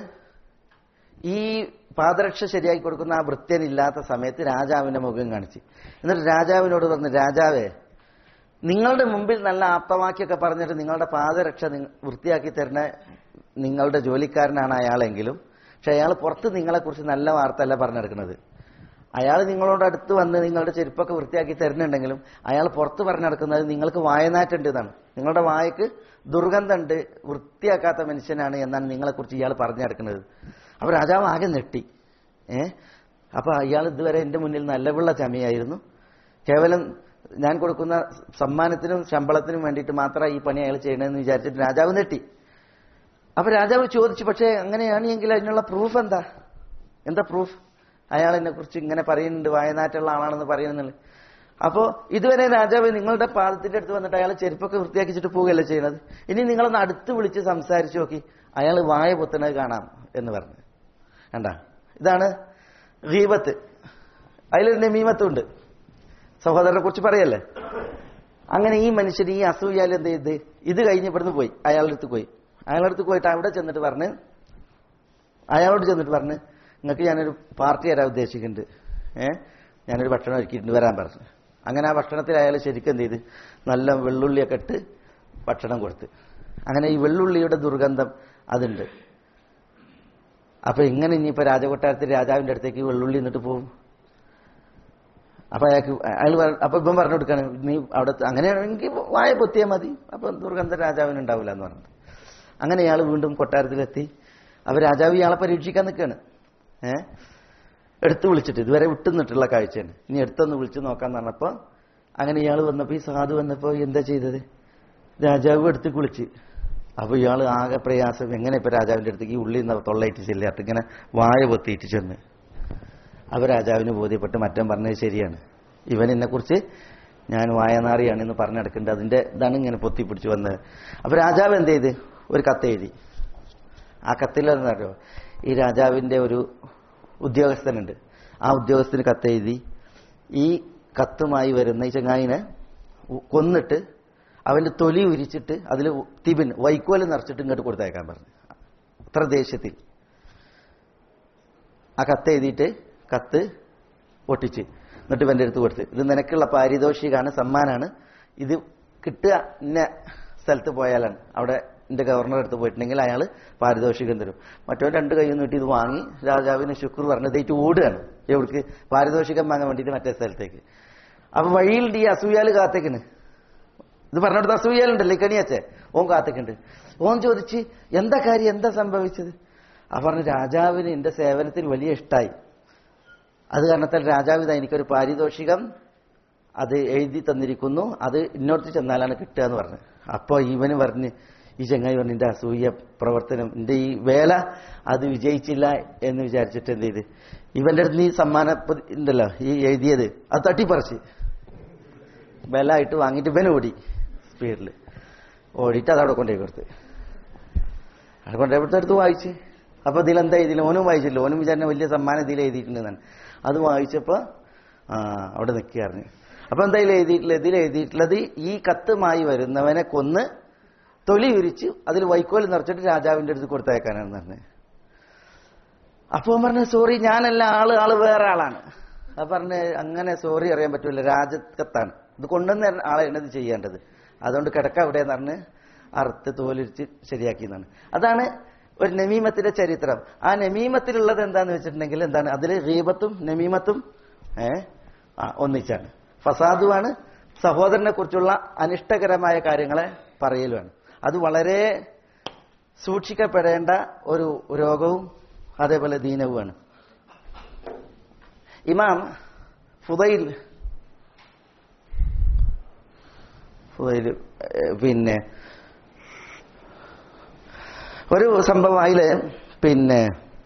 ഈ പാദരക്ഷ ശരിയാക്കി കൊടുക്കുന്ന ആ വൃത്യനില്ലാത്ത സമയത്ത് രാജാവിന്റെ മുഖം കാണിച്ച് എന്നിട്ട് രാജാവിനോട് പറഞ്ഞു രാജാവേ നിങ്ങളുടെ മുമ്പിൽ നല്ല ആപ്തവാക്യൊക്കെ പറഞ്ഞിട്ട് നിങ്ങളുടെ പാദരക്ഷ നിങ്ങ- വൃത്തിയാക്കി തരുന്ന നിങ്ങളുടെ ജോലിക്കാരനാണ് അയാളെങ്കിലും പക്ഷെ അയാൾ പുറത്ത് നിങ്ങളെക്കുറിച്ച് നല്ല വാർത്ത അല്ല പറഞ്ഞെടുക്കുന്നത് അയാൾ നിങ്ങളോട് അടുത്ത് വന്ന് നിങ്ങളുടെ ചെരുപ്പൊക്കെ വൃത്തിയാക്കി തരുന്നുണ്ടെങ്കിലും അയാൾ പുറത്ത് പറഞ്ഞു നടക്കുന്നത് നിങ്ങൾക്ക് വായനാറ്റുണ്ട് എന്നാണ് നിങ്ങളുടെ വായക്ക് ദുർഗന്ധമുണ്ട് വൃത്തിയാക്കാത്ത മനുഷ്യനാണ് എന്നാണ് നിങ്ങളെക്കുറിച്ച് ഇയാൾ പറഞ്ഞു നടക്കുന്നത് അപ്പൊ രാജാവ് ആകെ നെട്ടി ഏ അപ്പൊ അയാൾ ഇതുവരെ എന്റെ മുന്നിൽ നല്ല പിള്ള ചമയായിരുന്നു കേവലം ഞാൻ കൊടുക്കുന്ന സമ്മാനത്തിനും ശമ്പളത്തിനും വേണ്ടിയിട്ട് മാത്രമാണ് ഈ പണി അയാൾ ചെയ്യണമെന്ന് വിചാരിച്ചിട്ട് രാജാവ് നെട്ടി അപ്പൊ രാജാവ് ചോദിച്ചു പക്ഷേ അങ്ങനെയാണ് എങ്കിൽ അതിനുള്ള പ്രൂഫ് എന്താ എന്താ പ്രൂഫ് അയാൾ എന്നെ കുറിച്ച് ഇങ്ങനെ പറയുന്നുണ്ട് വായനാറ്റുള്ള ആളാണെന്ന് പറയുന്നുണ്ട് അപ്പോ ഇതുവരെ രാജാവ് നിങ്ങളുടെ പാദത്തിന്റെ അടുത്ത് വന്നിട്ട് അയാൾ ചെരുപ്പൊക്കെ വൃത്തിയാക്കിച്ചിട്ട് പോവുകയല്ലേ ചെയ്യുന്നത് ഇനി നിങ്ങളൊന്ന് അടുത്ത് വിളിച്ച് സംസാരിച്ചു നോക്കി അയാൾ വായ പൊത്തുന്നത് കാണാം എന്ന് പറഞ്ഞു കണ്ട ഇതാണ് ഗീബത്ത് അതിലൊരു നമീമത്തുണ്ട് സഹോദരനെ കുറിച്ച് പറയല്ലേ അങ്ങനെ ഈ മനുഷ്യൻ ഈ അസൂയാൽ എന്ത് ചെയ്ത് ഇത് കഴിഞ്ഞ് ഇവിടുന്ന് പോയി അയാളുടെ അടുത്ത് പോയി അയാളുടെ അടുത്ത് പോയിട്ട് അവിടെ ചെന്നിട്ട് പറഞ്ഞ് അയാളോട് ചെന്നിട്ട് പറഞ്ഞ് നിങ്ങൾക്ക് ഞാനൊരു പാർട്ടി തരാൻ ഉദ്ദേശിക്കുന്നുണ്ട് ഏ ഞാനൊരു ഭക്ഷണം ഒരുക്കിയിട്ടുണ്ട് വരാൻ പറഞ്ഞു അങ്ങനെ ആ ഭക്ഷണത്തിൽ അയാൾ ശരിക്കും എന്ത് ചെയ്ത് നല്ല വെള്ളുള്ളിയൊക്കെ ഇട്ട് ഭക്ഷണം കൊടുത്ത് അങ്ങനെ ഈ വെള്ളുള്ളിയുടെ ദുർഗന്ധം അതുണ്ട് അപ്പൊ എങ്ങനെ ഇനിയിപ്പോ രാജകൊട്ടാരത്തിൽ രാജാവിന്റെ അടുത്തേക്ക് വെള്ളുള്ളി എന്നിട്ട് പോകും അപ്പൊ അയാൾക്ക് അയാൾ പറ- അപ്പൊ ഇപ്പം പറഞ്ഞു കൊടുക്കാണ് നീ അവിടെ അങ്ങനെയാണെങ്കിൽ വായ പൊത്തിയാൽ മതി അപ്പൊ ദുർഗന്ധ രാജാവിന് ഉണ്ടാവില്ല എന്ന് പറഞ്ഞത് അങ്ങനെ ഇയാൾ വീണ്ടും കൊട്ടാരത്തിലെത്തി അപ്പൊ രാജാവ് ഇയാളെ പരീക്ഷിക്കാൻ നിൽക്കുകയാണ് ഏ എടുത്തു വിളിച്ചിട്ട് ഇതുവരെ വിട്ടുന്നിട്ടുള്ള കാഴ്ചയാണ് ഇനി എടുത്തൊന്ന് വിളിച്ചു നോക്കാന്ന് പറഞ്ഞപ്പോ അങ്ങനെ ഇയാൾ വന്നപ്പോ ഈ സാധു വന്നപ്പോ എന്താ ചെയ്തത് രാജാവ് എടുത്ത് കുളിച്ച് അപ്പൊ ഇയാൾ ആകെ പ്രയാസം എങ്ങനെ ഇപ്പൊ രാജാവിന്റെ അടുത്തേക്ക് ഈ ഉള്ളിൽ നിന്ന് തൊള്ളയിട്ട് ചെല്ലാട്ട് ഇങ്ങനെ വായ പൊത്തിയിട്ട് ചെന്ന് അപ്പൊ രാജാവിന് ബോധ്യപ്പെട്ട് മറ്റം പറഞ്ഞത് ശരിയാണ് ഇവൻ എന്നെ കുറിച്ച് ഞാൻ വായനാറിയാണ് എന്ന് പറഞ്ഞെടുക്കേണ്ടത് അതിന്റെ ഇതാണ് ഇങ്ങനെ പൊത്തിപ്പിടിച്ച് വന്നത് അപ്പൊ രാജാവ് എന്ത് ചെയ്ത് ഒരു കത്ത് എഴുതി ആ കത്തിലെന്നറിയോ ഈ രാജാവിന്റെ ഒരു ഉദ്യോഗസ്ഥനുണ്ട് ആ ഉദ്യോഗസ്ഥന് കത്ത് എഴുതി ഈ കത്തുമായി വരുന്ന ഈ ചങ്ങായിനെ ഉ- കൊന്നിട്ട് അവന്റെ തൊലി ഉരിച്ചിട്ട് അതിൽ തിബിൻ വൈക്കോല് നിറച്ചിട്ട് ഇങ്ങോട്ട് കൊടുത്തയക്കാൻ പറഞ്ഞു അത്ര ദേഷ്യത്തിൽ ആ കത്ത് എഴുതിയിട്ട് കത്ത് ഒട്ടിച്ച് എന്നിട്ട് ഇവന്റെ അടുത്ത് കൊടുത്ത് ഇത് നിനക്കുള്ള പാരിതോഷികമാണ് സമ്മാനാണ് ഇത് കിട്ടുക ഇന്ന സ്ഥലത്ത് പോയാലാണ് അവിടെ എന്റെ ഗവർണർ അടുത്ത് പോയിട്ടുണ്ടെങ്കിൽ അയാൾ പാരിതോഷികം തരും മറ്റോ രണ്ട് കൈയും നീട്ടി ഇത് വാങ്ങി രാജാവിന് ശുക്ർ പറഞ്ഞ് ഇതേറ്റ് ഓടുകയാണ് എവിടേക്ക് പാരിതോഷികം വാങ്ങാൻ വേണ്ടിയിട്ട് മറ്റേ സ്ഥലത്തേക്ക് അപ്പൊ വഴിയിൽ ഈ അസൂയാല് കാത്തേക്കണ് ഇത് പറഞ്ഞിടത്ത് അസൂയാലുണ്ടല്ലേ കണിയച്ചേ ഓൻ കാത്തേക്കുണ്ട് ഓൻ ചോദിച്ച് എന്താ കാര്യം എന്താ സംഭവിച്ചത് ആ പറഞ്ഞു രാജാവിന് എന്റെ സേവനത്തിന് വലിയ ഇഷ്ടമായി അത് കാരണത്താൽ രാജാവ് ഇതാ എനിക്കൊരു പാരിതോഷികം അത് എഴുതി തന്നിരിക്കുന്നു അത് ഇന്നോടത്ത് ചെന്നാലാണ് കിട്ടുക എന്ന് പറഞ്ഞു അപ്പോൾ ഇവന് പറഞ്ഞ് ഈ ചങ്ങായി പറഞ്ഞു എന്റെ അസൂയ പ്രവർത്തനം എന്റെ ഈ വേല അത് വിജയിച്ചില്ല എന്ന് വിചാരിച്ചിട്ട് എന്ത് ചെയ്ത് ഇവന്റെ അടുത്ത് നീ സമ്മാന പതി- ഉണ്ടല്ലോ ഈ എഴുതിയത് അത് തട്ടിപ്പറിച്ച് ബലായിട്ട് വാങ്ങിയിട്ട് ഇവൻ ഓടി സ്പീഡിൽ ഓടിയിട്ട് അതവിടെ കൊണ്ടുപോയി കൊടുത്ത് അവിടെ കൊണ്ടുപോയി കൊടുത്ത് എടുത്ത് വായിച്ച് അപ്പൊ ഇതിലെന്താ ഇതിൽ ഓനും വായിച്ചില്ല ഓനും വിചാരണ വലിയ സമ്മാനം ഇതിൽ എഴുതിയിട്ടുണ്ടെന്നാണ് അത് വായിച്ചപ്പോ ആ അവിടെ നിൽക്കുകയായിരുന്നു അപ്പൊ എന്താ ഇതിൽ എഴുതിയിട്ടുള്ളത് ഇതിൽ എഴുതിയിട്ടുള്ളത് ഈ കത്തുമായി വരുന്നവനെ കൊന്ന് തൊലി ഉരിച്ച് അതിൽ വൈക്കോൽ നിറച്ചിട്ട് രാജാവിന്റെ അടുത്ത് കൊടുത്തയക്കാനാണെന്ന് പറഞ്ഞത് അപ്പൊ അവൻ പറഞ്ഞു സോറി ഞാനല്ല ആള് ആള് വേറെ ആളാണ് അപ്പൊ പറഞ്ഞ് അങ്ങനെ സോറി അറിയാൻ പറ്റൂല രാജകത്താണ് ഇത് കൊണ്ടുവന്ന ആളാണ് ഇത് ചെയ്യേണ്ടത് അതുകൊണ്ട് കിടക്ക എവിടെയെന്ന് പറഞ്ഞ് അറുത്ത് തോലിരിച്ച് ശരിയാക്കി എന്നാണ് അതാണ് ഒരു നമീമത്തിന്റെ ചരിത്രം ആ നമീമത്തിലുള്ളത് എന്താന്ന് വെച്ചിട്ടുണ്ടെങ്കിൽ എന്താണ് അതിൽ റീബത്തും നമീമത്തും ഏ ആ, ഒന്നിച്ചാണ് ഫസാദുമാണ് സഹോദരനെ കുറിച്ചുള്ള അനിഷ്ടകരമായ കാര്യങ്ങളെ പറയലുമാണ് അത് വളരെ സൂക്ഷിക്കപ്പെടേണ്ട ഒരു രോഗവും അതേപോലെ ദീനവുമാണ് ഇമാം ഫുദൈൽ ഫുദൈൽ ഏഹ്, പിന്നെ ഒരു സംഭവം അതില് പിന്നെ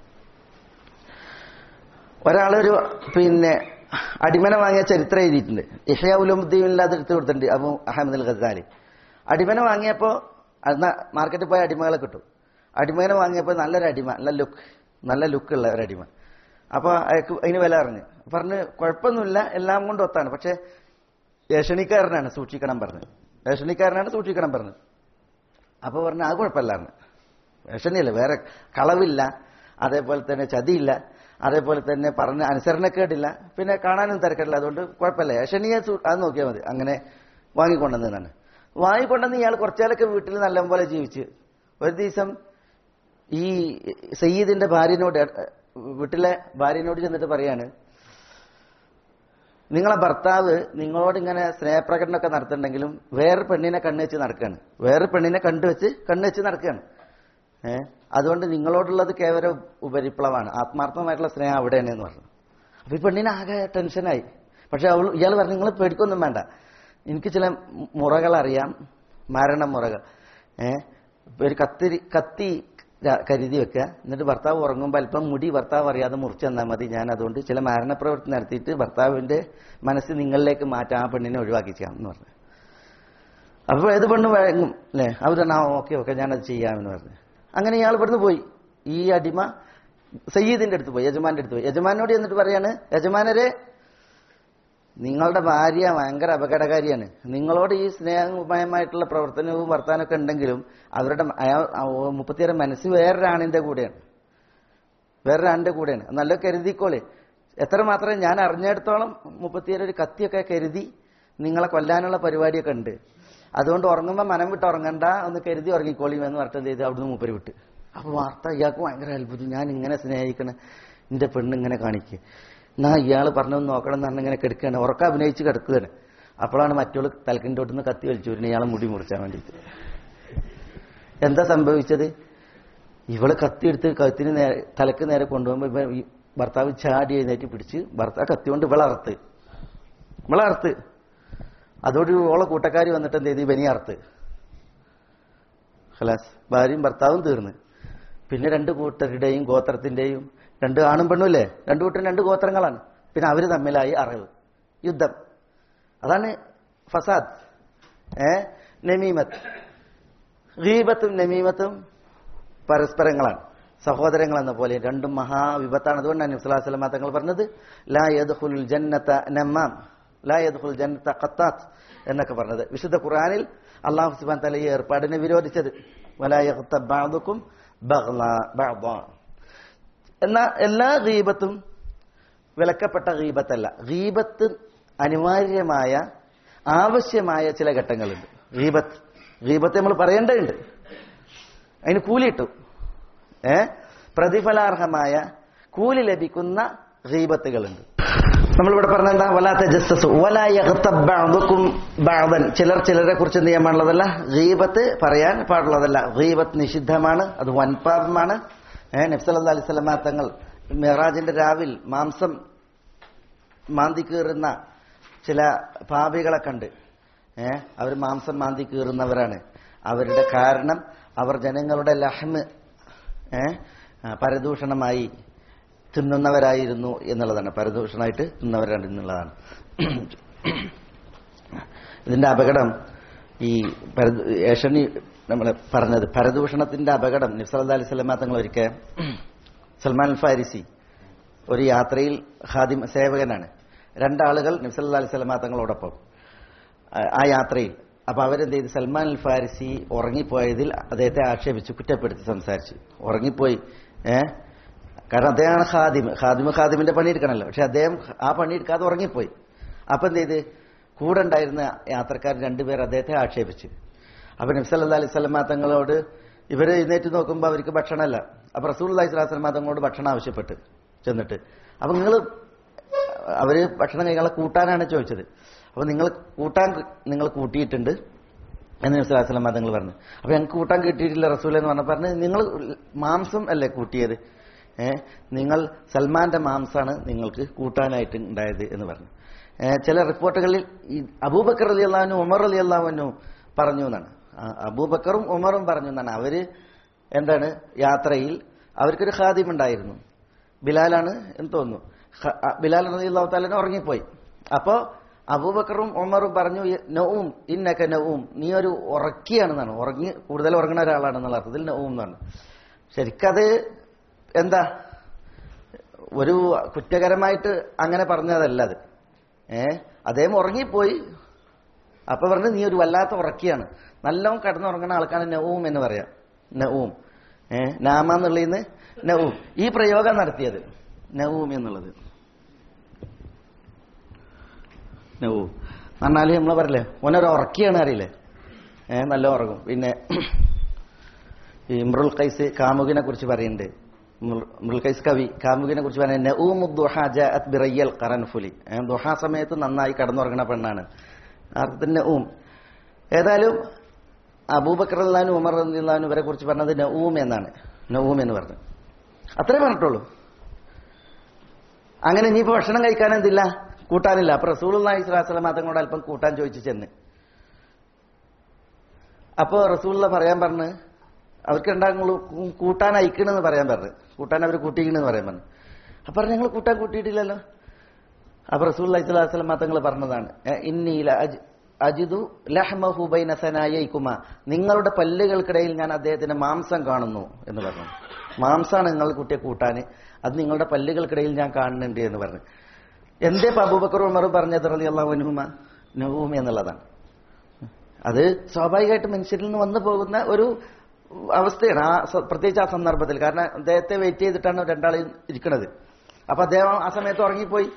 ഒരാളൊരു പിന്നെ അടിമനെ വാങ്ങിയ ചരിത്രം എഴുതിയിട്ടുണ്ട് ഇഹയ ഉലുദ്ദീനിൽ അത് എടുത്തു കൊടുത്തിട്ടുണ്ട് അബു അഹമ്മദ് അൽ ഖസാലി അടിമനെ വാങ്ങിയപ്പോ അന്ന് മാർക്കറ്റിൽ പോയ അടിമകളെ കിട്ടും അടിമനെ വാങ്ങിയപ്പോൾ നല്ലൊരു അടിമ നല്ല ലുക്ക് നല്ല ലുക്കുള്ള ഒരു അടിമ അപ്പൊ അയാൾക്ക് അതിന് വില അറിഞ്ഞു പറഞ്ഞ് കുഴപ്പമൊന്നുമില്ല എല്ലാം കൊണ്ട് ഒത്താണ് പക്ഷെ ഏഷണിക്കാരനാണ് സൂക്ഷിക്കണം പറഞ്ഞത് ഏഷണിക്കാരനാണ് സൂക്ഷിക്കണം പറഞ്ഞത് അപ്പൊ പറഞ്ഞു അത് കുഴപ്പമില്ലായിരുന്നു വിഷണിയല്ല വേറെ കളവില്ല അതേപോലെ തന്നെ ചതിയില്ല അതേപോലെ തന്നെ പറഞ്ഞ അനുസരണക്കേടില്ല പിന്നെ കാണാനും തിരക്കില്ല അതുകൊണ്ട് കുഴപ്പമില്ല ഏഷണിയെ സു- അത് നോക്കിയാൽ മതി അങ്ങനെ വാങ്ങിക്കൊണ്ടുവന്നതാണ് വാങ്ങിക്കൊണ്ടുവന്ന് ഇയാൾ കുറച്ചാലൊക്കെ വീട്ടിൽ നല്ലപോലെ ജീവിച്ച് ഒരു ദിവസം ഈ സയ്യിദിന്റെ ഭാര്യനോട് ഏ, വീട്ടിലെ ഭാര്യനോട് ചെന്നിട്ട് പറയാണ് നിങ്ങളെ ഭർത്താവ് നിങ്ങളോട് ഇങ്ങനെ സ്നേഹപ്രകടനമൊക്കെ നടത്തുന്നുണ്ടെങ്കിലും വേറെ പെണ്ണിനെ കണ്ണുവെച്ച് നടക്കുകയാണ് വേറെ പെണ്ണിനെ കണ്ടുവെച്ച് കണ്ണുവെച്ച് നടക്കുകയാണ് ഏ അതുകൊണ്ട് നിങ്ങളോടുള്ളത് കേവലം ഉപരിപ്ലവമാണ് ആത്മാർത്ഥമായിട്ടുള്ള സ്നേഹം അവിടെയാണ് എന്ന് പറഞ്ഞു അപ്പൊ ഈ പെണ്ണിന് ആകെ ടെൻഷനായി പക്ഷെ അവൾ ഇയാൾ പറഞ്ഞു നിങ്ങൾ പേടിക്കൊന്നും വേണ്ട എനിക്ക് ചില മുറകൾ അറിയാം മരണമുറകൾ ഏ ഒരു കത്തിരി കത്തി ര- കരുതി വെക്കുക എന്നിട്ട് ഭർത്താവ് ഉറങ്ങുമ്പോൾ അല്പം മുടി ഭർത്താവ് അറിയാതെ മുറിച്ച് തന്നാൽ മതി ഞാൻ അതുകൊണ്ട് ചില മരണപ്രവൃത്തി നടത്തിയിട്ട് ഭർത്താവിന്റെ മനസ്സ് നിങ്ങളിലേക്ക് മാറ്റാൻ ആ പെണ്ണിനെ ഒഴിവാക്കിച്ചാം എന്ന് പറഞ്ഞു അപ്പൊ ഏത് പെണ്ണ് വഴങ്ങും അല്ലേ അവർ പറഞ്ഞു ആ ഓക്കെ ഓക്കെ ഞാനത് ചെയ്യാമെന്ന് പറഞ്ഞു അങ്ങനെ ഇയാൾ ഇവിടുന്ന് പോയി ഈ അടിമ സയ്യിദിന്റെ അടുത്ത് പോയി യജമാന്റെ അടുത്ത് പോയി യജമാനോട് എന്നിട്ട് പറയാണ് യജമാനരെ നിങ്ങളുടെ ഭാര്യ ഭയങ്കര അപകടകാരിയാണ് നിങ്ങളോട് ഈ സ്നേഹമയമായിട്ടുള്ള പ്രവർത്തനവും വർത്താനമൊക്കെ ഉണ്ടെങ്കിലും അവരുടെ അയാൾ മുപ്പത്തിയേറെ മനസ്സ് വേറൊരാണിന്റെ കൂടെയാണ് വേറൊരാണിന്റെ കൂടെയാണ് നല്ല കരുതിക്കോളെ എത്രമാത്രം ഞാൻ അറിഞ്ഞിടത്തോളം മുപ്പത്തിയേറെ ഒരു കത്തിയൊക്കെ കരുതി നിങ്ങളെ കൊല്ലാനുള്ള പരിപാടിയൊക്കെ ഉണ്ട് അതുകൊണ്ട് ഉറങ്ങുമ്പോൾ മനം വിട്ട് ഉറങ്ങണ്ട ഒന്ന് കരുതി ഉറങ്ങിക്കോളിയും എന്ന് പറഞ്ഞിട്ട് എന്ത് ചെയ്ത് അവിടുന്ന് മൂപ്പര് വിട്ട് അപ്പൊ വാർത്ത ഇയാൾക്ക് ഭയങ്കര അത്ഭുതം ഞാൻ ഇങ്ങനെ സ്നേഹിക്കണ എന്റെ പെണ്ണ് ഇങ്ങനെ കാണിക്കുക എന്നാ ഇയാൾ പറഞ്ഞൊന്ന് നോക്കണം എന്ന് പറഞ്ഞ് ഇങ്ങനെ കിടക്കുകയാണ് ഉറക്കം അഭിനയിച്ച് കിടക്കുകയാണ് അപ്പോഴാണ് മറ്റോള് തലക്കിൻ്റെ തൊട്ടുനിന്ന് കത്തി വലിച്ചു വരുന്നത് ഇയാളെ മുടി മുറിച്ചാൻ വേണ്ടിയിട്ട് എന്താ സംഭവിച്ചത് ഇവള് കത്തിയെടുത്ത് കത്തിന് നേരെ തലക്ക് നേരെ കൊണ്ടുപോകുമ്പോൾ ഇവ ഈ ഭർത്താവ് ചാടി എഴുന്നേറ്റ് പിടിച്ച് ഭർത്താവ് കത്തി കൊണ്ട് ഇവളെ അറുത്ത് ഇവളെ അറുത്ത് അതോട് ഓളെ കൂട്ടക്കാരി വന്നിട്ട് എന്ത് ചെയ്ത് ഇവനെ അറുത്ത് ഹലാസ് ഭാര്യയും ഭർത്താവും തീർന്ന് പിന്നെ രണ്ട് കൂട്ടരുടെയും ഗോത്രത്തിന്റെയും രണ്ട് ആണും പെണ്ണുമില്ലേ രണ്ടു കൂട്ടരും രണ്ട് ഗോത്രങ്ങളാണ് പിന്നെ അവര് തമ്മിലായി അറിവ് യുദ്ധം അതാണ് ഫസാദ് ഏ നമീമത്ത് ഗീബത്തും നമീമത്തും പരസ്പരങ്ങളാണ് സഹോദരങ്ങൾ എന്ന പോലെ രണ്ടും മഹാവിപത്താണ് അതുകൊണ്ടാണ് നബ്സുല്ലാ തങ്ങൾ പറഞ്ഞത് ലാ യദ്ഖുൽ ജന്നത നമ്മാം ലാ യദ്ഖുൽ ജന്നത ഖത്താത്ത് എന്നൊക്കെ പറഞ്ഞത് വിശുദ്ധ ഖുർആനിൽ അള്ളാഹു സുബ്ഹാനഹു തആല ഈ ഏർപ്പാടിനെ വിരോധിച്ചത് വലാ യഗ്തബ് ബഅദുക്കും ബഗ്ളാ ബഅദാ എന്ന എല്ലാ ഗീബത്തും വിലക്കപ്പെട്ട ഗീബത്തല്ല ഗീബത്ത് അനിവാര്യമായ ആവശ്യമായ ചില ഘട്ടങ്ങളുണ്ട് ഗീബത്ത് ഗീബത്ത് നമ്മൾ പറയേണ്ടതുണ്ട് അതിന് കൂലിയിട്ടു ഏ പ്രതിഫലാർഹമായ കൂലി ലഭിക്കുന്ന ഗീബത്തുകളുണ്ട് നമ്മളിവിടെ പറഞ്ഞ എന്താ വലാ തജസ്സസു വലാ യഗ്തബ് ബഅദുക്കും ബഅദൻ ചിലർ ചിലരെ കുറിച്ച് എന്ത് ചെയ്യാൻ പാടുള്ളതല്ല ഗീബത്ത് പറയാൻ പാടുള്ളതല്ല ഗീബത്ത് നിഷിദ്ധമാണ് അത് വൻപാപമാണ് ഏഹ് നബ്സല്ലാ അലൈഹി സ്വലമ തങ്ങൾ മെഹറാജിന്റെ രാവിൽ മാംസം മാന്തി കീറുന്ന ചില പാപികളെ കണ്ട് ഏഹ് അവർ മാംസം മാന്തി കീറുന്നവരാണ് അവരുടെ കാരണം അവർ ജനങ്ങളുടെ ലഹ്മ് ഏഹ് പരദൂഷണമായി തിന്നുന്നവരായിരുന്നു എന്നുള്ളതാണ് പരദൂഷണമായിട്ട് തിന്നവരാണ് എന്നുള്ളതാണ് ഇതിന്റെ അപകടം ഈ പരദൂ- ഏഷണി നമ്മൾ പറഞ്ഞത് പരദൂഷണത്തിന്റെ അപകടം നിഫ്സല അലൈഹി സ്വലമ തങ്ങൾ ഒരിക്കൽ സൽമാൻ അൽ ഫാരിസി ഒരു യാത്രയിൽ ഖാദിം സേവകനാണ് രണ്ടാളുകൾ നിഫ്സല അലൈഹി സ്വലമ തങ്ങളോടൊപ്പം ആ- ആ യാത്രയിൽ അപ്പൊ അവരെന്ത് ചെയ്തു സൽമാൻ അൽ ഫാരിസി ഉറങ്ങിപ്പോയതിൽ അദ്ദേഹത്തെ ആക്ഷേപിച്ചു കുറ്റപ്പെടുത്തി സംസാരിച്ചു ഉറങ്ങിപ്പോയി ഏ കാരണം അദ്ദേഹമാണ് ഖാദിം ഖാദിമ് ഖാദിമിന്റെ പണിയെടുക്കണമല്ലോ പക്ഷെ അദ്ദേഹം ആ പണിയെടുക്കാതെ ഉറങ്ങിപ്പോയി അപ്പൊ എന്ത് ചെയ്ത് കൂടെ ഉണ്ടായിരുന്ന യാത്രക്കാർ രണ്ടുപേർ അദ്ദേഹത്തെ ആക്ഷേപിച്ചു അപ്പൊ നബ്സല്ലാ അലൈഹി സ്വലമ തങ്ങളോട് ഇവര് എഴുന്നേറ്റ് നോക്കുമ്പോൾ അവർക്ക് ഭക്ഷണമല്ല അപ്പൊ റസൂൽ അലൈഹി സ്വലാസ്ലമ തങ്ങളോട് ഭക്ഷണം ആവശ്യപ്പെട്ട് ചെന്നിട്ട് അപ്പൊ നിങ്ങൾ അവര് ഭക്ഷണം കഴിക്കാനുള്ള കൂട്ടാനാണ് ചോദിച്ചത് അപ്പൊ നിങ്ങൾ കൂട്ടാൻ നിങ്ങൾ കൂട്ടിയിട്ടുണ്ട് എന്ന് നബ്സലാസ്ലം തങ്ങൾ പറഞ്ഞു അപ്പൊ ഞങ്ങൾക്ക് കൂട്ടാൻ കിട്ടിയിട്ടില്ല റസൂൽ എന്ന് പറഞ്ഞ പറഞ്ഞു നിങ്ങൾ മാംസം അല്ലേ കൂട്ടിയത് ഏ നിങ്ങൾ സൽമാന്റെ മാംസാണ് നിങ്ങൾക്ക് കൂട്ടാനായിട്ട് ഉണ്ടായത് എന്ന് പറഞ്ഞു ഏ, ചില റിപ്പോർട്ടുകളിൽ ഈ അബൂബക്കർ അലി അള്ളാഹുനു ഉമർ അലി അള്ളാഹുനു പറഞ്ഞു എന്നാണ് ആ, അബൂബക്കറും ഉമറും പറഞ്ഞു എന്നാണ് അവര് എന്താണ് യാത്രയിൽ അവർക്കൊരു ഖാദിം ഉണ്ടായിരുന്നു ബിലാലാണ് എന്ന് തോന്നുന്നു ഖ- ആ, ബിലാൽ റലി അള്ളാഹു താലന് ഉറങ്ങിപ്പോയി അപ്പോ അബൂബക്കറും ഉമറും പറഞ്ഞു നവും ഇന്നക്ക നവും നീ ഒരു ഉറക്കിയാണെന്നാണ് ഉറങ്ങി കൂടുതൽ ഉറങ്ങുന്ന ഒരാളാണെന്നുള്ള അർത്ഥത്തിൽ നവും എന്നാണ് ശരിക്കത് എന്താ ഒരു കുറ്റകരമായിട്ട് അങ്ങനെ പറഞ്ഞതല്ല അത് ഏ അദ്ദേഹം ഉറങ്ങിപ്പോയി അപ്പൊ പറഞ്ഞു നീ ഒരു വല്ലാത്ത ഉറക്കിയാണ് നല്ലോണം കിടന്നുറങ്ങുന്ന ആൾക്കാണ് നവും എന്ന് പറയാം നവും ഏ നാമ എന്നുള്ളതിന്ന് നവും ഈ പ്രയോഗം നടത്തിയത് നവും എന്നുള്ളത് നവും പറഞ്ഞാല് നമ്മൾ പറയില്ലേ ഓനൊരു ഉറക്കിയാണ് അറിയില്ലേ ഏ നല്ല ഉറങ്ങും പിന്നെ ഈ ഇമ്രുൽ ഖൈസ് കാമുകിനെ കുറിച്ച് പറയുന്നുണ്ട് ഇമ്രുൽ- ഇമ്രുൽ ഖൈസ് കവി കാമുകിനെ കുറിച്ച് പറയുന്നത് നഊമു ദുഹാ ജാഅത് ബിറയ്യൽ ഖറൻഫുലി ഏ, ദുഹാ സമയത്ത് നന്നായി കടന്നുറങ്ങുന്ന പെണ്ണാണ് അർത്ഥത്തിൽ നഊം ഏതായാലും അബൂബക്കർ അള്ളഹാനും ഉമർ അള്ളഹാനും ഇവരെ കുറിച്ച് പറഞ്ഞത് നഊം എന്നാണ് നഊം എന്ന് പറഞ്ഞു അത്രേ പറഞ്ഞിട്ടുള്ളൂ അങ്ങനെ ഇനിയിപ്പോ ഭക്ഷണം കഴിക്കാൻ എന്തില്ല കൂട്ടാനില്ല അപ്പൊ റസൂൽ അള്ളാഹി സ്വലാസ്ലം തങ്ങളോട് അല്പം കൂട്ടാൻ ചോദിച്ചു ചെന്ന് അപ്പോ റസൂള്ള പറയാൻ പറഞ്ഞ് അവർക്ക് രണ്ടാങ്ങൾ കൂട്ടാൻ അയക്കണെന്ന് പറയാൻ പറഞ്ഞു കൂട്ടാൻ അവർ കൂട്ടിക്കണെന്ന് പറയാൻ പറഞ്ഞു അപ്പൊ പറഞ്ഞു ഞങ്ങൾ കൂട്ടാൻ കൂട്ടിയിട്ടില്ലല്ലോ അപ്പൊ റസൂൽ അലൈഹിസ്ലാം തങ്ങൾ പറഞ്ഞതാണ് "എ, ഇന്നി ല അജ്- അജിദു ലഹ്മഹു ബൈന സനായൈകുമ നിങ്ങളുടെ പല്ലുകൾക്കിടയിൽ ഞാൻ അദ്ദേഹത്തിന്റെ മാംസം കാണുന്നു എന്ന് പറഞ്ഞു മാംസാണ് നിങ്ങൾ കുട്ടിയെ കൂട്ടാന് അത് നിങ്ങളുടെ പല്ലുകൾക്കിടയിൽ ഞാൻ കാണുന്നുണ്ട് എന്ന് പറഞ്ഞു എന്തേ ഇപ്പൊ അബൂബക്കർ ഉമർ പറഞ്ഞത് റളിയല്ലാഹു അൻഹുമ നഹൂം എന്നുള്ളതാണ് അത് സ്വാഭാവികമായിട്ട് മനുഷ്യരിൽ നിന്ന് വന്നു പോകുന്ന ഒരു അവസ്ഥയാണ് ആ സ- പ്രത്യേകിച്ച് ആ സന്ദർഭത്തിൽ കാരണം അദ്ദേഹത്തെ വെയിറ്റ് ചെയ്തിട്ടാണ് രണ്ടാളും ഇരിക്കുന്നത് അപ്പൊ അദ്ദേഹം ആ സമയത്ത് ഉറങ്ങിപ്പോയി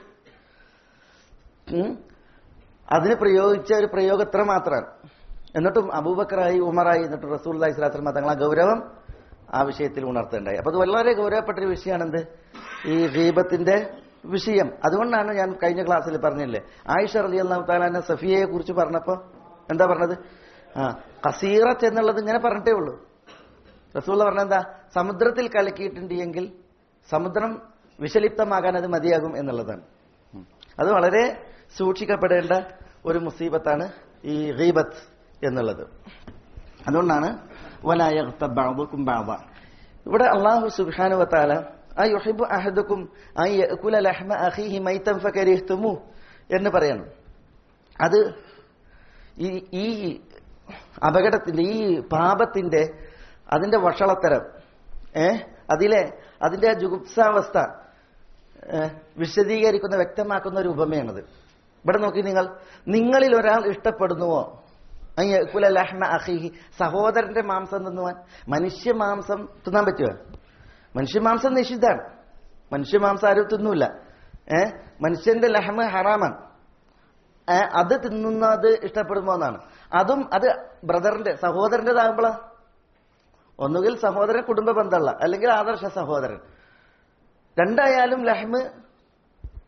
ഉം. അതിന് പ്രയോഗിച്ച ഒരു പ്രയോഗം ഇത്ര മാത്രമാണ് എന്നിട്ടും അബൂബക്കറായി ഉമറായി എന്നിട്ട് റസൂൽ അലൈഹി സ്വലാസ്ലമ തങ്ങൾ ആ ഗൗരവം ആ വിഷയത്തിൽ ഉണർത്തേണ്ടായി അപ്പൊ അത് വളരെ ഗൗരവപ്പെട്ട ഒരു വിഷയമാണെന്ത് ഈ ഗീബത്തിന്റെ വിഷയം അതുകൊണ്ടാണ് ഞാൻ കഴിഞ്ഞ ക്ലാസ്സിൽ പറഞ്ഞില്ലേ ആയിഷ റലി അള്ളാഹു താലാന്റെ സഫിയയെ കുറിച്ച് പറഞ്ഞപ്പോ എന്താ പറഞ്ഞത് ആ കസീറത്ത് എന്നുള്ളത് ഇങ്ങനെ പറഞ്ഞിട്ടേ ഉള്ളൂ റസൂള്ള പറഞ്ഞെന്താ സമുദ്രത്തിൽ കലക്കിയിട്ടുണ്ട് എങ്കിൽ സമുദ്രം വിഷലിപ്തമാകാൻ അത് മതിയാകും എന്നുള്ളതാണ് ഉം. അത് വളരെ സൂക്ഷിക്കപ്പെടേണ്ട ഒരു മുസീബത്താണ് ഈ ഗീബത്ത് എന്നുള്ളത് അതുകൊണ്ടാണ് വലായഗ്തബ് ബഅദുക്കും ബഅദ. ഇവിടെ അള്ളാഹു സുബ്ഹാനഹു വതആല അയുഹിബ്ബു അഹദുക്കും അൻ യഅകുല ലഹ്മ അഖീഹി മൈതൻ ഫകരിഹ്തുമു എന്ന് പറയണം അത് ഈ ഈ അപകടത്തിന്റെ ഈ പാപത്തിന്റെ അതിന്റെ വഷളത്തരം ഏ അതിലെ അതിന്റെ ആ ജുഗുപ്സാവസ്ഥ ഏ, വിശദീകരിക്കുന്ന വ്യക്തമാക്കുന്ന ഒരു ഉപമയാണത് ഇവിടെ നോക്കി നിങ്ങൾ നിങ്ങളിൽ ഒരാൾ ഇഷ്ടപ്പെടുന്നുവോ അയ്യ കുല ലഹ്മ അഖീഹി സഹോദരന്റെ മാംസം തിന്നുവാൻ മനുഷ്യ മാംസം തിന്നാൻ പറ്റുമോ മനുഷ്യ മാംസം നിഷിദ്ധാണ് മനുഷ്യ മാംസം ആരും തിന്നൂല ഏ മനുഷ്യന്റെ ലഹ്മ ഹറാമാണ് ഏ, അത് തിന്നുന്നത് ഇഷ്ടപ്പെടുമോ എന്നാണ് അതും അത് ബ്രദറിന്റെ സഹോദരന്റേതാകുമ്പോളാ ഒന്നുകിൽ സഹോദരൻ കുടുംബ ബന്ധമുള്ള അല്ലെങ്കിൽ ആദർശ സഹോദരൻ രണ്ടായാലും ലഹ്മ്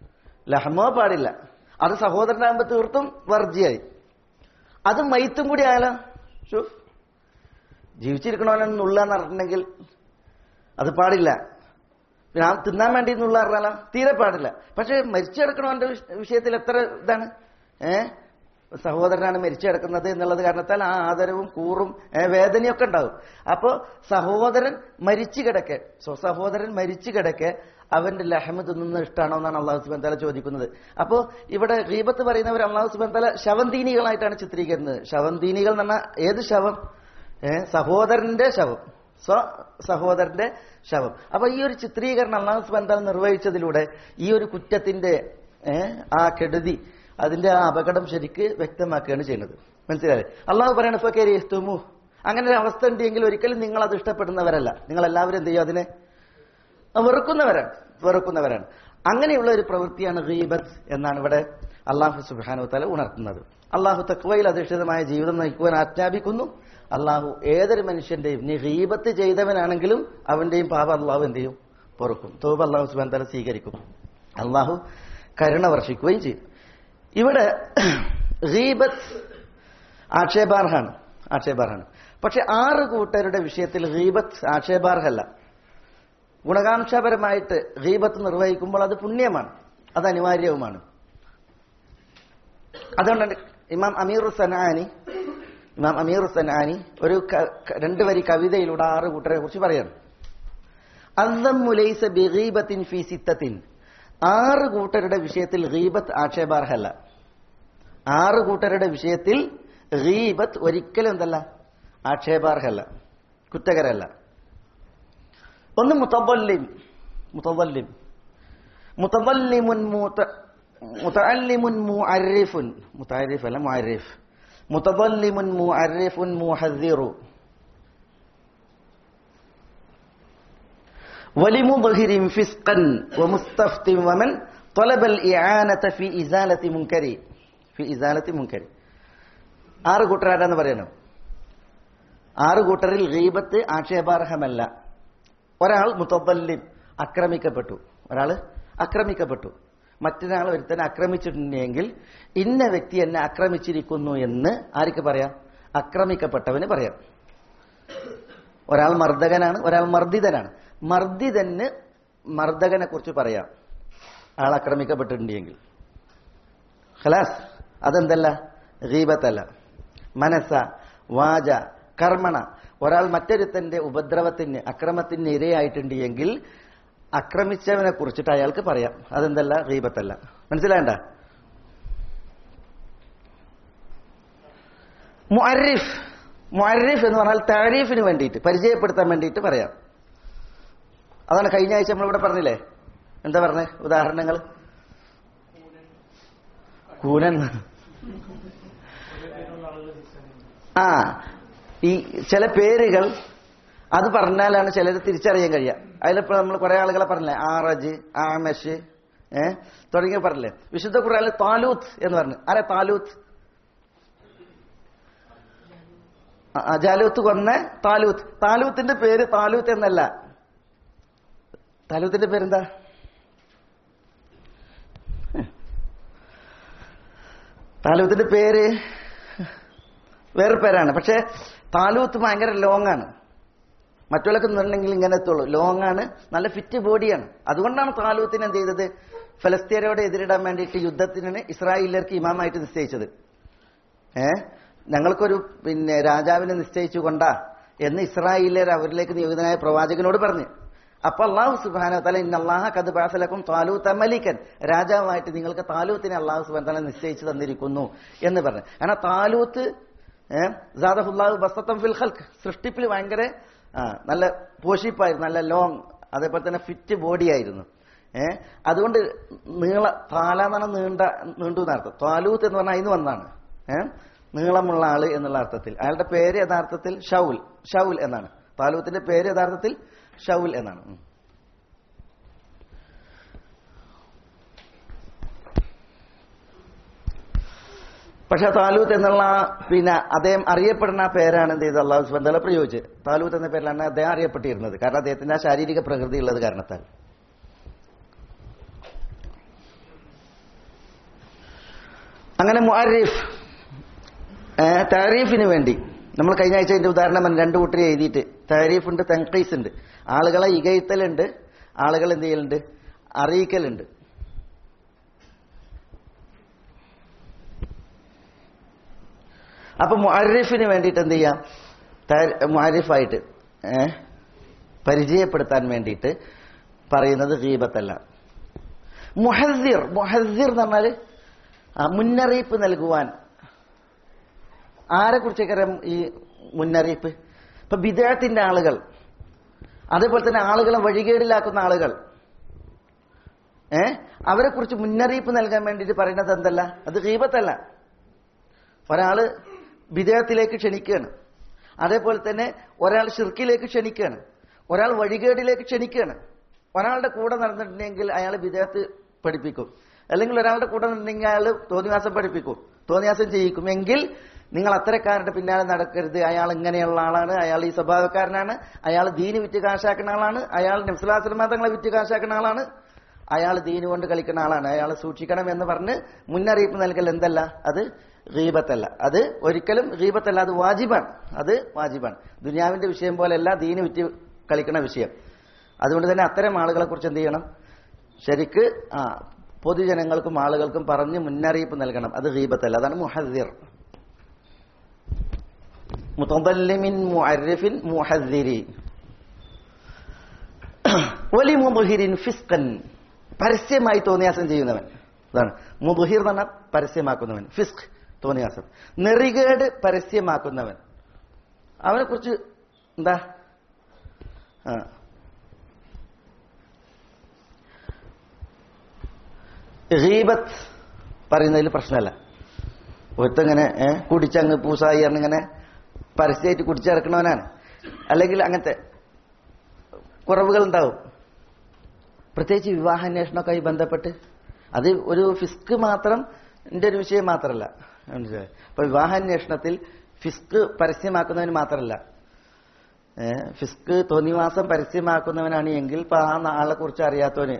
ലഹമോ പാടില്ല അത് സഹോദരനാകുമ്പോ തീർത്തും വർജിയായി അത് മൈത്തും കൂടി ആയാലോ ഷു ജീവിച്ചിരിക്കണവനെ നുള്ളാന്ന് പറഞ്ഞിട്ടുണ്ടെങ്കിൽ അത് പാടില്ല പിന്നെ ആ തിന്നാൻ വേണ്ടി നുള്ള പറഞ്ഞാലോ തീരെ പാടില്ല പക്ഷെ മരിച്ചു കിടക്കണവന്റെ വിഷ- വിഷയത്തിൽ എത്ര ഇതാണ് ഏ സഹോദരനാണ് മരിച്ചു കിടക്കുന്നത് എന്നുള്ളത് കാരണത്താൽ ആ ആദരവും കൂറും ഏ, വേദനയൊക്കെ ഉണ്ടാവും അപ്പോ സഹോദരൻ മരിച്ചു കിടക്കെ സ്വ സഹോദരൻ മരിച്ചു കിടക്കെ അവന്റെ ലഹമ തിന്നുന്നത് ഇഷ്ടമാണോ എന്നാണ് അള്ളാഹു സുബാൻ തല ചോദിക്കുന്നത് അപ്പോ ഇവിടെ ഗീബത്ത് പറയുന്നവർ അള്ളാഹു സുബാൻ തല ശവന്തീനികളായിട്ടാണ് ചിത്രീകരിക്കുന്നത് ശവന്തീനികൾ എന്ന് പറഞ്ഞാൽ ഏത് ശവം ഏ സഹോദരന്റെ ശവം സ്വ സഹോദരന്റെ ശവം അപ്പൊ ഈ ഒരു ചിത്രീകരണം അള്ളാഹു സുബാൻ തല നിർവഹിച്ചതിലൂടെ ഈ ഒരു കുറ്റത്തിന്റെ ഏ, ആ കെടുതി അതിന്റെ ആ അപകടം ശരിക്ക് വ്യക്തമാക്കുകയാണ് ചെയ്യുന്നത് മനസ്സിലായി അള്ളാഹു പറയണ ഇപ്പൊ കയറിയെത്തുമു അങ്ങനെ ഒരു അവസ്ഥ ഉണ്ടെങ്കിൽ ഒരിക്കലും നിങ്ങൾ അത് ഇഷ്ടപ്പെടുന്നവരല്ല നിങ്ങൾ എല്ലാവരും എന്ത് ചെയ്യും അതിനെ വെറുക്കുന്നവരാണ് വെറുക്കുന്നവരാണ് അങ്ങനെയുള്ള ഒരു പ്രവൃത്തിയാണ് ഗീബത്ത് എന്നാണ് ഇവിടെ അള്ളാഹു സുബാനു തല ഉണർത്തുന്നത് അള്ളാഹു തക്വയിൽ അധിഷ്ഠിതമായ ജീവിതം നയിക്കുവാൻ ആജ്ഞാപിക്കുന്നു അള്ളാഹു ഏതൊരു മനുഷ്യന്റെയും നീ ഗീബത്ത് ചെയ്തവനാണെങ്കിലും അവന്റെയും പാപം അള്ളാഹു എന്ത് ചെയ്യും പൊറുക്കും തോപ അള്ളാഹു സുബാൻ തല സ്വീകരിക്കും അള്ളാഹു കരുണ വർഷിക്കുകയും ചെയ്യും ഇവിടെ ഗീബത്ത് ആക്ഷേപാർഹാണ് ആക്ഷേപാർഹാണ് പക്ഷെ ആറ് കൂട്ടരുടെ വിഷയത്തിൽ ഗീബത്ത് ആക്ഷേപാർഹല്ല ഗുണകാംക്ഷാപരമായിട്ട് ഗീബത്ത് നിർവഹിക്കുമ്പോൾ അത് പുണ്യമാണ് അത് അനിവാര്യവുമാണ് അതുകൊണ്ടാണ് ഇമാം അമീർ സനാനി ഇമാം അമീർ സനാനി ഒരു ക- ക- രണ്ട് വരി കവിതയിലൂടെ ആറ് കൂട്ടരെ കുറിച്ച് പറയാണ് അന്തമുലൈസ ബിഗീബത്തിൻ ഫി സിത്തത്തിൻ ആറ് കൂട്ടരുടെ വിഷയത്തിൽ ഗീബത്ത് ആക്ഷേപാർഹല്ല ആറ് കൂട്ടരുടെ വിഷയത്തിൽ ഗീബത്ത് ഒരിക്കലും എന്തല്ല ആക്ഷേപാർഹല്ല കുറ്റകരല്ല ഒന്ന് മുത്തവല്ലിം മുത്തവല്ലിം മുത്തവല്ലിമുൻ മൂത്ത മുതഅല്ലിമുൻ മുഅരിഫുൻ മുതഅരിഫ് അല്ല മുഅരിഫ് മുതവല്ലിമുൻ മുഅരിഫുൻ മുഹദ്ദിറു ولمظهر فسقا ومستفت ومن طلب الإعانة في إزالة منكر في إزالة منكر ആറ് കൂട്ടരാരാന്ന് പറയണം ആറ് കൂട്ടരിൽ ഗീബത്ത് ആക്ഷേപാർഹമല്ല ഒരാൾ മുത്തല്ലിം ആക്രമിക്കപ്പെട്ടു ഒരാൾ ആക്രമിക്കപ്പെട്ടു മറ്റൊരാൾ ഒരുത്തനെ ആക്രമിച്ചിട്ടുണ്ടെങ്കിൽ ഇന്ന വ്യക്തി എന്നെ ആക്രമിച്ചിരിക്കുന്നു എന്ന് ആർക്ക് പറയാം ആക്രമിക്കപ്പെട്ടവന് പറയാം ഒരാൾ മർദ്ദകനാണ് ഒരാൾ മർദ്ദിതനാണ് മർദ്ദിതന് മർദ്ദകനെ കുറിച്ച് പറയാം ആൾ ആക്രമിക്കപ്പെട്ടിട്ടുണ്ടെങ്കിൽ ഖലാസ് അതെന്തല്ല ഗീബത്തല്ല മനസ്സ വാച കർമ്മണ ഒരാൾ മറ്റൊരുത്തന്റെ ഉപദ്രവത്തിന് അക്രമത്തിന് ഇരയായിട്ടുണ്ട് എങ്കിൽ ആക്രമിച്ചവനെ കുറിച്ചിട്ട് അയാൾക്ക് പറയാം അതെന്തല്ല ഗീബത്തല്ല മനസ്സിലായണ്ട മുഅരിഫ് മുഅരിഫ് എന്ന് പറഞ്ഞാൽ താരീഫിന് വേണ്ടിയിട്ട് പരിചയപ്പെടുത്താൻ വേണ്ടിയിട്ട് പറയാം അതാണ് കഴിഞ്ഞ ആഴ്ച നമ്മളിവിടെ പറഞ്ഞില്ലേ എന്താ പറഞ്ഞേ ഉദാഹരണങ്ങൾ കൂനൻ ആ ഈ ചില പേരുകൾ അത് പറഞ്ഞാലാണ് ചിലർ തിരിച്ചറിയാൻ കഴിയുക അതിലിപ്പോ നമ്മൾ കുറെ ആളുകളെ പറഞ്ഞില്ലേ ആറജ് ആമഷ് ഏ തുടങ്ങിയ പറഞ്ഞില്ലേ വിശുദ്ധ ഖുറാനിൽ താലൂത്ത് എന്ന് പറഞ്ഞു ആരെ താലൂത്ത് ആ, ആ, ജാലൂത്ത് കൊന്ന താലൂത്ത് താലൂത്തിന്റെ പേര് താലൂത്ത് എന്നല്ല താലൂത്തിന്റെ പേരെന്താ താലൂത്തിന്റെ പേര് വേറെ പേരാണ് പക്ഷെ താലൂത്ത് ഭയങ്കര ലോങ് ആണ് മറ്റുള്ളവർക്ക് നിന്നുണ്ടെങ്കിൽ ഇങ്ങനെ എത്തുള്ളൂ ലോങ് ആണ് നല്ല ഫിറ്റ് ബോഡിയാണ് അതുകൊണ്ടാണ് താലൂത്തിന് എന്ത് ചെയ്തത് ഫലസ്തീനയോട് എതിരിടാൻ വേണ്ടിയിട്ട് യുദ്ധത്തിന് ഇസ്രായേലിയർക്ക് ഇമാമായിട്ട് നിശ്ചയിച്ചത് ഏ ഞങ്ങൾക്കൊരു പിന്നെ രാജാവിനെ നിശ്ചയിച്ചു കൊണ്ടാ എന്ന് ഇസ്രായേലിയർ അവരിലേക്ക് നിയോഗിതനായ പ്രവാചകനോട് പറഞ്ഞു അപ്പൊ അള്ളാഹു സുബാന തല ഇന്ന അള്ളാഹ കത് ബാസലക്കും താലൂത്ത് മലിക്കൻ രാജാവായിട്ട് നിങ്ങൾക്ക് താലൂത്തിനെ അള്ളാഹു സുബാൻ തല നിശ്ചയിച്ചു തന്നിരിക്കുന്നു എന്ന് പറഞ്ഞു കാരണം താലൂത്ത് ജാദഹുല്ലാഹു ബസത്തം ഫിൽ ഖൽക്ക് സൃഷ്ടിപ്പിൽ ഭയങ്കര ആ, നല്ല പോഷിപ്പായിരുന്നു നല്ല ലോങ് അതേപോലെ തന്നെ ഫിറ്റ് ബോഡി ആയിരുന്നു ഏ അതുകൊണ്ട് നീള താല എന്ന് പറഞ്ഞാൽ നീണ്ട നീണ്ടു എന്നർത്ഥം താലൂത്ത് എന്ന് പറഞ്ഞാൽ അതിന് വന്നാണ് ഏ നീളമുള്ള ആള് എന്നുള്ള അർത്ഥത്തിൽ അയാളുടെ പേര് യഥാർത്ഥത്തിൽ ഷൗൽ ഷൗൽ എന്നാണ് താലൂത്തിന്റെ പേര് യഥാർത്ഥത്തിൽ ഷൗൽ എന്നാണ് ഉം. പക്ഷെ താലൂത്ത് എന്നുള്ള പിന്നെ അദ്ദേഹം അറിയപ്പെടുന്ന ആ പേരാണ് എന്ത് ചെയ്ത് അള്ളാഹു സുബാൻ തല പ്രയോഗിച്ചത് താലൂത്ത് എന്ന പേരിലാണ് അദ്ദേഹം അറിയപ്പെട്ടിരുന്നത് കാരണം അദ്ദേഹത്തിന്റെ ആ ശാരീരിക പ്രകൃതി ഉള്ളത് കാരണത്താൽ അങ്ങനെ മുഅരിഫ് താരീഫിന് വേണ്ടി നമ്മൾ കഴിഞ്ഞ ആഴ്ച അതിന്റെ ഉദാഹരണം പറഞ്ഞു രണ്ട് കൂട്ടർ എഴുതിയിട്ട് താരീഫ് ഉണ്ട് തൻഖീസ് ഉണ്ട് ആളുകളെ ഇകയത്തലുണ്ട് ആളുകൾ എന്ത് ചെയ്യലുണ്ട് അറിയിക്കലുണ്ട് അപ്പൊ മുഅരിഫിന് വേണ്ടിയിട്ട് എന്ത് ചെയ്യാം മുഅരിഫായിട്ട് ഏ പരിചയപ്പെടുത്താൻ വേണ്ടിയിട്ട് പറയുന്നത് ഗീബത്തല്ല മുഹസിർ മുഹസിർ എന്ന് പറഞ്ഞാൽ ആ, മുന്നറിയിപ്പ് നൽകുവാൻ ആരെ കുറിച്ചൊക്കെ ഈ മുന്നറിയിപ്പ് ഇപ്പൊ വിദേഹത്തിന്റെ ആളുകൾ അതേപോലെ തന്നെ ആളുകളെ വഴികേടിലാക്കുന്ന ആളുകൾ ഏ അവരെ കുറിച്ച് മുന്നറിയിപ്പ് നൽകാൻ വേണ്ടിയിട്ട് പറയുന്നത് എന്തല്ല അത് ഗീബത്തല്ല ഒരാള് വിദേഹത്തിലേക്ക് ക്ഷണിക്കുകയാണ് അതേപോലെ തന്നെ ഒരാൾ ഷിർക്കിലേക്ക് ക്ഷണിക്കുകയാണ് ഒരാൾ വഴികേടിലേക്ക് ക്ഷണിക്കുകയാണ് ഒരാളുടെ കൂടെ നടന്നിട്ടുണ്ടെങ്കിൽ അയാൾ വിദേഹത്ത് പഠിപ്പിക്കും അല്ലെങ്കിൽ ഒരാളുടെ കൂടെ നിന്നിട്ടുണ്ടെങ്കിൽ അയാൾ തോന്നിവാസം പഠിപ്പിക്കും തോന്നിവാസം ചെയ്യിക്കും എങ്കിൽ നിങ്ങൾ അത്തരക്കാരുടെ പിന്നാലെ നടക്കരുത് അയാൾ ഇങ്ങനെയുള്ള ആളാണ് അയാൾ ഈ സ്വഭാവക്കാരനാണ് അയാൾ ദീന് വിറ്റ് കാശാക്കുന്ന ആളാണ് അയാൾ നബ്സുലാസ്ലമ തങ്ങളെ വിറ്റ് കാശാക്കുന്ന ആളാണ് അയാൾ ദീന് കൊണ്ട് കളിക്കുന്ന ആളാണ് അയാൾ സൂക്ഷിക്കണം എന്ന് പറഞ്ഞ് മുന്നറിയിപ്പ് നൽകൽ എന്തല്ല അത് ഗീബത്തല്ല അത് ഒരിക്കലും ഗീബത്തല്ല അത് വാജിബാണ് അത് വാജിബാണ് ദുനിയാവിന്റെ വിഷയം പോലെയല്ല ദീന് വിറ്റ് കളിക്കുന്ന വിഷയം അതുകൊണ്ട് തന്നെ അത്തരം ആളുകളെ കുറിച്ച് എന്ത് ചെയ്യണം ശരിക്ക് ആ പൊതുജനങ്ങൾക്കും ആളുകൾക്കും പറഞ്ഞ് മുന്നറിയിപ്പ് നൽകണം അത് ഗീബത്തല്ല അതാണ് മുഹദ്ദിർ മുതല്ലിമിൻ മുഅരിഫിൻ മുഹദ്ദിരി വലി മുബഹിരിൻ ഫിസ്കൻ പരസ്യമായി തോന്നിയാസം ചെയ്യുന്നവൻ അതാണ് മുബഹിർ എന്ന് പറഞ്ഞാൽ പരസ്യമാക്കുന്നവൻ ഫിസ്ക് തോന്നിയാസം നെറികേട് പരസ്യമാക്കുന്നവൻ അവനെ കുറിച്ച് എന്താ ആ ഗീബത്ത് പറയുന്നതിൽ പ്രശ്നമല്ല ഒരുത്തങ്ങനെ ഏഹ് കുടിച്ചങ്ങ് പൂസായി ഇങ്ങനെ പരസ്യമായിട്ട് കുടിച്ചിറക്കണവനാണ് അല്ലെങ്കിൽ അങ്ങനത്തെ കുറവുകൾ ഉണ്ടാവും പ്രത്യേകിച്ച് വിവാഹാന്വേഷണമൊക്കെ ആയി ബന്ധപ്പെട്ട് അത് ഒരു ഫിസ്ക് മാത്രം ന്റെ ഒരു വിഷയം മാത്രമല്ല മനസ്സിലായോ? ഇപ്പൊ വിവാഹാന്വേഷണത്തിൽ ഫിസ്ക് പരസ്യമാക്കുന്നവന് മാത്രമല്ല ഏഹ് ഫിസ്ക് തോന്നിവാസം പരസ്യമാക്കുന്നവനാണ് എങ്കിൽ ഇപ്പൊ ആ ആളെ കുറിച്ച് അറിയാത്തവന്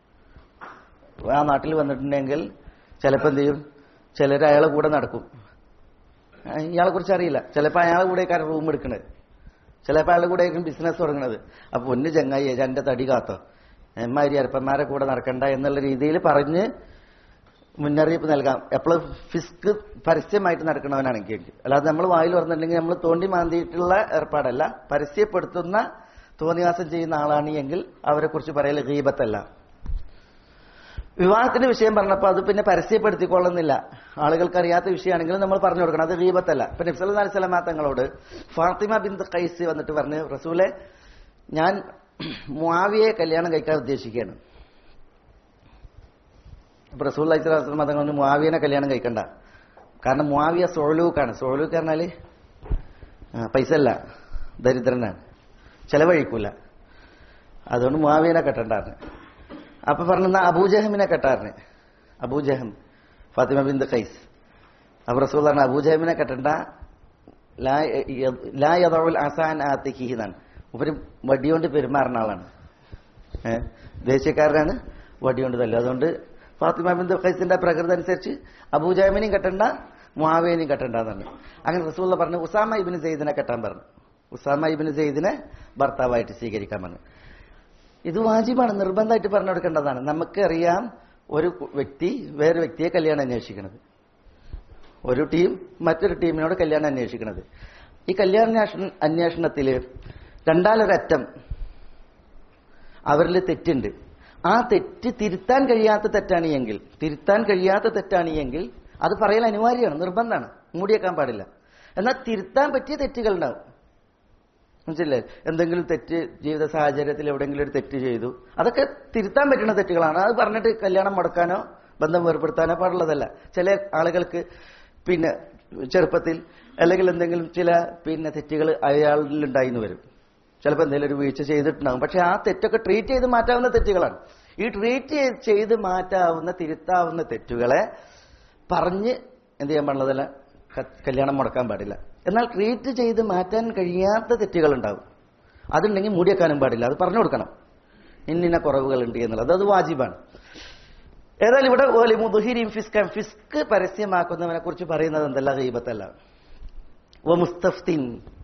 ആ നാട്ടിൽ വന്നിട്ടുണ്ടെങ്കിൽ ചിലപ്പോൾ എന്ത് ചെയ്യും ചിലർ അയാളെ കൂടെ നടക്കും ആ, ഇയാളെ കുറിച്ച് അറിയില്ല ചിലപ്പോൾ അയാളെ കൂടെ റൂം എടുക്കണത് ചിലപ്പോൾ അയാളുടെ കൂടെ ആയിരിക്കും ബിസിനസ് തുടങ്ങുന്നത് അപ്പൊ ഒന്ന് ചങ്ങായി എന്റെ തടി കാത്തോ എമ്മാരി അരപ്പന്മാരെ കൂടെ നടക്കണ്ട എന്നുള്ള രീതിയിൽ പറഞ്ഞ് മുന്നറിയിപ്പ് നൽകാം എപ്പോഴും ഫിസ്ക് പരസ്യമായിട്ട് നടക്കണവനാണെങ്കിൽ അല്ലാതെ നമ്മൾ വായിൽ പറഞ്ഞിട്ടുണ്ടെങ്കിൽ നമ്മൾ തോണ്ടി മാന്തിയിട്ടുള്ള ഏർപ്പാടല്ല പരസ്യപ്പെടുത്തുന്ന തോന്നിവാസം ചെയ്യുന്ന ആളാണ് എങ്കിൽ അവരെ കുറിച്ച് പറയൽ ഗീബത്തല്ല വിവാഹത്തിന്റെ വിഷയം പറഞ്ഞപ്പോൾ അത് പിന്നെ പരസ്യപ്പെടുത്തിക്കൊള്ളുന്നില്ല ആളുകൾക്ക് അറിയാത്ത വിഷയമാണെങ്കിലും നമ്മൾ പറഞ്ഞു കൊടുക്കണം അത് ഗീബത്തല്ല ഇപ്പൊ നബ്സല്ലാ അലൈഹി സ്വലാമ തങ്ങളോട് ഫാത്തിമ ബിന്ദ് കൈസ് വന്നിട്ട് പറഞ്ഞു റസൂലെ ഞാൻ മുആവിയെ കല്യാണം കഴിക്കാൻ ഉദ്ദേശിക്കുകയാണ് അപ്പൊ റസൂൽ അലൈഹി സ്വലാം തങ്ങൾ പറഞ്ഞു മുആവിയനെ കല്യാണം കഴിക്കണ്ട കാരണം മുആവിയ സോളൂക്കാണ് സോളൂക്ക് പറഞ്ഞാല് ആ, പൈസ അല്ല ദരിദ്രനാണ് ചെലവഴിക്കൂല അതുകൊണ്ട് മുആവിയനെ കെട്ടണ്ടായിരുന്നു അപ്പൊ പറഞ്ഞു "എന്നാ അബൂജഹമിനെ കെട്ടാറിന് അബൂജഹം ഫാത്തിമ ബിന്ദ് ഖൈസ് അപ്പൊ റസൂൽ പറഞ്ഞു അബൂജഹമിനെ കെട്ടണ്ട ലാ യ- ലാ യദഉൽ അസാൻ ആത്തിഖിഹി എന്നാണ് ഉപരി വടിയോണ്ട് പെരുമാറുന്ന ആളാണ് ഏഹ് ദേശീയക്കാരനാണ് വടിയോണ്ട് തല്ലും അതുകൊണ്ട് ഫാത്തിമ ബിന്ദ് ഖൈസിന്റെ പ്രകൃതി അനുസരിച്ച് അബൂജഹമിനെയും കെട്ടണ്ട മുആവിയനെയും കെട്ടണ്ട എന്നാണ് അങ്ങനെ റസൂൽ പറഞ്ഞു ഉസാമ ഇബിന് സെയ്ദിനെ കെട്ടാൻ പറഞ്ഞു ഉസാമ ഇബിന് സെയ്ദിനെ ഭർത്താവായിട്ട് സ്വീകരിക്കാൻ പറഞ്ഞു ഇത് വാജിബാണ് നിർബന്ധമായിട്ട് പറഞ്ഞു കൊടുക്കേണ്ടതാണ് നമുക്കറിയാം ഒരു കു- വ്യക്തി വേറെ വ്യക്തിയെ കല്യാണം അന്വേഷിക്കുന്നത് ഒരു ടീം മറ്റൊരു ടീമിനോട് കല്യാണം അന്വേഷിക്കുന്നത് ഈ കല്യാണ അന്വേഷണ- അന്വേഷണത്തില് രണ്ടാലൊരറ്റം അവരിൽ തെറ്റുണ്ട് ആ തെറ്റ് തിരുത്താൻ കഴിയാത്ത തെറ്റാണ് എങ്കിൽ തിരുത്താൻ കഴിയാത്ത തെറ്റാണ് എങ്കിൽ അത് പറയൽ അനിവാര്യമാണ് നിർബന്ധമാണ് മൂടിയേക്കാൻ പാടില്ല എന്നാൽ തിരുത്താൻ പറ്റിയ തെറ്റുകൾ ഉണ്ടാവും മനസ്സില്ലേ എന്തെങ്കിലും തെറ്റ് ജീവിത സാഹചര്യത്തിൽ എവിടെയെങ്കിലും ഒരു തെറ്റ് ചെയ്തു അതൊക്കെ തിരുത്താൻ പറ്റുന്ന തെറ്റുകളാണ് അത് പറഞ്ഞിട്ട് കല്യാണം മുടക്കാനോ ബന്ധം വേർപ്പെടുത്താനോ പാടുള്ളതല്ല ചില ആളുകൾക്ക് പിന്നെ ചെറുപ്പത്തിൽ അല്ലെങ്കിൽ എന്തെങ്കിലും ചില പിന്നെ തെറ്റുകൾ അയാളിൽ ഉണ്ടായിന്ന് വരും ചിലപ്പോൾ എന്തെങ്കിലും ഒരു വീഴ്ച ചെയ്തിട്ടുണ്ടാകും പക്ഷെ ആ തെറ്റൊക്കെ ട്രീറ്റ് ചെയ്ത് മാറ്റാവുന്ന തെറ്റുകളാണ് ഈ ട്രീറ്റ് ചെയ്ത് മാറ്റാവുന്ന തിരുത്താവുന്ന തെറ്റുകളെ പറഞ്ഞ് എന്ത് ചെയ്യാൻ പാടുള്ളതല്ല ക- കല്യാണം മുടക്കാൻ പാടില്ല എന്നാൽ ട്രീറ്റ് ചെയ്ത് മാറ്റാൻ കഴിയാത്ത തെറ്റുകൾ ഉണ്ടാവും അതുണ്ടെങ്കിൽ മൂടിയേക്കാനും പാടില്ല അത് പറഞ്ഞു കൊടുക്കണം ഇന്നിന്ന കുറവുകളുണ്ട് എന്നുള്ളത് അത് വാജിബാണ് ഏതായാലും ഇവിടെ ഓലി മുദുഹിരിയും ഫിസ്കം ഫിസ്ക് പരസ്യമാക്കുന്നവനെ കുറിച്ച് പറയുന്നത് എന്തല്ല ഗീബത്തല്ല ഓ മുസ്തഫ്തിൻ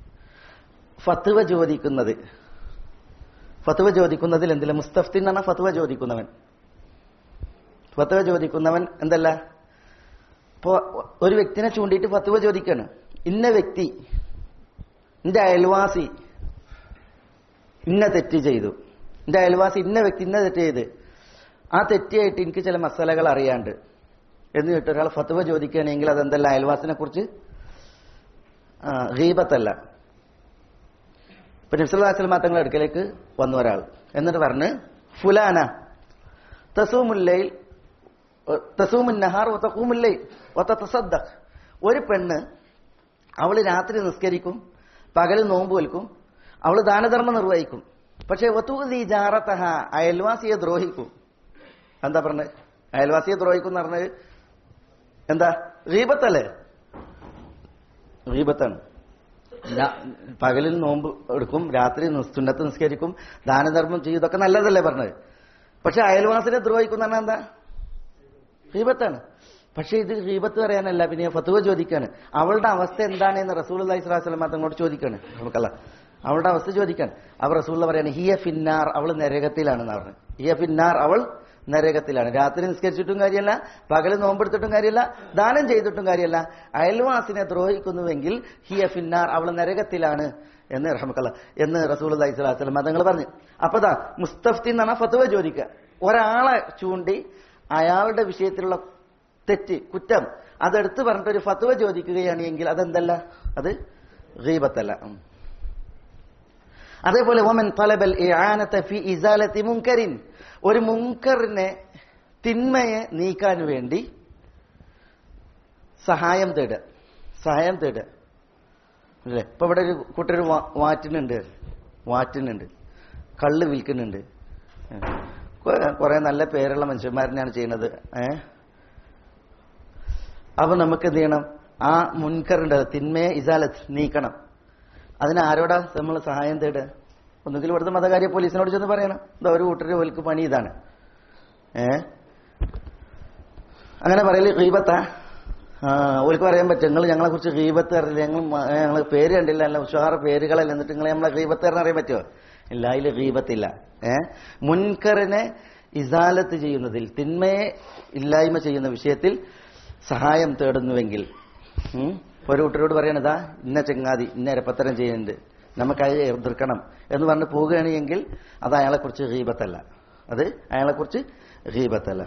ഫത്വ ചോദിക്കുന്നത് ഫത്വ ചോദിക്കുന്നതിൽ എന്തില്ല മുസ്തഫ്തിൻ എന്ന് പറഞ്ഞാൽ ഫത്വ ചോദിക്കുന്നവൻ ഫത്വ ചോദിക്കുന്നവൻ എന്തല്ല ഇപ്പോ ഒരു വ്യക്തിനെ ചൂണ്ടിയിട്ട് ഫത്വ ചോദിക്കാണ് ഇന്ന വ്യക്തി എന്റെ അയൽവാസി ഇന്ന തെറ്റ് ചെയ്തു എന്റെ അയൽവാസി ഇന്ന വ്യക്തി ഇന്ന തെറ്റ് ചെയ്ത് ആ തെറ്റിയായിട്ട് എനിക്ക് ചില മസാലകൾ അറിയാണ്ട് എന്ന് കേട്ട് ഒരാൾ ഫത്വ ചോദിക്കുകയാണെങ്കിൽ അതെന്തല്ല അയൽവാസിനെ കുറിച്ച് ഗീബത്തല്ല ഇപ്പൊ നബ്സുല്ലാസ്ലം തങ്ങളുടെ അടുക്കലേക്ക് വന്നു ഒരാൾ എന്നിട്ട് പറഞ്ഞ് ഫുലാന തസൂമുല്ലയിൽ തസൂമുന്നഹാർ ഒത്തക്കൂമുല്ലയിൽ ഒത്ത തസദ്ദഖ് ഒരു പെണ്ണ് അവള് രാത്രി നിസ്കരിക്കും പകല് നോമ്പ് വെൽക്കും അവള് ദാനധർമ്മം നിർവഹിക്കും പക്ഷെ ഒത്തൂതി ജാറത്തഹ അയൽവാസിയെ ദ്രോഹിക്കും എന്താ പറഞ്ഞത് അയൽവാസിയെ ദ്രോഹിക്കും എന്ന് പറഞ്ഞത് എന്താ റീബത്തല്ലേ റീബത്താണ് രാ- പകലിൽ നോമ്പ് എടുക്കും രാത്രി നിസ്- സുന്നത്ത് നിസ്കരിക്കും ദാനധർമ്മം ചെയ്യും ഇതൊക്കെ നല്ലതല്ലേ പറഞ്ഞത് പക്ഷെ അയൽവാസിനെ ദ്രോഹിക്കുന്ന പറഞ്ഞാൽ എന്താ ഹീബത്താണ് പക്ഷെ ഇത് ഹീബത്ത് പറയാനല്ല പിന്നെ ഫത്തുവ ചോദിക്കാണ് അവളുടെ അവസ്ഥ എന്താണ് എന്ന് റസൂൽ അലൈഹി സ്വലാസ്ലം തങ്ങളോട് ചോദിക്കാണ് നമുക്കല്ല അവളുടെ അവസ്ഥ ചോദിക്കാൻ അവർ റസൂൽ പറയാണ് ഹിയ ഫിന്നാർ അവൾ നരകത്തിലാണെന്ന് പറഞ്ഞു ഹിയ ഫിന്നാർ അവൾ നരകത്തിലാണ് രാത്രി നിസ്കരിച്ചിട്ടും കാര്യമല്ല പകല് നോമ്പെടുത്തിട്ടും കാര്യമല്ല ദാനം ചെയ്തിട്ടും കാര്യമല്ല അയൽവാസിനെ ദ്രോഹിക്കുന്നുവെങ്കിൽ ഹിയ ഫിന്നാർ അവൾ നരകത്തിലാണ് എന്ന് റഹമക്കല്ല എന്ന് റസൂൽ അലൈഹി സ്വലാസ്ലം തങ്ങൾ പറഞ്ഞു അപ്പതാ മുസ്തഫ്തി എന്നാണ് ഫത്തുവ ചോദിക്കുക ഒരാളെ ചൂണ്ടി അയാളുടെ വിഷയത്തിലുള്ള തെറ്റ് കുറ്റം അതെടുത്ത് പറഞ്ഞിട്ട് ഒരു ഫത്വ ചോദിക്കുകയാണ് എങ്കിൽ അതെന്തല്ല അത് ഗീബത്തല്ല ഉം. അതേപോലെ ഒമൻ തലബൽ ഇആനത ഫി ഇസാലത്തി മുൻകരിൻ ഒരു മുൻകറിനെ തിന്മയെ നീക്കാൻ വേണ്ടി സഹായം തേടുക സഹായം തേടുക അല്ലേ ഇപ്പൊ ഇവിടെ ഒരു കൂട്ടർ വാറ്റിനുണ്ട് വാറ്റിനുണ്ട് കള്ള് വിൽക്കുന്നുണ്ട് കുറെ നല്ല പേരുള്ള മനുഷ്യന്മാരനെയാണ് ചെയ്യുന്നത് ഏ അപ്പൊ നമുക്ക് എന്ത് ചെയ്യണം ആ മുൻകറുണ്ട് തിന്മയെ ഇസാലത്ത് നീക്കണം അതിന് ആരോടാ നമ്മൾ സഹായം തേടുക ഒന്നുകിൽ ഇവിടുത്തെ മതകാര്യ പോലീസിനോട് ചെന്ന് പറയണം ഇതാ ഒരു കൂട്ടര് ഓൽക്ക് പണി ഇതാണ് ഏ അങ്ങനെ പറയല് ഗീബത്താ ആ ഓൽക്ക് പറയാൻ പറ്റും നിങ്ങൾ ഞങ്ങളെ കുറിച്ച് ഗീബത്ത് അറിയില്ല ഞങ്ങൾ മ- ഏ, ഞങ്ങൾ പേര് കണ്ടില്ല അല്ല ഉഷാറ് പേരുകളല്ല എന്നിട്ട് നിങ്ങൾ നമ്മളെ ഗീബത്ത് അറിയാൻ അറിയാൻ പറ്റുമോ ഇല്ല അതിൽ ഗീബത്തില്ല ഏ മുൻകറിനെ ഇസാലത്ത് ചെയ്യുന്നതിൽ തിന്മയെ ഇല്ലായ്മ ചെയ്യുന്ന വിഷയത്തിൽ സഹായം തേടുന്നുവെങ്കിൽ ഉം, ഇപ്പൊ ഒരു കൂട്ടരോട് പറയണതാ ഇന്ന ചങ്ങാതി ഇന്ന രപ്പത്തരം ചെയ്യുന്നുണ്ട് നമുക്കത് എതിർക്കണം എന്ന് പറഞ്ഞ് പോവുകയാണെങ്കിൽ അത് അയാളെക്കുറിച്ച് ഗീബത്തല്ല അത് അയാളെക്കുറിച്ച് ഗീബത്തല്ല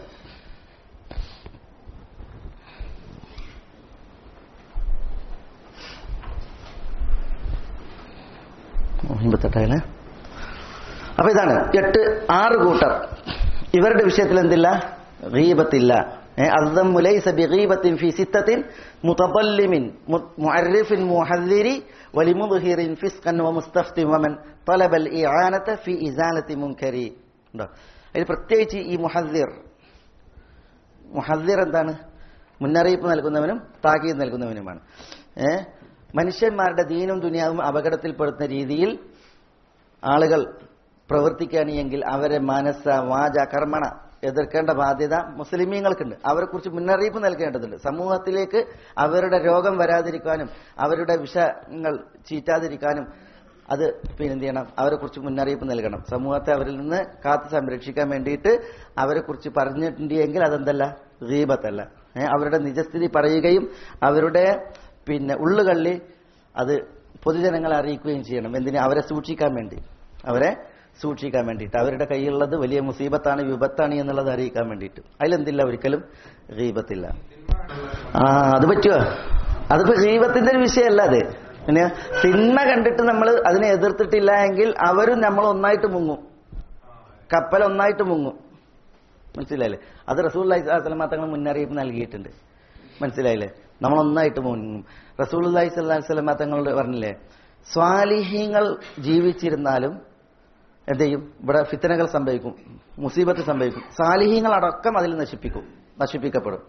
അമ്പത്തെട്ടാണ് അപ്പൊ ഇതാണ് എട്ട് ആറ് കൂട്ടർ ഇവരുടെ വിഷയത്തിൽ എന്തില്ല ഗീബത്തില്ല അർദം ലൈസ ബിഗീബത്തിൻ ഫി സിത്തത്തിൻ മുതബല്ലിമിൻ മുഅർരിഫിൻ മുഹദ്ദിരി വലിമുദ്ഹിറിൻ ഫിസ്കൻ വമുസ്തഫ്തിൻ വമൻ തലബൽ ഇആനത ഫി ഇസാലത്തി മുൻകരി ഉണ്ടോ അതിൽ പ്രത്യേകിച്ച് ഈ മുഹദ്ദിർ മുഹദ്ദിർ എന്താണ് മുന്നറിയിപ്പ് നൽകുന്നവനും താക്കീത് നൽകുന്നവനുമാണ് ഏ മനുഷ്യന്മാരുടെ ദീനും ദുനിയാവും അപകടത്തിൽപ്പെടുത്തുന്ന രീതിയിൽ ആളുകൾ പ്രവർത്തിക്കുകയാണെങ്കിൽ അവരെ മനസ്സ വാച കർമ്മണ എതിർക്കേണ്ട ബാധ്യത മുസ്ലിമീങ്ങൾക്കുണ്ട് അവരെ കുറിച്ച് മുന്നറിയിപ്പ് നൽകേണ്ടതുണ്ട് സമൂഹത്തിലേക്ക് അവരുടെ രോഗം വരാതിരിക്കാനും അവരുടെ വിഷങ്ങൾ ചീറ്റാതിരിക്കാനും അത് പിന്നെ എന്ത് ചെയ്യണം അവരെ കുറിച്ച് മുന്നറിയിപ്പ് നൽകണം സമൂഹത്തെ അവരിൽ നിന്ന് കാത്തു സംരക്ഷിക്കാൻ വേണ്ടിയിട്ട് അവരെ കുറിച്ച് പറഞ്ഞിട്ടുണ്ട് എങ്കിൽ അതെന്തല്ല ഗീബത്തല്ല ഏ, അവരുടെ നിജസ്ഥിതി പറയുകയും അവരുടെ പിന്നെ ഉള്ളുകള്ളി അത് പൊതുജനങ്ങളെ അറിയിക്കുകയും ചെയ്യണം എന്തിന് അവരെ സൂക്ഷിക്കാൻ വേണ്ടി അവരെ സൂക്ഷിക്കാൻ വേണ്ടിയിട്ട് അവരുടെ കയ്യിലുള്ളത് വലിയ മുസീബത്താണ് വിപത്താണ് എന്നുള്ളത് അറിയിക്കാൻ വേണ്ടിയിട്ട് അതിലെന്തില്ല ഒരിക്കലും ഗീബത്തില്ല ആ അത് പറ്റുമോ അതിപ്പോ ഗീബത്തിന്റെ ഒരു വിഷയമല്ല അത് പിന്നെ തിന്മ കണ്ടിട്ട് നമ്മൾ അതിനെ എതിർത്തിട്ടില്ല എങ്കിൽ അവരും നമ്മൾ ഒന്നായിട്ട് മുങ്ങും കപ്പൽ ഒന്നായിട്ട് മുങ്ങും മനസ്സിലായില്ലേ അത് റസൂൽ അലൈഹി തങ്ങൾ മുന്നറിയിപ്പ് നൽകിയിട്ടുണ്ട് മനസ്സിലായില്ലേ നമ്മൾ ഒന്നായിട്ട് മുങ്ങും റസൂൽ അലൈഹി സ്വലാസ്ലമ തങ്ങളോട് പറഞ്ഞില്ലേ സ്വാലിഹ്യങ്ങൾ ജീവിച്ചിരുന്നാലും എന്ത് ചെയ്യും ഇവിടെ ഫിത്തനകൾ സംഭവിക്കും മുസീബത്ത് സംഭവിക്കും സാലിഹ്യങ്ങൾ അടക്കം അതിൽ നശിപ്പിക്കും നശിപ്പിക്കപ്പെടും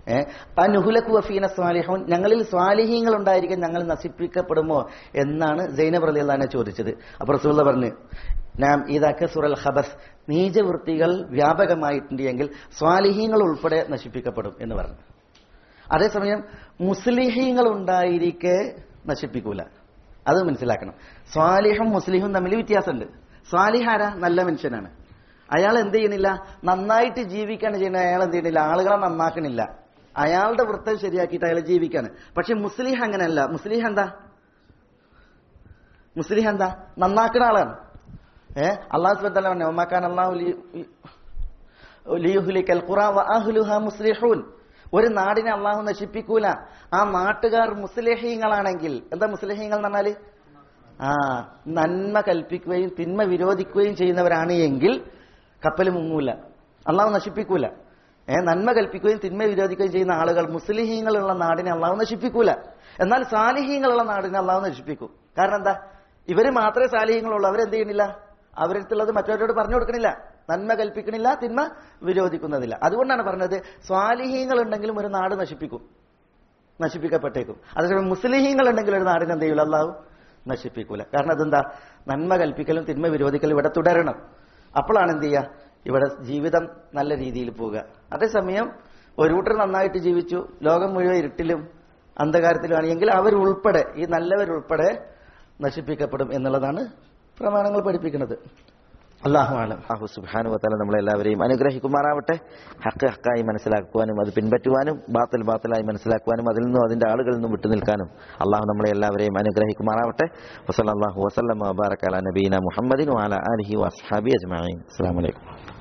അനുഹുലക്കു വഫീന സ്വാലിഹുൻ ഞങ്ങളിൽ സ്വാലിഹീങ്ങൾ ഉണ്ടായിരിക്കാൻ ഞങ്ങൾ നശിപ്പിക്കപ്പെടുമോ എന്നാണ് സൈനബ് റലി അള്ളഹാനെ ചോദിച്ചത് അപ്പൊ റസൂള്ള പറഞ്ഞു നാം ഇതാക്ക സുറൽ ഹബസ് നീചവൃത്തികൾ വ്യാപകമായിട്ടുണ്ട് എങ്കിൽ സ്വാലിഹീങ്ങൾ ഉൾപ്പെടെ നശിപ്പിക്കപ്പെടും എന്ന് പറഞ്ഞു അതേസമയം മുസ്ലിഹീങ്ങൾ ഉണ്ടായിരിക്കെ നശിപ്പിക്കൂല അത് മനസ്സിലാക്കണം സ്വാലിഹും മുസ്ലിഹും തമ്മിൽ വ്യത്യാസമുണ്ട് സ്വാലിഹാര നല്ല മനുഷ്യനാണ് അയാൾ എന്ത് ചെയ്യണില്ല നന്നായിട്ട് ജീവിക്കാണ് ചെയ്യുന്നത് അയാൾ എന്ത് ചെയ്യണില്ല ആളുകളെ നന്നാക്കണില്ല അയാളുടെ വൃത്തം ശരിയാക്കിയിട്ട് അയാൾ ജീവിക്കാണ് പക്ഷെ മുസ്ലിഹ് അങ്ങനെയല്ല മുസ്ലിഹ് എന്താ മുസ്ലിഹ് എന്താ നന്നാക്കുന്ന ആളാണ് ഏ അള്ളാഹു സുബ്ഹാനഹു പറഞ്ഞു ഒമാക്കാൻ അള്ളാഹു ലിയുഹ്ലിക്കൽ ഖുറ വഅഹ്ലുഹ മുസ്ലിഹൂൻ ഒരു നാടിനെ അള്ളാഹു നശിപ്പിക്കൂല ആ നാട്ടുകാർ മുസ്ലിഹീങ്ങളാണെങ്കിൽ എന്താ മുസ്ലിഹീങ്ങൾ എന്ന് പറഞ്ഞാല് ആ നന്മ കൽപ്പിക്കുകയും തിന്മ വിരോധിക്കുകയും ചെയ്യുന്നവരാണ് എങ്കിൽ കപ്പൽ മുങ്ങൂല അള്ളാഹു നശിപ്പിക്കൂല ഏ നന്മ കൽപ്പിക്കുകയും തിന്മ വിരോധിക്കുകയും ചെയ്യുന്ന ആളുകൾ മുസ്ലിഹീങ്ങളുള്ള നാടിനെ അള്ളാഹു നശിപ്പിക്കൂല എന്നാൽ സാലിഹീങ്ങളുള്ള നാടിനെ അള്ളാഹു നശിപ്പിക്കും കാരണം എന്താ ഇവര് മാത്രമേ സാലിഹീങ്ങളുള്ളൂ അവരെന്ത് ചെയ്യണില്ല അവരടുത്തുള്ളത് മറ്റവരോട് പറഞ്ഞു കൊടുക്കണില്ല നന്മ കൽപ്പിക്കണില്ല തിന്മ വിരോധിക്കുന്നതില്ല അതുകൊണ്ടാണ് പറഞ്ഞത് സ്വാലിഹീങ്ങൾ ഉണ്ടെങ്കിലും ഒരു നാട് നശിപ്പിക്കും നശിപ്പിക്കപ്പെട്ടേക്കും അതേസമയം മുസ്ലിഹീങ്ങൾ ഉണ്ടെങ്കിൽ ഒരു നാടിനെ എന്ത് ചെയ്യൂല അള്ളാഹു നശിപ്പിക്കൂല കാരണം അതെന്താ നന്മ കൽപ്പിക്കലും തിന്മ വിരോധിക്കലും ഇവിടെ തുടരണം അപ്പോഴാണ് എന്ത് ചെയ്യുക ഇവിടെ ജീവിതം നല്ല രീതിയിൽ പോവുക അതേസമയം ഒരു കൂട്ടർ നന്നായിട്ട് ജീവിച്ചു ലോകം മുഴുവൻ ഇരുട്ടിലും അന്ധകാരത്തിലുമാണ് എങ്കിൽ അവരുൾപ്പെടെ ഈ നല്ലവരുൾപ്പെടെ നശിപ്പിക്കപ്പെടും എന്നുള്ളതാണ് പ്രമാണങ്ങൾ പഠിപ്പിക്കുന്നത് അള്ളാഹു ആലം അള്ളാഹു സുബ്ഹാനഹു വതആല നമ്മളെല്ലാവരെയും അനുഗ്രഹിക്കുമാറാവട്ടെ ഹക്ക് ഹക്കായി മനസ്സിലാക്കുവാനും അത് പിൻപറ്റുവാനും ബാത്തിൽ ബാത്തിലായി മനസ്സിലാക്കുവാനും അതിൽ നിന്നും അതിന്റെ ആളുകളിൽ നിന്നും വിട്ടുനിൽക്കാനും അള്ളാഹു നമ്മളെ എല്ലാവരെയും അനുഗ്രഹിക്കുമാറാവട്ടെ വസല്ലല്ലാഹു വസല്ലമ വബാറക അലാ നബീന മുഹമ്മദിൻ വഅലാ ആലിഹി വഅസ്ഹാബി അജ്മഈൻ അസ്സലാമു അലൈക്കും